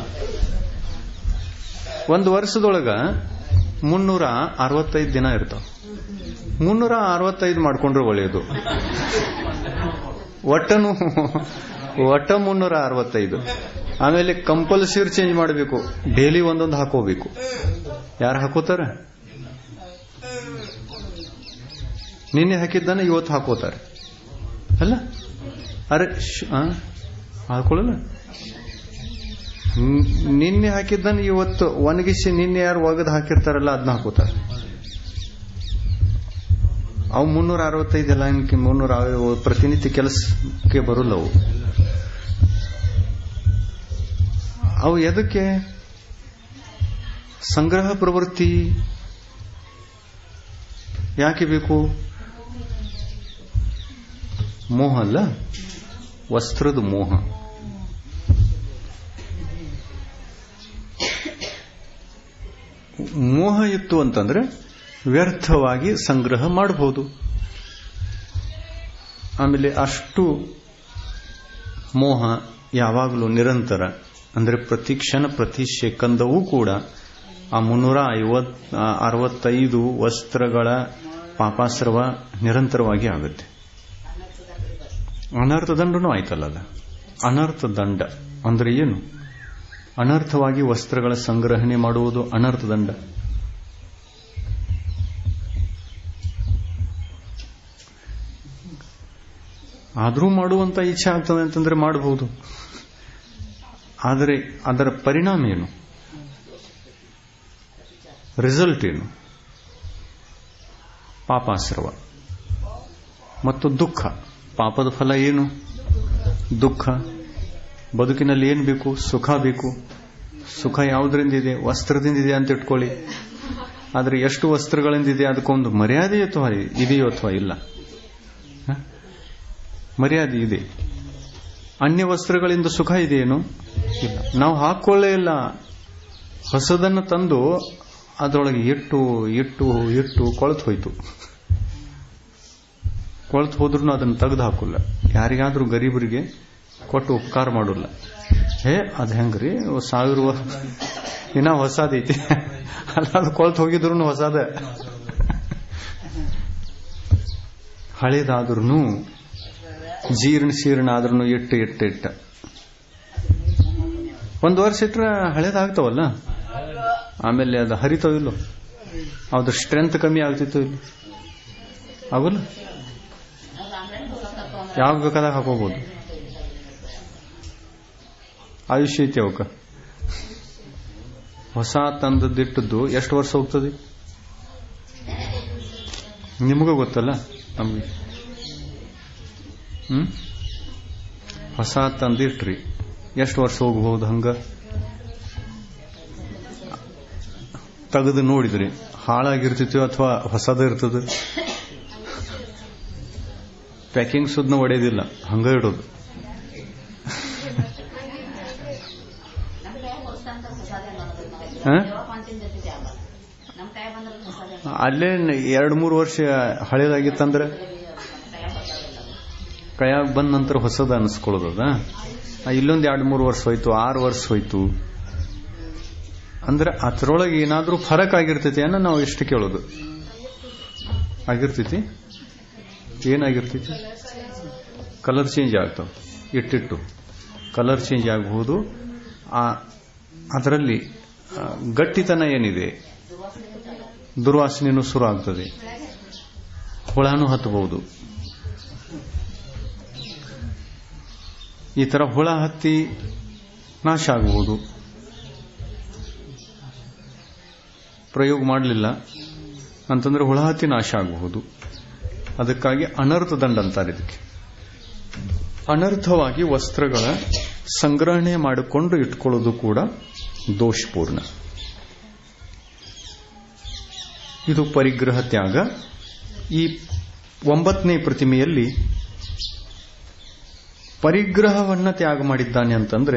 A: ಒಂದು ವರ್ಷದೊಳಗ ಮುನ್ನೂರ ಅರವತ್ತೈದು ದಿನ ಇರ್ತಾವ ಮುನ್ನೂರ ಅರವತ್ತೈದು ಮಾಡ್ಕೊಂಡ್ರೆ ಒಳ್ಳೆಯದು ಒಟ್ಟನು ಒಟ್ಟ ಮುನ್ನೂರ ಅರವತ್ತೈದು ಆಮೇಲೆ ಕಂಪಲ್ಸರಿ ಚೇಂಜ್ ಮಾಡಬೇಕು ಡೈಲಿ ಒಂದೊಂದು ಹಾಕೋಬೇಕು ಯಾರು ಹಾಕೋತಾರ ನಿನ್ನೆ ಹಾಕಿದ್ದಾನೆ ಇವತ್ತು ಹಾಕೋತಾರೆ ಅಲ್ಲ ಅರೆ ಶ್- ಆ? ಹಾಕೊಳ್ಳಲ್ಲ ನ್- ನಿನ್ನೆ ಹಾಕಿದ್ದಾನೆ ಇವತ್ತು ಒಣಗಿಸಿ ನಿನ್ನೆ ಯಾರು ಒಗದು ಹಾಕಿರ್ತಾರಲ್ಲ ಅದನ್ನ ಹಾಕೋತಾರೆ ಅವು ಮುನ್ನೂರ ಅರವತ್ತೈದೆಲ್ಲ ಇನ್ಕೆ ಮುನ್ನೂರ ಅವ- ಪ್ರತಿನಿತ್ಯ ಕೆಲಸಕ್ಕೆ ಬರಲ್ಲ ಅವು ಅವು ಎದಕ್ಕೆ ಸಂಗ್ರಹ ಪ್ರವೃತ್ತಿ ಯಾಕೆ ಬೇಕು ಮೋಹ ಅಲ್ಲ ವಸ್ತ್ರದ ಮೋಹ ಮೋಹ ಇತ್ತು ಅಂತಂದ್ರೆ ವ್ಯರ್ಥವಾಗಿ ಸಂಗ್ರಹ ಮಾಡಬಹುದು ಆಮೇಲೆ ಅಷ್ಟು ಮೋಹ ಯಾವಾಗಲೂ ನಿರಂತರ ಅಂದ್ರೆ ಪ್ರತಿ ಕ್ಷಣ ಪ್ರತಿ ಸೆಕಂದವೂ ಕೂಡ ಆ ಮುನ್ನೂರ ಐವತ್ ಆ, ಅರವತ್ತೈದು ವಸ್ತ್ರಗಳ ಪಾಪಾಸ್ರವ ನಿರಂತರವಾಗಿ ಆಗುತ್ತೆ ಅನರ್ಥ ದಂಡನೂ ಆಯ್ತಲ್ಲ ಅದ ಅನರ್ಥ ದಂಡ ಅಂದ್ರೆ ಏನು ಅನರ್ಥವಾಗಿ ವಸ್ತ್ರಗಳ ಸಂಗ್ರಹಣೆ ಮಾಡುವುದು ಅನರ್ಥ ದಂಡ ಆದರೂ ಮಾಡುವಂತ ಇಚ್ಛೆ ಆಗ್ತದೆ ಅಂತಂದ್ರೆ ಮಾಡಬಹುದು ಆದರೆ ಅದರ ಪರಿಣಾಮ ಏನು ರಿಸಲ್ಟ್ ಏನು ಪಾಪಾಶ್ರವ ಮತ್ತು ದುಃಖ ಪಾಪದ ಫಲ ಏನು ದುಃಖ ಬದುಕಿನಲ್ಲಿ ಏನು ಬೇಕು ಸುಖ ಬೇಕು ಸುಖ ಯಾವುದರಿಂದ ಇದೆ ವಸ್ತ್ರದಿಂದ ಇದೆ ಅಂತ ಇಟ್ಕೊಳ್ಳಿ ಆದರೆ ಎಷ್ಟು ವಸ್ತ್ರಗಳಿಂದ ಇದೆ ಅದಕ್ಕೊಂದು ಮರ್ಯಾದೆ ಅಥವಾ ಇದೆಯೋ ಅಥವಾ ಇಲ್ಲ ಹ? ಮರ್ಯಾದೆ ಇದೆ ಅನ್ಯ ವಸ್ತ್ರಗಳಿಂದ ಸುಖ ಇದೆಯೇನು ಇಲ್ಲ ನಾವು ಹಾಕೊಳ್ಳೇ ಇಲ್ಲ ಹೊಸದನ್ನು ತಂದು ಅದರೊಳಗೆ ಇಟ್ಟು ಇಟ್ಟು ಇಟ್ಟು ಕೊಳತು ಹೋಯ್ತು ಕೊಳತು ಹೋದ್ರೂ ಅದನ್ನು ತೆಗೆದು ಹಾಕಲ್ಲ ಯಾರಿಗಾದ್ರೂ ಗರೀಬರಿಗೆ ಕೊಟ್ಟು ಉಪಕಾರ ಮಾಡೋಲ್ಲ ಹೇ ಅದು ಹೆಂಗ್ರಿ ಸಾವಿರ ವ- ಇನ್ನ ಹೊಸದೈತಿ ಅಲ್ಲ ಅದು ಕೊಳತು ಹೋಗಿದ್ರು ಹೊಸದ ಹಳೇದಾದ್ರೂ ಜೀರ್ಣ ಶೀರ್ಣ ಆದ್ರೂ ಇಟ್ಟು ಇಟ್ಟು ಇಟ್ಟ ಒಂದು ವರ್ಷ ಇಟ್ರೆ ಹಳೇದಾಗ್ತಾವಲ್ಲ ಆಮೇಲೆ ಅದು ಹರಿತಾವ ಇಲ್ಲೋ ಅದ್ರ ಸ್ಟ್ರೆಂತ್ ಕಮ್ಮಿ ಆಗ್ತಿತ್ತು ಇಲ್ಲ ಆಗಲ್ಲ ಯಾವಾಗ ಬೇಕಾದಾಗ ಹಾಕೋಬಹುದು ಆಯುಷ್ಯ ಐತಿ ಅವಕ್ಕ ಹೊಸ ತಂದದ್ದಿಟ್ಟದ್ದು ಎಷ್ಟು ವರ್ಷ ಹೋಗ್ತದೆ ನಿಮಗೂ ಗೊತ್ತಲ್ಲ ನಮ್ಗೆ ಹ್ಮ್ ಹೊಸ ತಂದಿಟ್ರಿ ಎಷ್ಟು ವರ್ಷ ಹೋಗಬಹುದು ಹಂಗ ತೆಗೆದು ನೋಡಿದ್ರಿ ಹಾಳಾಗಿರ್ತಿತ್ತು ಅಥವಾ ಹೊಸದ ಇರ್ತದೆ ಪ್ಯಾಕಿಂಗ್ ಸುದ್ನ ಒಡೆಯೋದಿಲ್ಲ ಹಂಗ ಇಡೋದು
C: ನಮ್ಮ ಕೈ ಹೊಸ್ತಂತ ಹೊಸದೇ ಅನ್ನೋದು
A: ಹಾ?
C: ಯಾವಾಗ ಅಂತಿನ ಜೊತೆ ಆಗಲ್ಲ ನಮ್ಮ ಕೈ ಬಂದ್ರೆ ಹೊಸದೇ
A: ಅಲ್ಲೇ ಎರಡು ಮೂರು ವರ್ಷ ಹಳೇದಾಗಿತ್ತಂದ್ರೆ
C: ನಮ್ಮ ಕೈ ಹೊಸದಿಲ್ಲ ಅದು.
A: ಕೈಯಾಗ ಬಂದ ನಂತರ ಹೊಸದ ಅನಿಸ್ಕೊಳ್ಳೋದದ ಇಲ್ಲೊಂದು ಎರಡು ಮೂರು ವರ್ಷ ಹೋಯ್ತು ಆರು ವರ್ಷ ಹೋಯ್ತು ಅಂದ್ರೆ ಅದರೊಳಗೆ ಏನಾದ್ರೂ ಫರಕ್ ಆಗಿರ್ತೈತಿ ಅನ್ನೋ ನಾವು ಎಷ್ಟು ಕೇಳೋದು ಆಗಿರ್ತೈತಿ ಏನಾಗಿರ್ತೈತಿ ಕಲರ್ ಚೇಂಜ್ ಆಗ್ತಾವ ಇಟ್ಟಿಟ್ಟು ಕಲರ್ ಚೇಂಜ್ ಆಗಬಹುದು ಆ ಅದರಲ್ಲಿ ಆ, ಗಟ್ಟಿತನ ಏನಿದೆ ದುರ್ವಾಸನೆನೂ ಶುರು ಆಗ್ತದೆ ಹುಳನೂ ಹತ್ತಬಹುದು ಈ ತರ ಹುಳ ಹತ್ತಿ ನಾಶ ಆಗಬಹುದು ಪ್ರಯೋಗ ಮಾಡಲಿಲ್ಲ ಅಂತಂದ್ರೆ ಹುಳ ಹತ್ತಿ ನಾಶ ಆಗಬಹುದು ಅದಕ್ಕಾಗಿ ಅನರ್ಥ ದಂಡ ಅಂತಾರೆ ಇದಕ್ಕೆ ಅನರ್ಥವಾಗಿ ವಸ್ತ್ರಗಳ ಸಂಗ್ರಹಣೆ ಮಾಡಿಕೊಂಡು ಇಟ್ಕೊಳ್ಳೋದು ಕೂಡ ದೋಷಪೂರ್ಣ ಇದು ಪರಿಗ್ರಹ ತ್ಯಾಗ ಈ ಒಂಬತ್ತನೇ ಪ್ರತಿಮೆಯಲ್ಲಿ ಪರಿಗ್ರಹವನ್ನ ತ್ಯಾಗ ಮಾಡಿದ್ದಾನೆ ಅಂತಂದ್ರೆ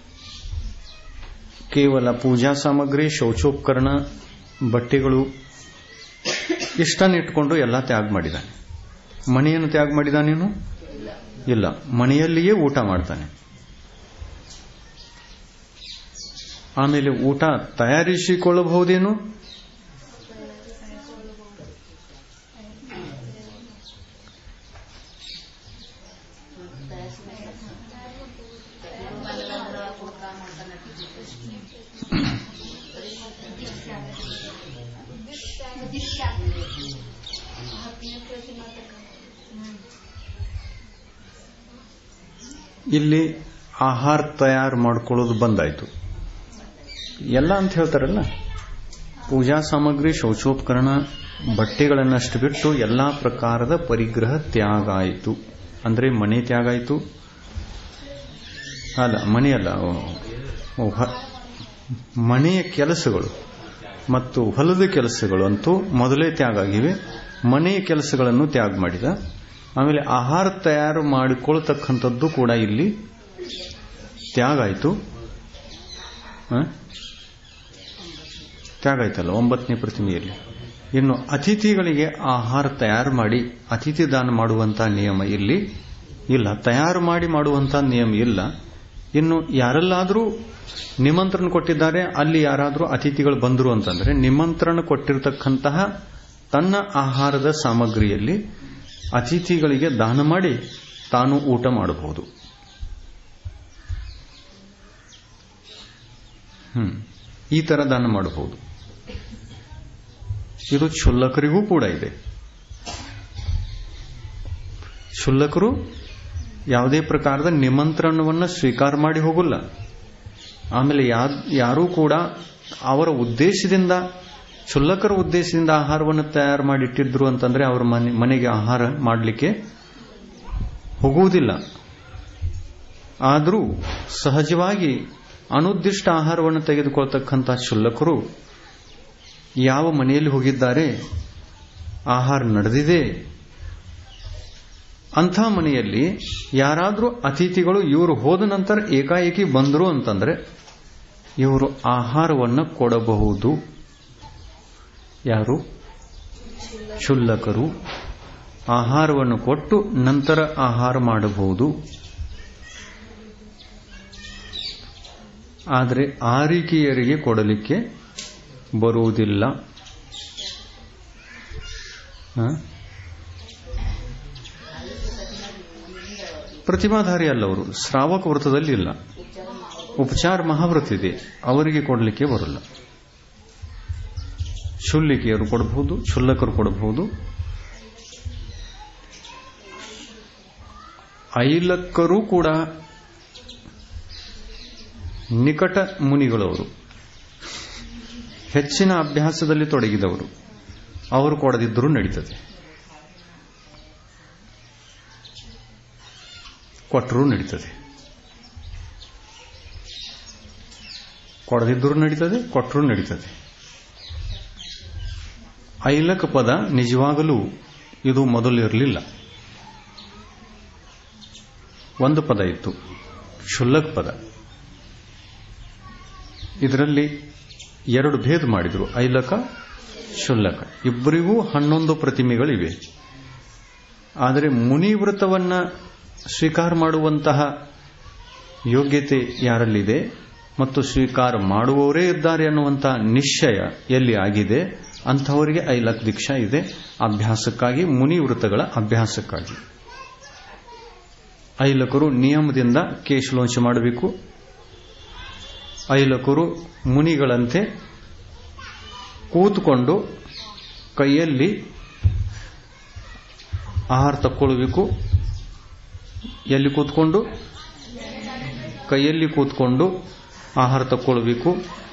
A: ಕೇವಲ ಪೂಜಾ ಸಾಮಗ್ರಿ ಶೌಚೋಪಕರಣ ಬಟ್ಟೆಗಳು ಇಷ್ಟನ್ನು ಇಟ್ಕೊಂಡು ಎಲ್ಲ ತ್ಯಾಗ ಮಾಡಿದ್ದಾನೆ ಮನೆಯನ್ನು ತ್ಯಾಗ ಮಾಡಿದಾನೇನು ಇಲ್ಲ ಮನೆಯಲ್ಲಿಯೇ ಊಟ ಮಾಡ್ತಾನೆ ಆಮೇಲೆ ಊಟ ತಯಾರಿಸಿಕೊಳ್ಳಬಹುದೇನು ಇಲ್ಲಿ ಆಹಾರ ತಯಾರು ಮಾಡ್ಕೊಳ್ಳೋದು ಬಂದಾಯ್ತು ಎಲ್ಲ ಅಂತ ಹೇಳ್ತಾರಲ್ಲ ಪೂಜಾ ಸಾಮಗ್ರಿ ಶೌಚೋಪಕರಣ ಬಟ್ಟೆಗಳನ್ನಷ್ಟು ಬಿಟ್ಟು ಎಲ್ಲಾ ಪ್ರಕಾರದ ಪರಿಗ್ರಹ ತ್ಯಾಗ ಆಯಿತು ಅಂದ್ರೆ ಮನೆ ತ್ಯಾಗ ಆಯಿತು ಅಲ್ಲ ಮನೆಯಲ್ಲ ಓ, ಹ- ಮನೆಯ ಕೆಲಸಗಳು ಮತ್ತು ಹೊಲದ ಕೆಲಸಗಳು ಅಂತೂ ಮೊದಲೇ ತ್ಯಾಗ ಆಗಿವೆ ಮನೆಯ ಕೆಲಸಗಳನ್ನು ತ್ಯಾಗ ಮಾಡಿದ ಆಮೇಲೆ ಆಹಾರ ತಯಾರು ಮಾಡಿಕೊಳ್ತಕ್ಕಂಥದ್ದು ಕೂಡ ಇಲ್ಲಿ ತ್ಯಾಗ ಆಯಿತು ತ್ಯಾಗ ಆಯ್ತಲ್ಲ ಒಂಬತ್ತನೇ ಪ್ರತಿಮೆಯಲ್ಲಿ ಇನ್ನು ಅತಿಥಿಗಳಿಗೆ ಆಹಾರ ತಯಾರು ಮಾಡಿ ಅತಿಥಿ ದಾನ ಮಾಡುವಂತಹ ನಿಯಮ ಇಲ್ಲಿ ಇಲ್ಲ ತಯಾರು ಮಾಡಿ ಮಾಡುವಂತಹ ನಿಯಮ ಇಲ್ಲ ಇನ್ನು ಯಾರೆಲ್ಲಾದರೂ ನಿಮಂತ್ರಣ ಕೊಟ್ಟಿದ್ದಾರೆ ಅಲ್ಲಿ ಯಾರಾದರೂ ಅತಿಥಿಗಳು ಬಂದರು ಅಂತಂದ್ರೆ ನಿಮಂತ್ರಣ ಕೊಟ್ಟಿರತಕ್ಕಂತಹ ತನ್ನ ಆಹಾರದ ಸಾಮಗ್ರಿಯಲ್ಲಿ ಅತಿಥಿಗಳಿಗೆ ದಾನ ಮಾಡಿ ತಾನು ಊಟ ಮಾಡಬಹುದು ಹ್ಮ್ ಈ ತರ ದಾನ ಮಾಡಬಹುದು ಇದು ಕ್ಷುಲ್ಲಕರಿಗೂ ಕೂಡ ಇದೆ ಕ್ಷುಲ್ಲಕರು ಯಾವುದೇ ಪ್ರಕಾರದ ನಿಮಂತ್ರಣವನ್ನು ಸ್ವೀಕಾರ ಮಾಡಿ ಹೋಗಲ್ಲ ಆಮೇಲೆ ಯಾರೂ ಕೂಡ ಅವರ ಉದ್ದೇಶದಿಂದ ಕ್ಷುಲ್ಲಕರ ಉದ್ದೇಶದಿಂದ ಆಹಾರವನ್ನು ತಯಾರು ಮಾಡಿಟ್ಟಿದ್ರು ಅಂತಂದ್ರೆ ಅವರ ಮನೆ ಮನೆಗೆ ಆಹಾರ ಮಾಡಲಿಕ್ಕೆ ಹೋಗುವುದಿಲ್ಲ ಆದರೂ ಸಹಜವಾಗಿ ಅನುದ್ದಿಷ್ಟ ಆಹಾರವನ್ನು ತೆಗೆದುಕೊಳ್ತಕ್ಕಂಥ ಕ್ಷುಲ್ಲಕರು ಯಾವ ಮನೆಯಲ್ಲಿ ಹೋಗಿದ್ದಾರೆ ಆಹಾರ ನಡೆದಿದೆ ಅಂಥ ಮನೆಯಲ್ಲಿ ಯಾರಾದರೂ ಅತಿಥಿಗಳು ಇವರು ಹೋದ ನಂತರ ಏಕಾಏಕಿ ಬಂದರು ಅಂತಂದ್ರೆ ಇವರು ಆಹಾರವನ್ನು ಕೊಡಬಹುದು ಯಾರು ಕ್ಷುಲ್ಲಕರು ಆಹಾರವನ್ನು ಕೊಟ್ಟು ನಂತರ ಆಹಾರ ಮಾಡಬಹುದು ಆದರೆ ಆರಿಕೆಯರಿಗೆ ಕೊಡಲಿಕ್ಕೆ ಬರುವುದಿಲ್ಲ ಹ? ಪ್ರತಿಮಾಧಾರಿ ಅಲ್ಲ ಅವರು ಶ್ರಾವಕ ವೃತ್ತದಲ್ಲಿ ಇಲ್ಲ ಉಪಚಾರ ಮಹಾವ್ರತ ಇದೆ ಅವರಿಗೆ ಕೊಡಲಿಕ್ಕೆ ಬರಲ್ಲ ಶುಲ್ಲಿಕೆಯರು ಕೊಡಬಹುದು ಕ್ಷುಲ್ಲಕರು ಕೊಡಬಹುದು ಐಲಕ್ಕರೂ ಕೂಡ ನಿಕಟ ಮುನಿಗಳವರು ಹೆಚ್ಚಿನ ಅಭ್ಯಾಸದಲ್ಲಿ ತೊಡಗಿದವರು ಅವರು ಕೊಡದಿದ್ದರೂ ನಡೀತದೆ ಕೊಟ್ಟರೂ ನಡೀತದೆ ಕೊಡದಿದ್ದರೂ ನಡೀತದೆ ಕೊಟ್ಟರೂ ನಡೀತದೆ ಐಲಕ ಪದ ನಿಜವಾಗಲೂ ಇದು ಮೊದಲು ಇರಲಿಲ್ಲ ಒಂದು ಪದ ಇತ್ತು ಕ್ಷುಲ್ಲಕ್ ಪದ ಇದರಲ್ಲಿ ಎರಡು ಭೇದ ಮಾಡಿದ್ರು ಐಲಕ ಶುಲ್ಲಕ ಇಬ್ಬರಿಗೂ ಹನ್ನೊಂದು ಪ್ರತಿಮೆಗಳಿವೆ ಆದರೆ ಮುನಿವೃತವನ್ನ ಸ್ವೀಕಾರ ಮಾಡುವಂತಹ ಯೋಗ್ಯತೆ ಯಾರಲ್ಲಿದೆ ಮತ್ತು ಸ್ವೀಕಾರ ಮಾಡುವವರೇ ಇದ್ದಾರೆ ಅನ್ನುವಂತಹ ನಿಶ್ಚಯ ಎಲ್ಲಿ ಆಗಿದೆ ಅಂಥವರಿಗೆ ಐಲಕ್ ದೀಕ್ಷಾ ಇದೆ ಅಭ್ಯಾಸಕ್ಕಾಗಿ ಮುನಿವೃತಗಳ ಅಭ್ಯಾಸಕ್ಕಾಗಿ ಐಲಕರು ನಿಯಮದಿಂದ ಕೇಶಲೋಂಚ ಮಾಡಬೇಕು ಐಲಕರು ಮುನಿಗಳಂತೆ ಕೂತ್ಕೊಂಡು ಕೈಯಲ್ಲಿ ಆಹಾರ ತಕ್ಕೊಳ್ಬೇಕು ಎಲ್ಲಿ ಕೂತ್ಕೊಂಡು ಕೈಯಲ್ಲಿ ಕೂತ್ಕೊಂಡು ಆಹಾರ ತಕ್ಕೊಳ್ಬೇಕು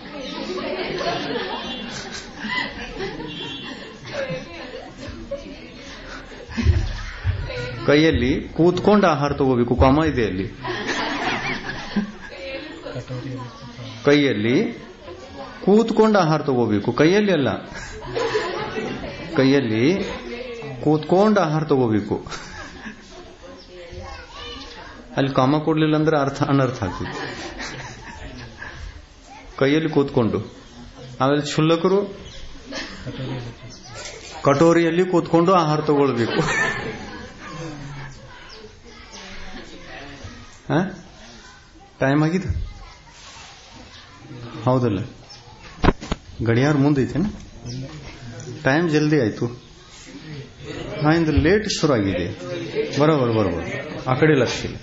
A: ಕೈಯಲ್ಲಿ ಕೂತ್ಕೊಂಡು ಆಹಾರ ತಗೋಬೇಕು ಕಾಮ ಇದೆ ಅಲ್ಲಿ ಕೈಯಲ್ಲಿ ಕೂತ್ಕೊಂಡು ಆಹಾರ ತಗೋಬೇಕು ಕೈಯಲ್ಲಿ ಅಲ್ಲ ಕೈಯಲ್ಲಿ ಕೂತ್ಕೊಂಡು ಆಹಾರ ತಗೋಬೇಕು ಅಲ್ಲಿ ಕಾಮ ಕೊಡ್ಲಿಲ್ಲ ಅಂದ್ರೆ ಅರ್ಥ ಅನರ್ಥ ಆಗ್ತಿತ್ತು ಕೈಯಲ್ಲಿ ಕೂತ್ಕೊಂಡು ಆಮೇಲೆ ಕ್ಷುಲ್ಲಕರು ಕಟೋರಿಯಲ್ಲಿ ಕೂತ್ಕೊಂಡು ಆಹಾರ ತಗೊಳ್ಬೇಕು ಟೈಮ್ ಆಗಿದೆ ಹೌದಲ್ಲ ಗಡಿಯಾರ ಮುಂದೈತೇನ ಟೈಮ್ ಜಲ್ದಿ ಆಯ್ತು ಹಾ ಇಂದು ಲೇಟ್ ಶುರು ಆಗಿದೆ ಬರೋಬರ್ ಬರೋಬರ್ ಆ ಕಡೆ ಲಕ್ಷ ಇಲ್ಲ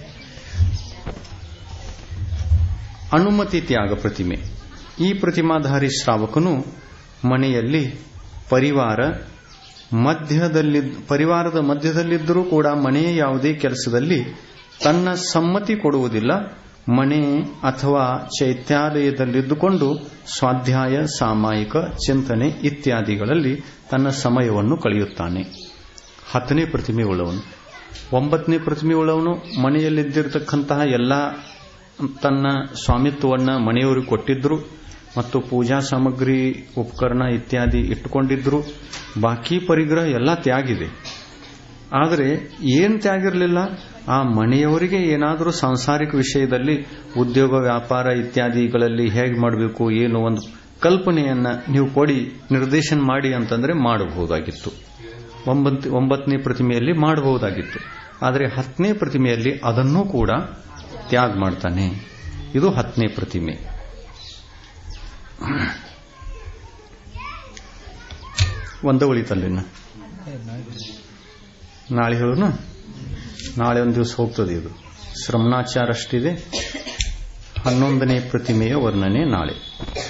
A: ಅನುಮತಿ ತ್ಯಾಗ ಪ್ರತಿಮೆ ಈ ಪ್ರತಿಮಾಧಾರಿ ಶ್ರಾವಕನು ಮನೆಯಲ್ಲಿ ಪರಿವಾರ ಮಧ್ಯದಲ್ಲಿ ಪರಿವಾರದ ಮಧ್ಯದಲ್ಲಿದ್ದರೂ ಕೂಡ ಮನೆಯ ಯಾವುದೇ ಕೆಲಸದಲ್ಲಿ ತನ್ನ ಸಮ್ಮತಿ ಕೊಡುವುದಿಲ್ಲ ಮನೆ ಅಥವಾ ಚೈತ್ಯಾಲಯದಲ್ಲಿದ್ದುಕೊಂಡು ಸ್ವಾಧ್ಯಾಯ ಸಾಮಾಯಿಕ ಚಿಂತನೆ ಇತ್ಯಾದಿಗಳಲ್ಲಿ ತನ್ನ ಸಮಯವನ್ನು ಕಳೆಯುತ್ತಾನೆ ಹತ್ತನೇ ಪ್ರತಿಮೆ ಉಳ್ಳವನು ಒಂಬತ್ತನೇ ಪ್ರತಿಮೆ ಉಳ್ಳವನು ಮನೆಯಲ್ಲಿದ್ದಿರತಕ್ಕಂತಹ ಎಲ್ಲ ತನ್ನ ಸ್ವಾಮಿತ್ವವನ್ನ ಮನೆಯವರು ಕೊಟ್ಟಿದ್ರು ಮತ್ತು ಪೂಜಾ ಸಾಮಗ್ರಿ ಉಪಕರಣ ಇತ್ಯಾದಿ ಇಟ್ಟುಕೊಂಡಿದ್ರು ಬಾಕಿ ಪರಿಗ್ರಹ ಎಲ್ಲ ತ್ಯಾಗಿದೆ ಆದರೆ ಏನ್ ತ್ಯಾಗಿರಲಿಲ್ಲ ಆ ಮನೆಯವರಿಗೆ ಏನಾದರೂ ಸಾಂಸಾರಿಕ ವಿಷಯದಲ್ಲಿ ಉದ್ಯೋಗ ವ್ಯಾಪಾರ ಇತ್ಯಾದಿಗಳಲ್ಲಿ ಹೇಗೆ ಮಾಡಬೇಕು ಏನು ಒಂದು ಕಲ್ಪನೆಯನ್ನ ನೀವು ಕೊಡಿ ನಿರ್ದೇಶನ ಮಾಡಿ ಅಂತಂದ್ರೆ ಮಾಡಬಹುದಾಗಿತ್ತು ಒಂಬತ್ತು ಒಂಬತ್ತನೇ ಪ್ರತಿಮೆಯಲ್ಲಿ ಮಾಡಬಹುದಾಗಿತ್ತು ಆದರೆ ಹತ್ತನೇ ಪ್ರತಿಮೆಯಲ್ಲಿ ಅದನ್ನೂ ಕೂಡ ತ್ಯಾಗ ಮಾಡ್ತಾನೆ ಇದು ಹತ್ತನೇ ಪ್ರತಿಮೆ ಒಂದ ಉಳಿತಲ್ಲಿನ ನಾಳೆ ಹೇಳೋಣ ನಾಳೆ ಒಂದು ದಿವಸ ಹೋಗ್ತದೆ ಇದು ಶ್ರಮಣಾಚಾರ ಅಷ್ಟಿದೆ ಹನ್ನೊಂದನೇ ಪ್ರತಿಮೆಯ ವರ್ಣನೆ ನಾಳೆ